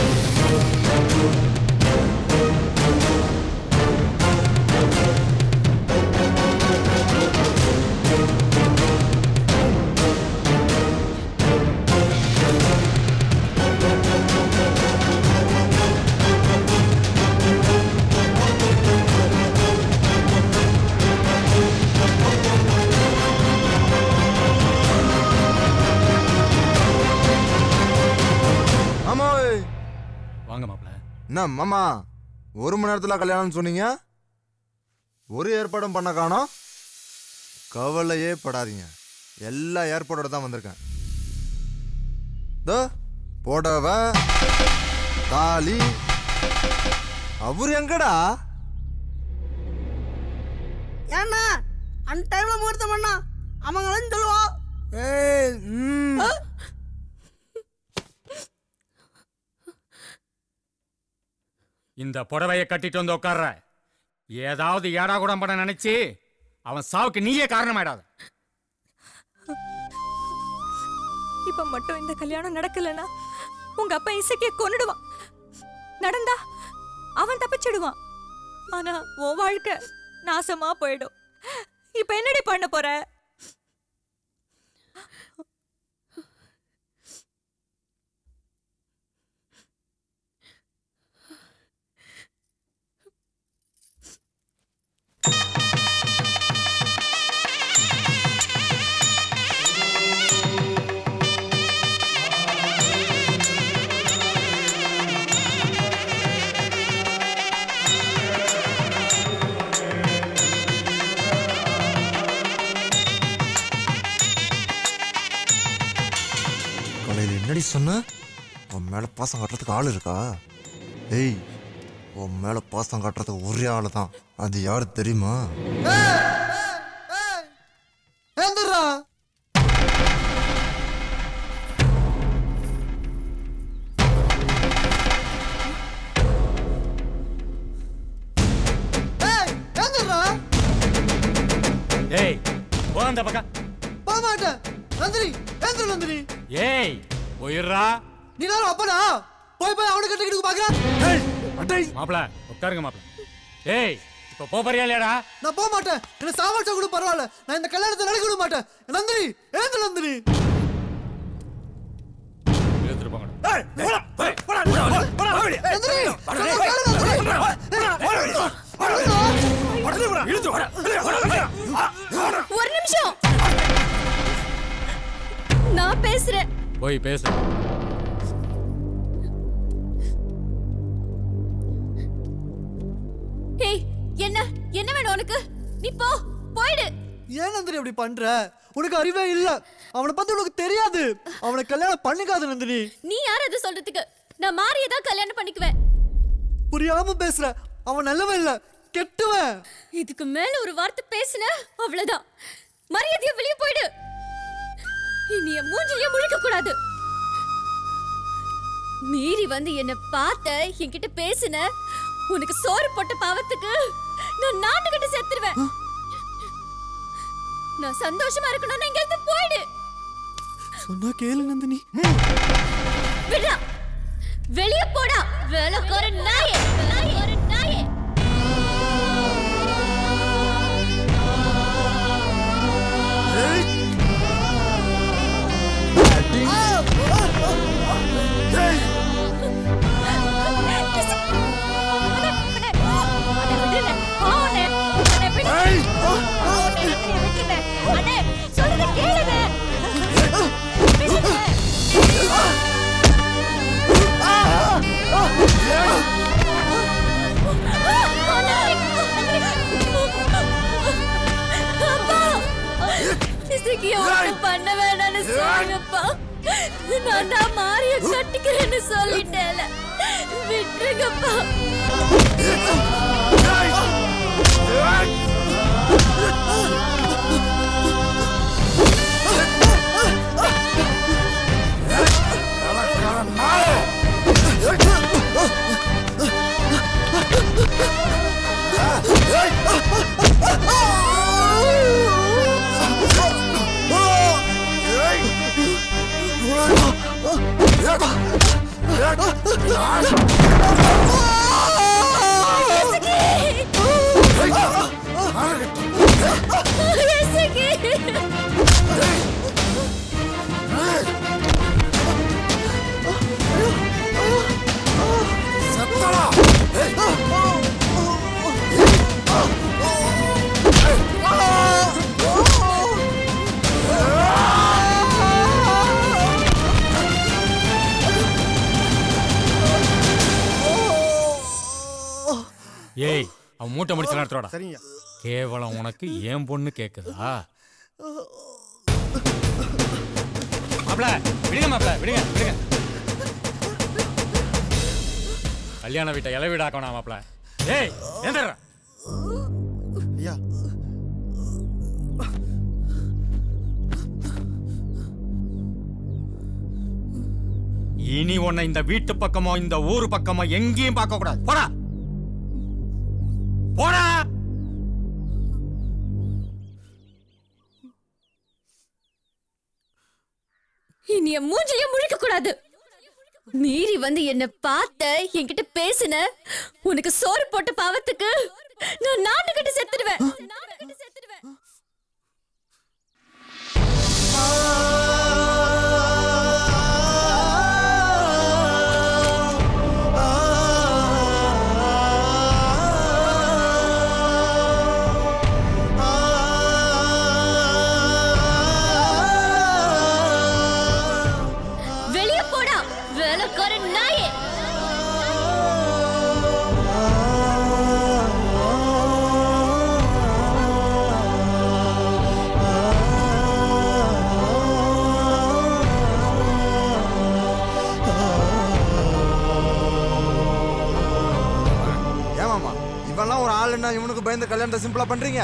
ஆமா வாங்க மாப்ள என்ன மாமா ஒரு மணி நேரத்துல கல்யாணம்னு சொன்னீங்க ஒரு ஏற்பாடும் பண்ண காணோம் கவலையே படாதீங்க எல்லா ஏற்பாடோட தான் வந்திருக்கேன் தோ புடவை தாலி அவர் எங்கடா ஏன்னா அந்த டைம்ல முகூர்த்தம் பண்ணா அவங்களும் சொல்லுவோம் ஏய் ம். இந்த புடவையை கட்டிட்டு வந்து உட்கார்ற ஏதாவது ஏடா கூட பண்ண நினைச்சு அவன் சாவுக்கு நீயே காரணமாயிடாத இப்ப மட்டும் இந்த கல்யாணம் நடக்கலனா உங்க அப்பா இசைக்கே கொன்னுடுவான் நடந்தா அவன் தப்பிச்சிடுவான் ஆனா உன் வாழ்க்கை நாசமா போயிடும் இப்ப என்னடி பண்ண போற காலையில் என்னடி சொன்ன உன் மேல பாசம் காட்டுறதுக்கு ஆள் இருக்கா ஏய் உன் மேல பாசம் காட்டுறதுக்கு ஒரே ஆளு தான் அது யாரு தெரியுமா ஏந்திரா ஏந்திரா ஏய் போ அந்த பக்கம் போக மாட்டேன் நந்தினி ஏந்திர நந்தினி ஏய் போயிடுறா நீ நேரம் அப்பனா போய் போய் அவனை கட்டிக்கிட்டு பாக்குறேன் மாப்ள உட்காருங்க மாப்ள ஏய் இப்ப போ போறியா இல்லையாடா நான் போக மாட்டேன் என்ன சாவடிச்சா கூட பரவாயில்ல நான் இந்த கல்யாணத்தை நடக்க விட மாட்டேன் நந்தினி ஏந்திர நந்தினி எடுத்துட்டு போங்கடா நந்தினி சொன்னா கேளு ஒரு நிமிஷம் நான் பேசுறேன் போய் பேசு ஏய் என்ன என்ன வேணும் உனக்கு நீ போ போயிடு ஏன் நந்தினி அப்படி பண்ற உனக்கு அறிவே இல்ல அவனை பத்தி உனக்கு தெரியாது அவனை கல்யாணம் பண்ணிக்காத நந்தினி நீ யார் அது சொல்றதுக்கு நான் மாறியை தான் கல்யாணம் பண்ணிக்குவேன் புரியாம பேசுற அவன் நல்லவன் இல்ல கெட்டுவன் இதுக்கு மேல ஒரு வார்த்தை பேசுன அவ்வளவுதான் மரியாதையா வெளியே போயிடு இனி என் மூஞ்சிலேயே முழிக்க கூடாது மீறி வந்து என்ன பார்த்த என்கிட்ட பேசுன உனக்கு சோறு போட்ட பாவத்துக்கு நான் நாட்டுக்கிட்ட செத்துருவேன் நான் சந்தோஷமா இருக்கணும்னு இங்க இருந்து போயிடு சொன்னா கேளு நந்தினி விடுடா வெளியே போடா வேலைக்கார நாயே வேலைக்கார நாயே இசைக்கு ஒண்ணும் பண்ண வேணாம்னு சொல்லுங்கப்பா நான் தான் மாறிய கட்டிக்கிறேன்னு சொல்லிட்டேன்ல விட்டுருங்கப்பா Ah! ஏய் அவன் மூட்டை முடிச்சு நடத்துறோட சரிங்க கேவலம் உனக்கு ஏன் பொண்ணு கேக்குதா மாப்ள விடுங்க மாப்ள விடுங்க விடுங்க கல்யாண வீட்டை இலை வீடாக்கணும் மாப்ள ஏய் எந்திர ஐயா இனி உன்னை இந்த வீட்டு பக்கமோ இந்த ஊரு பக்கமோ எங்கேயும் பார்க்க கூடாது போடா போடா இனி என் மூஞ்சிலே முழிக்க கூடாது மீறி வந்து என்ன பார்த்த என்கிட்ட பேசின உனக்கு சோறு போட்ட பாவத்துக்கு நான் நாட்டுக்கிட்ட செத்துடுவேன் வெளிய போடா வேலைக்கார நாயே ஏமாமா இவெல்லாம் ஒரு ஆளுன்னா இவனுக்கு பயந்து கல்யாணத்தை சிம்பிளா பண்றீங்க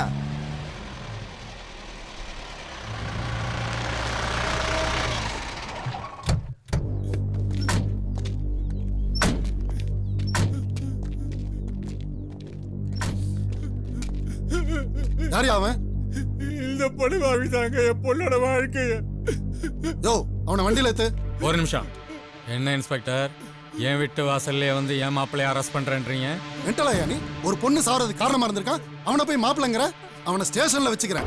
யார் அவன் இந்த பொண்ணு வாழ்விதாங்க என் பொண்ணோட வாழ்க்கைய யோ அவனை வண்டியில ஏத்து ஒரு நிமிஷம் என்ன இன்ஸ்பெக்டர் என் வீட்டு வாசல்லே வந்து என் மாப்பிள்ளைய அரெஸ்ட் பண்றேன்றீங்க மென்டலாயா நீ ஒரு பொண்ணு சாவறதுக்கு காரணமா இருந்திருக்கான் அவனை போய் மாப்பிள்ளைங்கிற அவனை ஸ்டேஷன்ல வச்சுக்கிறேன்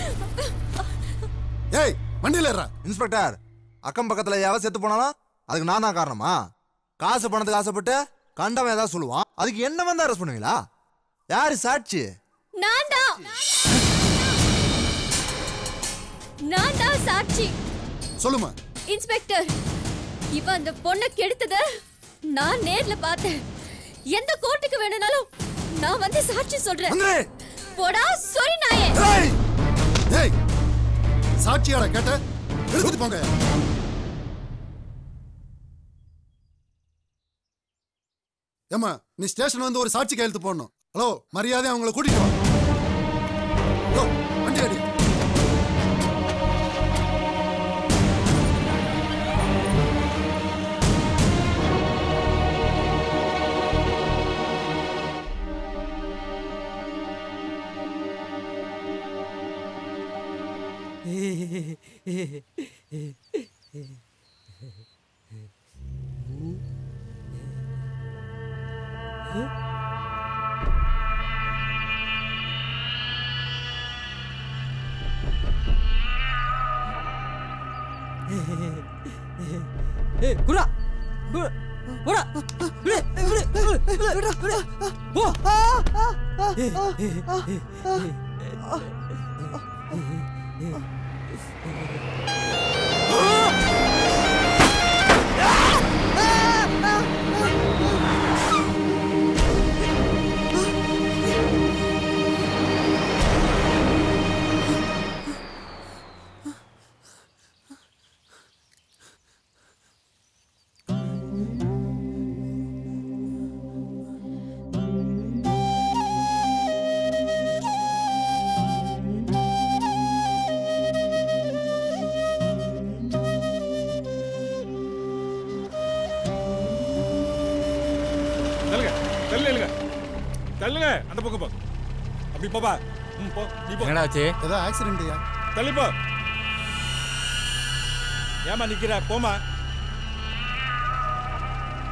ஏய் வண்டியில ஏறா இன்ஸ்பெக்டர் அக்கம் பக்கத்துல யாவ செத்து போனாலும் அதுக்கு நான் தான் காரணமா காசு பணத்துக்கு ஆசைப்பட்டு கண்டவன் ஏதாவது சொல்லுவான் அதுக்கு என்ன வந்து அரெஸ்ட் பண்ணுவீங்களா யாரு சாட்சி நான் தான் நான் தான் சாட்சி சொல்லுமா இன்ஸ்பெக்டர் இவன் அந்த பொண்ணை கெடுத்தத நான் நேர்ல பார்த்தேன் எந்த கோர்ட்டுக்கு வேணும்னாலும் நான் வந்து சாட்சி சொல்றேன் போடா சொரி நாயே ஏய் சாட்சியாட கேட்ட எழுதி போங்க ஏம்மா நீ ஸ்டேஷன் வந்து ஒரு சாட்சி கையெழுத்து போடணும் ஹலோ மரியாதை அவங்கள கூட்டிட்டு வா யோ, வண்டி அடி ஏய் குடா குடா விடு விடு விடு விடு விடு போ தள்ளுங்க தள்ளுங்க தள்ளுங்க அந்த பக்கம் போ அப்படி போப்பா ம் போ நீ போ என்னடா ஆச்சு ஏதோ ஆக்சிடென்ட்யா தள்ளி போ ஏமா நிக்கிற போமா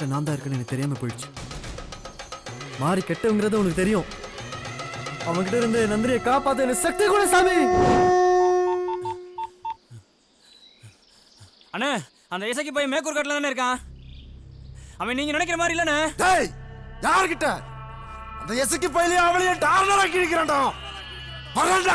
வயசுல நான் தான் இருக்கேன்னு எனக்கு தெரியாம போயிடுச்சு மாறி கெட்டவங்கிறது உனக்கு தெரியும் அவன்கிட்ட இருந்து நந்தினியை காப்பாத்த எனக்கு சக்தி கூட சாமி அண்ணே அந்த இசைக்கு போய் மேக்கூர் காட்டில் தானே இருக்கான் அவன் நீங்க நினைக்கிற மாதிரி இல்லைண்ணே டேய் யார்கிட்ட அந்த எசுக்கு பயிலையும் அவளையும் டார்னரா கிழிக்கிறான்டா வரண்டா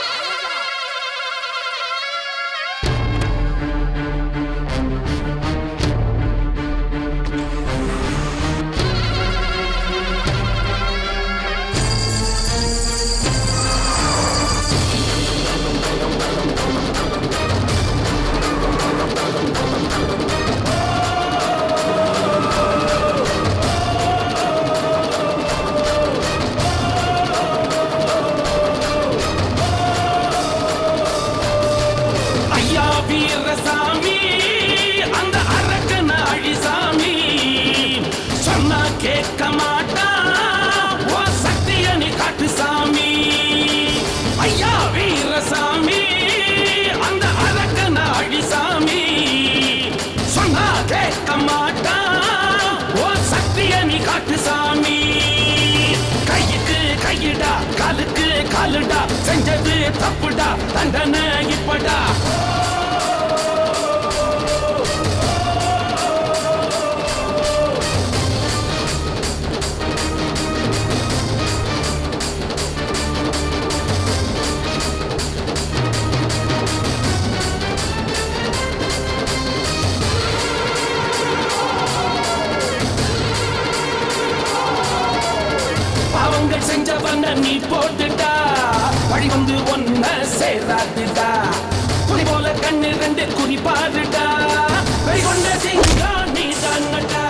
ஐயா வீரசாமி அந்த அரக்கன அழிசாமி சொன்னா கேட்க மாட்டான் ஓ சக்திய நீ காட்டு சாமி ஐயா வீரசாமி அந்த அரக்கன அழிசாமி சொன்னா கேட்க மாட்டான் ஓ சக்திய நீ காட்டு சாமி கையுக்கு கையிடா காலுக்கு காலுடா செஞ்சது தப்புடா தண்டனை இப்படா பாவங்கள் செஞ்சவன நீ போட்டுட்டா வழி வந்து ஒன்ன சேராதுடா புலி போல கண்ணு ரெண்டு குறி பாருடா வெறி கொண்ட சிங்கம் நீ தாங்கடா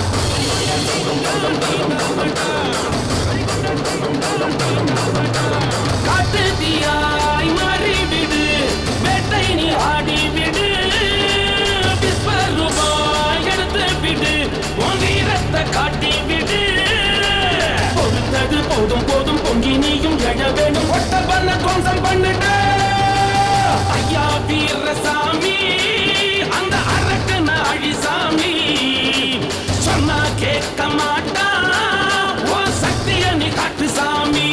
காட்டு தீயாய் மாறிவிடு வேட்டை நீ ஆடி விடு விஸ்வரூபாய் எடுத்து விடு உன் வீரத்தை காட்டி விடு பொறுத்தது போதும் போதும் பொங்கி நீயும் எழ வேணும் ஒட்ட பண்ண துவம்சம் பண்ணிட்ட ஐயா வீரசாமி அந்த அரக்கன அழிசாமி சொன்னா கேட்க மாட்டான் உன் சக்திய நீ காட்டு சாமி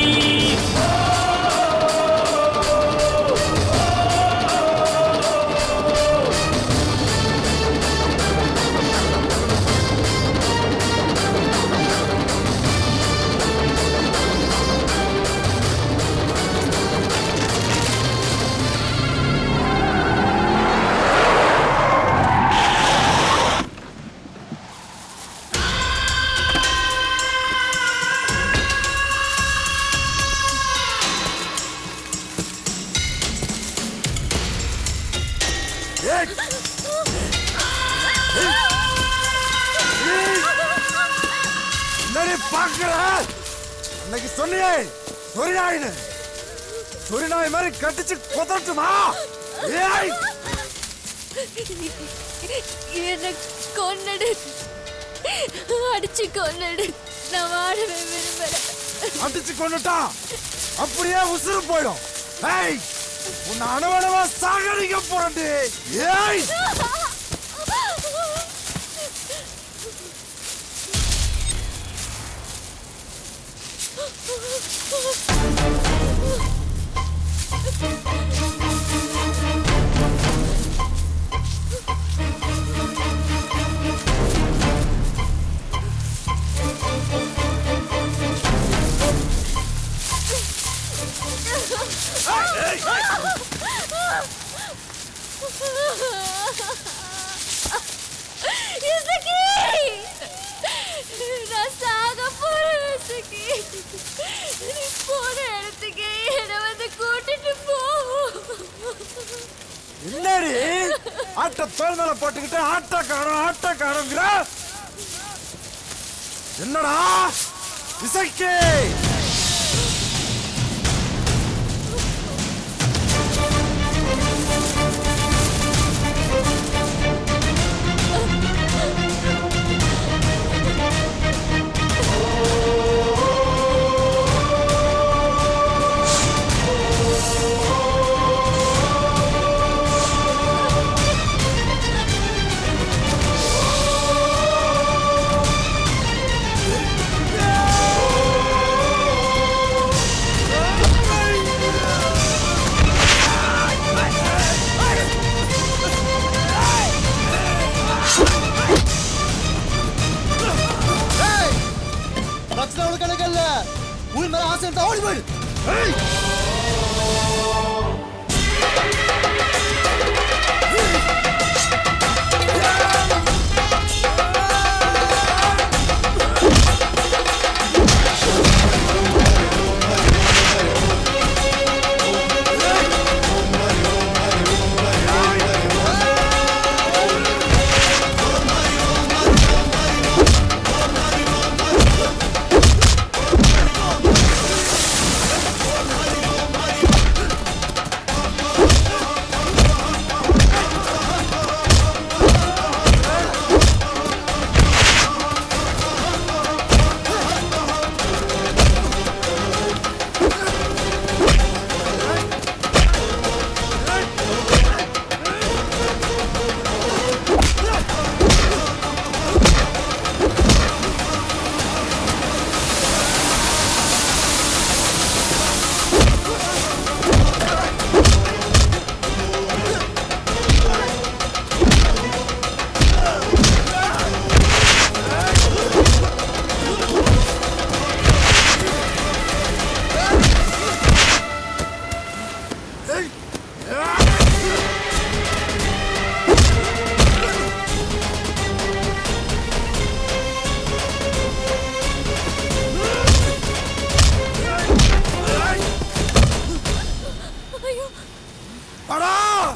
ஏய் என்னடி பாக்குற அன்னைக்கு சொன்னியே சொரிநாயின்னு சொரிநாய் மாதிரி கட்டிச்சு கொதட்டுமா ஏய் என்ன கொன்னடு அடிச்சு கொன்னடு நான் வாழவே விரும்பல அடிச்சு கொண்டுட்டா அப்படியே உசுறு போயிடும் ஏய் உன்னை அணுவணுவா சாகடிக்க போறேன்டி ஏய் இசக்கி நான் சாக போறேன் இசக்கி நீ போற இடத்துக்கு என்னை வந்து கூட்டிட்டு போ என்னடி ஆட்ட தோல் மேல போட்டுக்கிட்டு ஆட்டக்காரன் ஆட்டக்காரங்கிற என்னடா இசைக்கு ஆ காசு எடுத்தா ஓடி போயிடு ஐயோ படா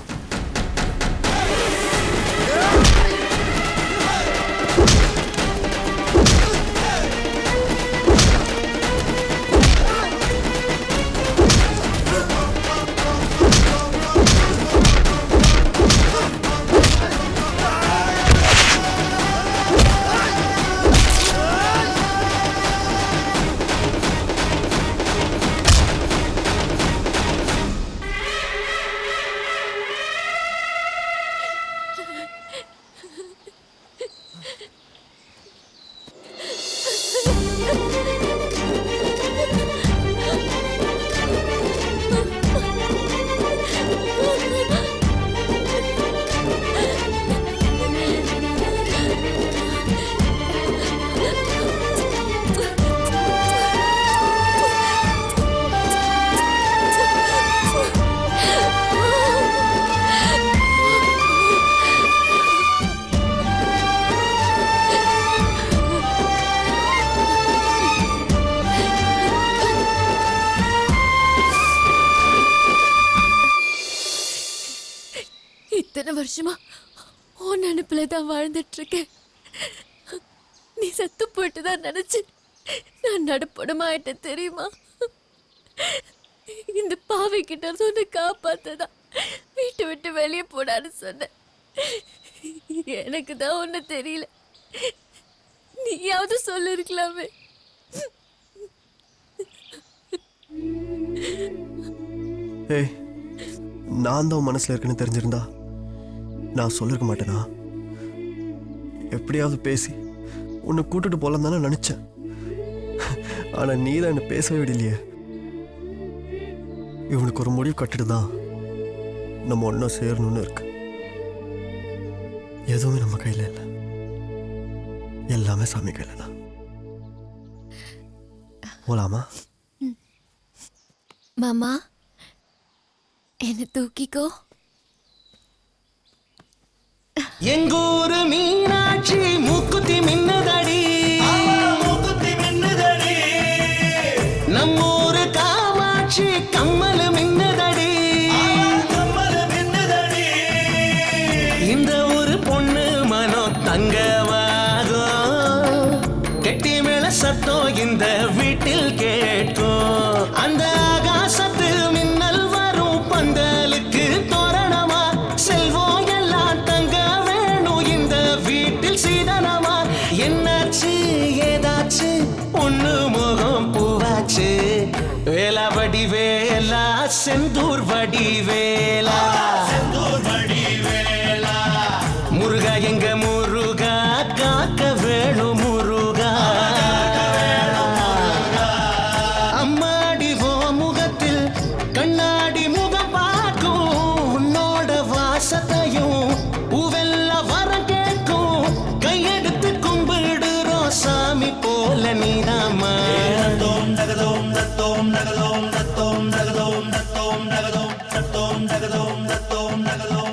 இத்தனை வருஷமா உன் நினைப்புல தான் வாழ்ந்துட்டு இருக்கேன் நீ செத்து போயிட்டு தான் நினைச்சு நான் நடுப்படமாயிட்டேன் தெரியுமா இந்த பாவை கிட்ட இருந்து உன்னை காப்பாத்ததான் வீட்டை விட்டு வெளியே போடான்னு சொன்னேன் எனக்கு தான் ஒண்ணு தெரியல நீயாவது சொல்லிருக்கலாமே ஏய் நான் தான் உன் மனசுல இருக்குன்னு தெரிஞ்சிருந்தா நான் சொல்லிருக்க மாட்டேனா எப்படியாவது பேசி உன்னை கூட்டிட்டு போலாம் தானே நினைச்சேன் ஆனா நீ தான் என்ன பேசவே விடலையே இவனுக்கு ஒரு முடிவு கட்டிட்டு தான் நம்ம ஒன்றா சேரணும்னு இருக்கு எதுவுமே நம்ம கையில இல்லை எல்லாமே சாமி கையில தான் போலாமா மாமா என்ன தூக்கிக்கோ எங்கூரு மீனாட்சி மூக்குத்தி மின்னுதடி மூக்குத்தி மின்னுதடி நம்மூரு காமாட்சி கம்மலு மின்னுதடி கம்மலு மின்னுதடி இந்த ஒரு பொண்ணு மனோ தங்கவாகும் கெட்டி மேல சத்தம் இந்த வீட்டில் கேட்கும் அந்த ஆகாசத்து மின்னல் வரும் பந்தலுக்கு தோரணமா செல்வம் எல்லாம் தங்க வேணும் இந்த வீட்டில் சீதனமா என்னாச்சு ஏதாச்சு பொண்ணு முகம் பூவாச்சு வேலா வடி வேலா செந்தூர் வடி வேலா செந்தூர் வடி வேலா முருகா எங்க முருகா காக்க வேணும் முருகா அம்மாடி ஓ முகத்தில் கண்ணாடி முகம் பார்க்கும் உன்னோட வாசத்தையும் பூவெல்ல வரம் கேட்கும் கையெடுத்து கும்பிடுறோம் சாமி போல நீதாமா தத்தோம் தகதோம் தத்தோம் தத்தோம் தத்தோம் தகதோம் தத்தோம் தகதோம்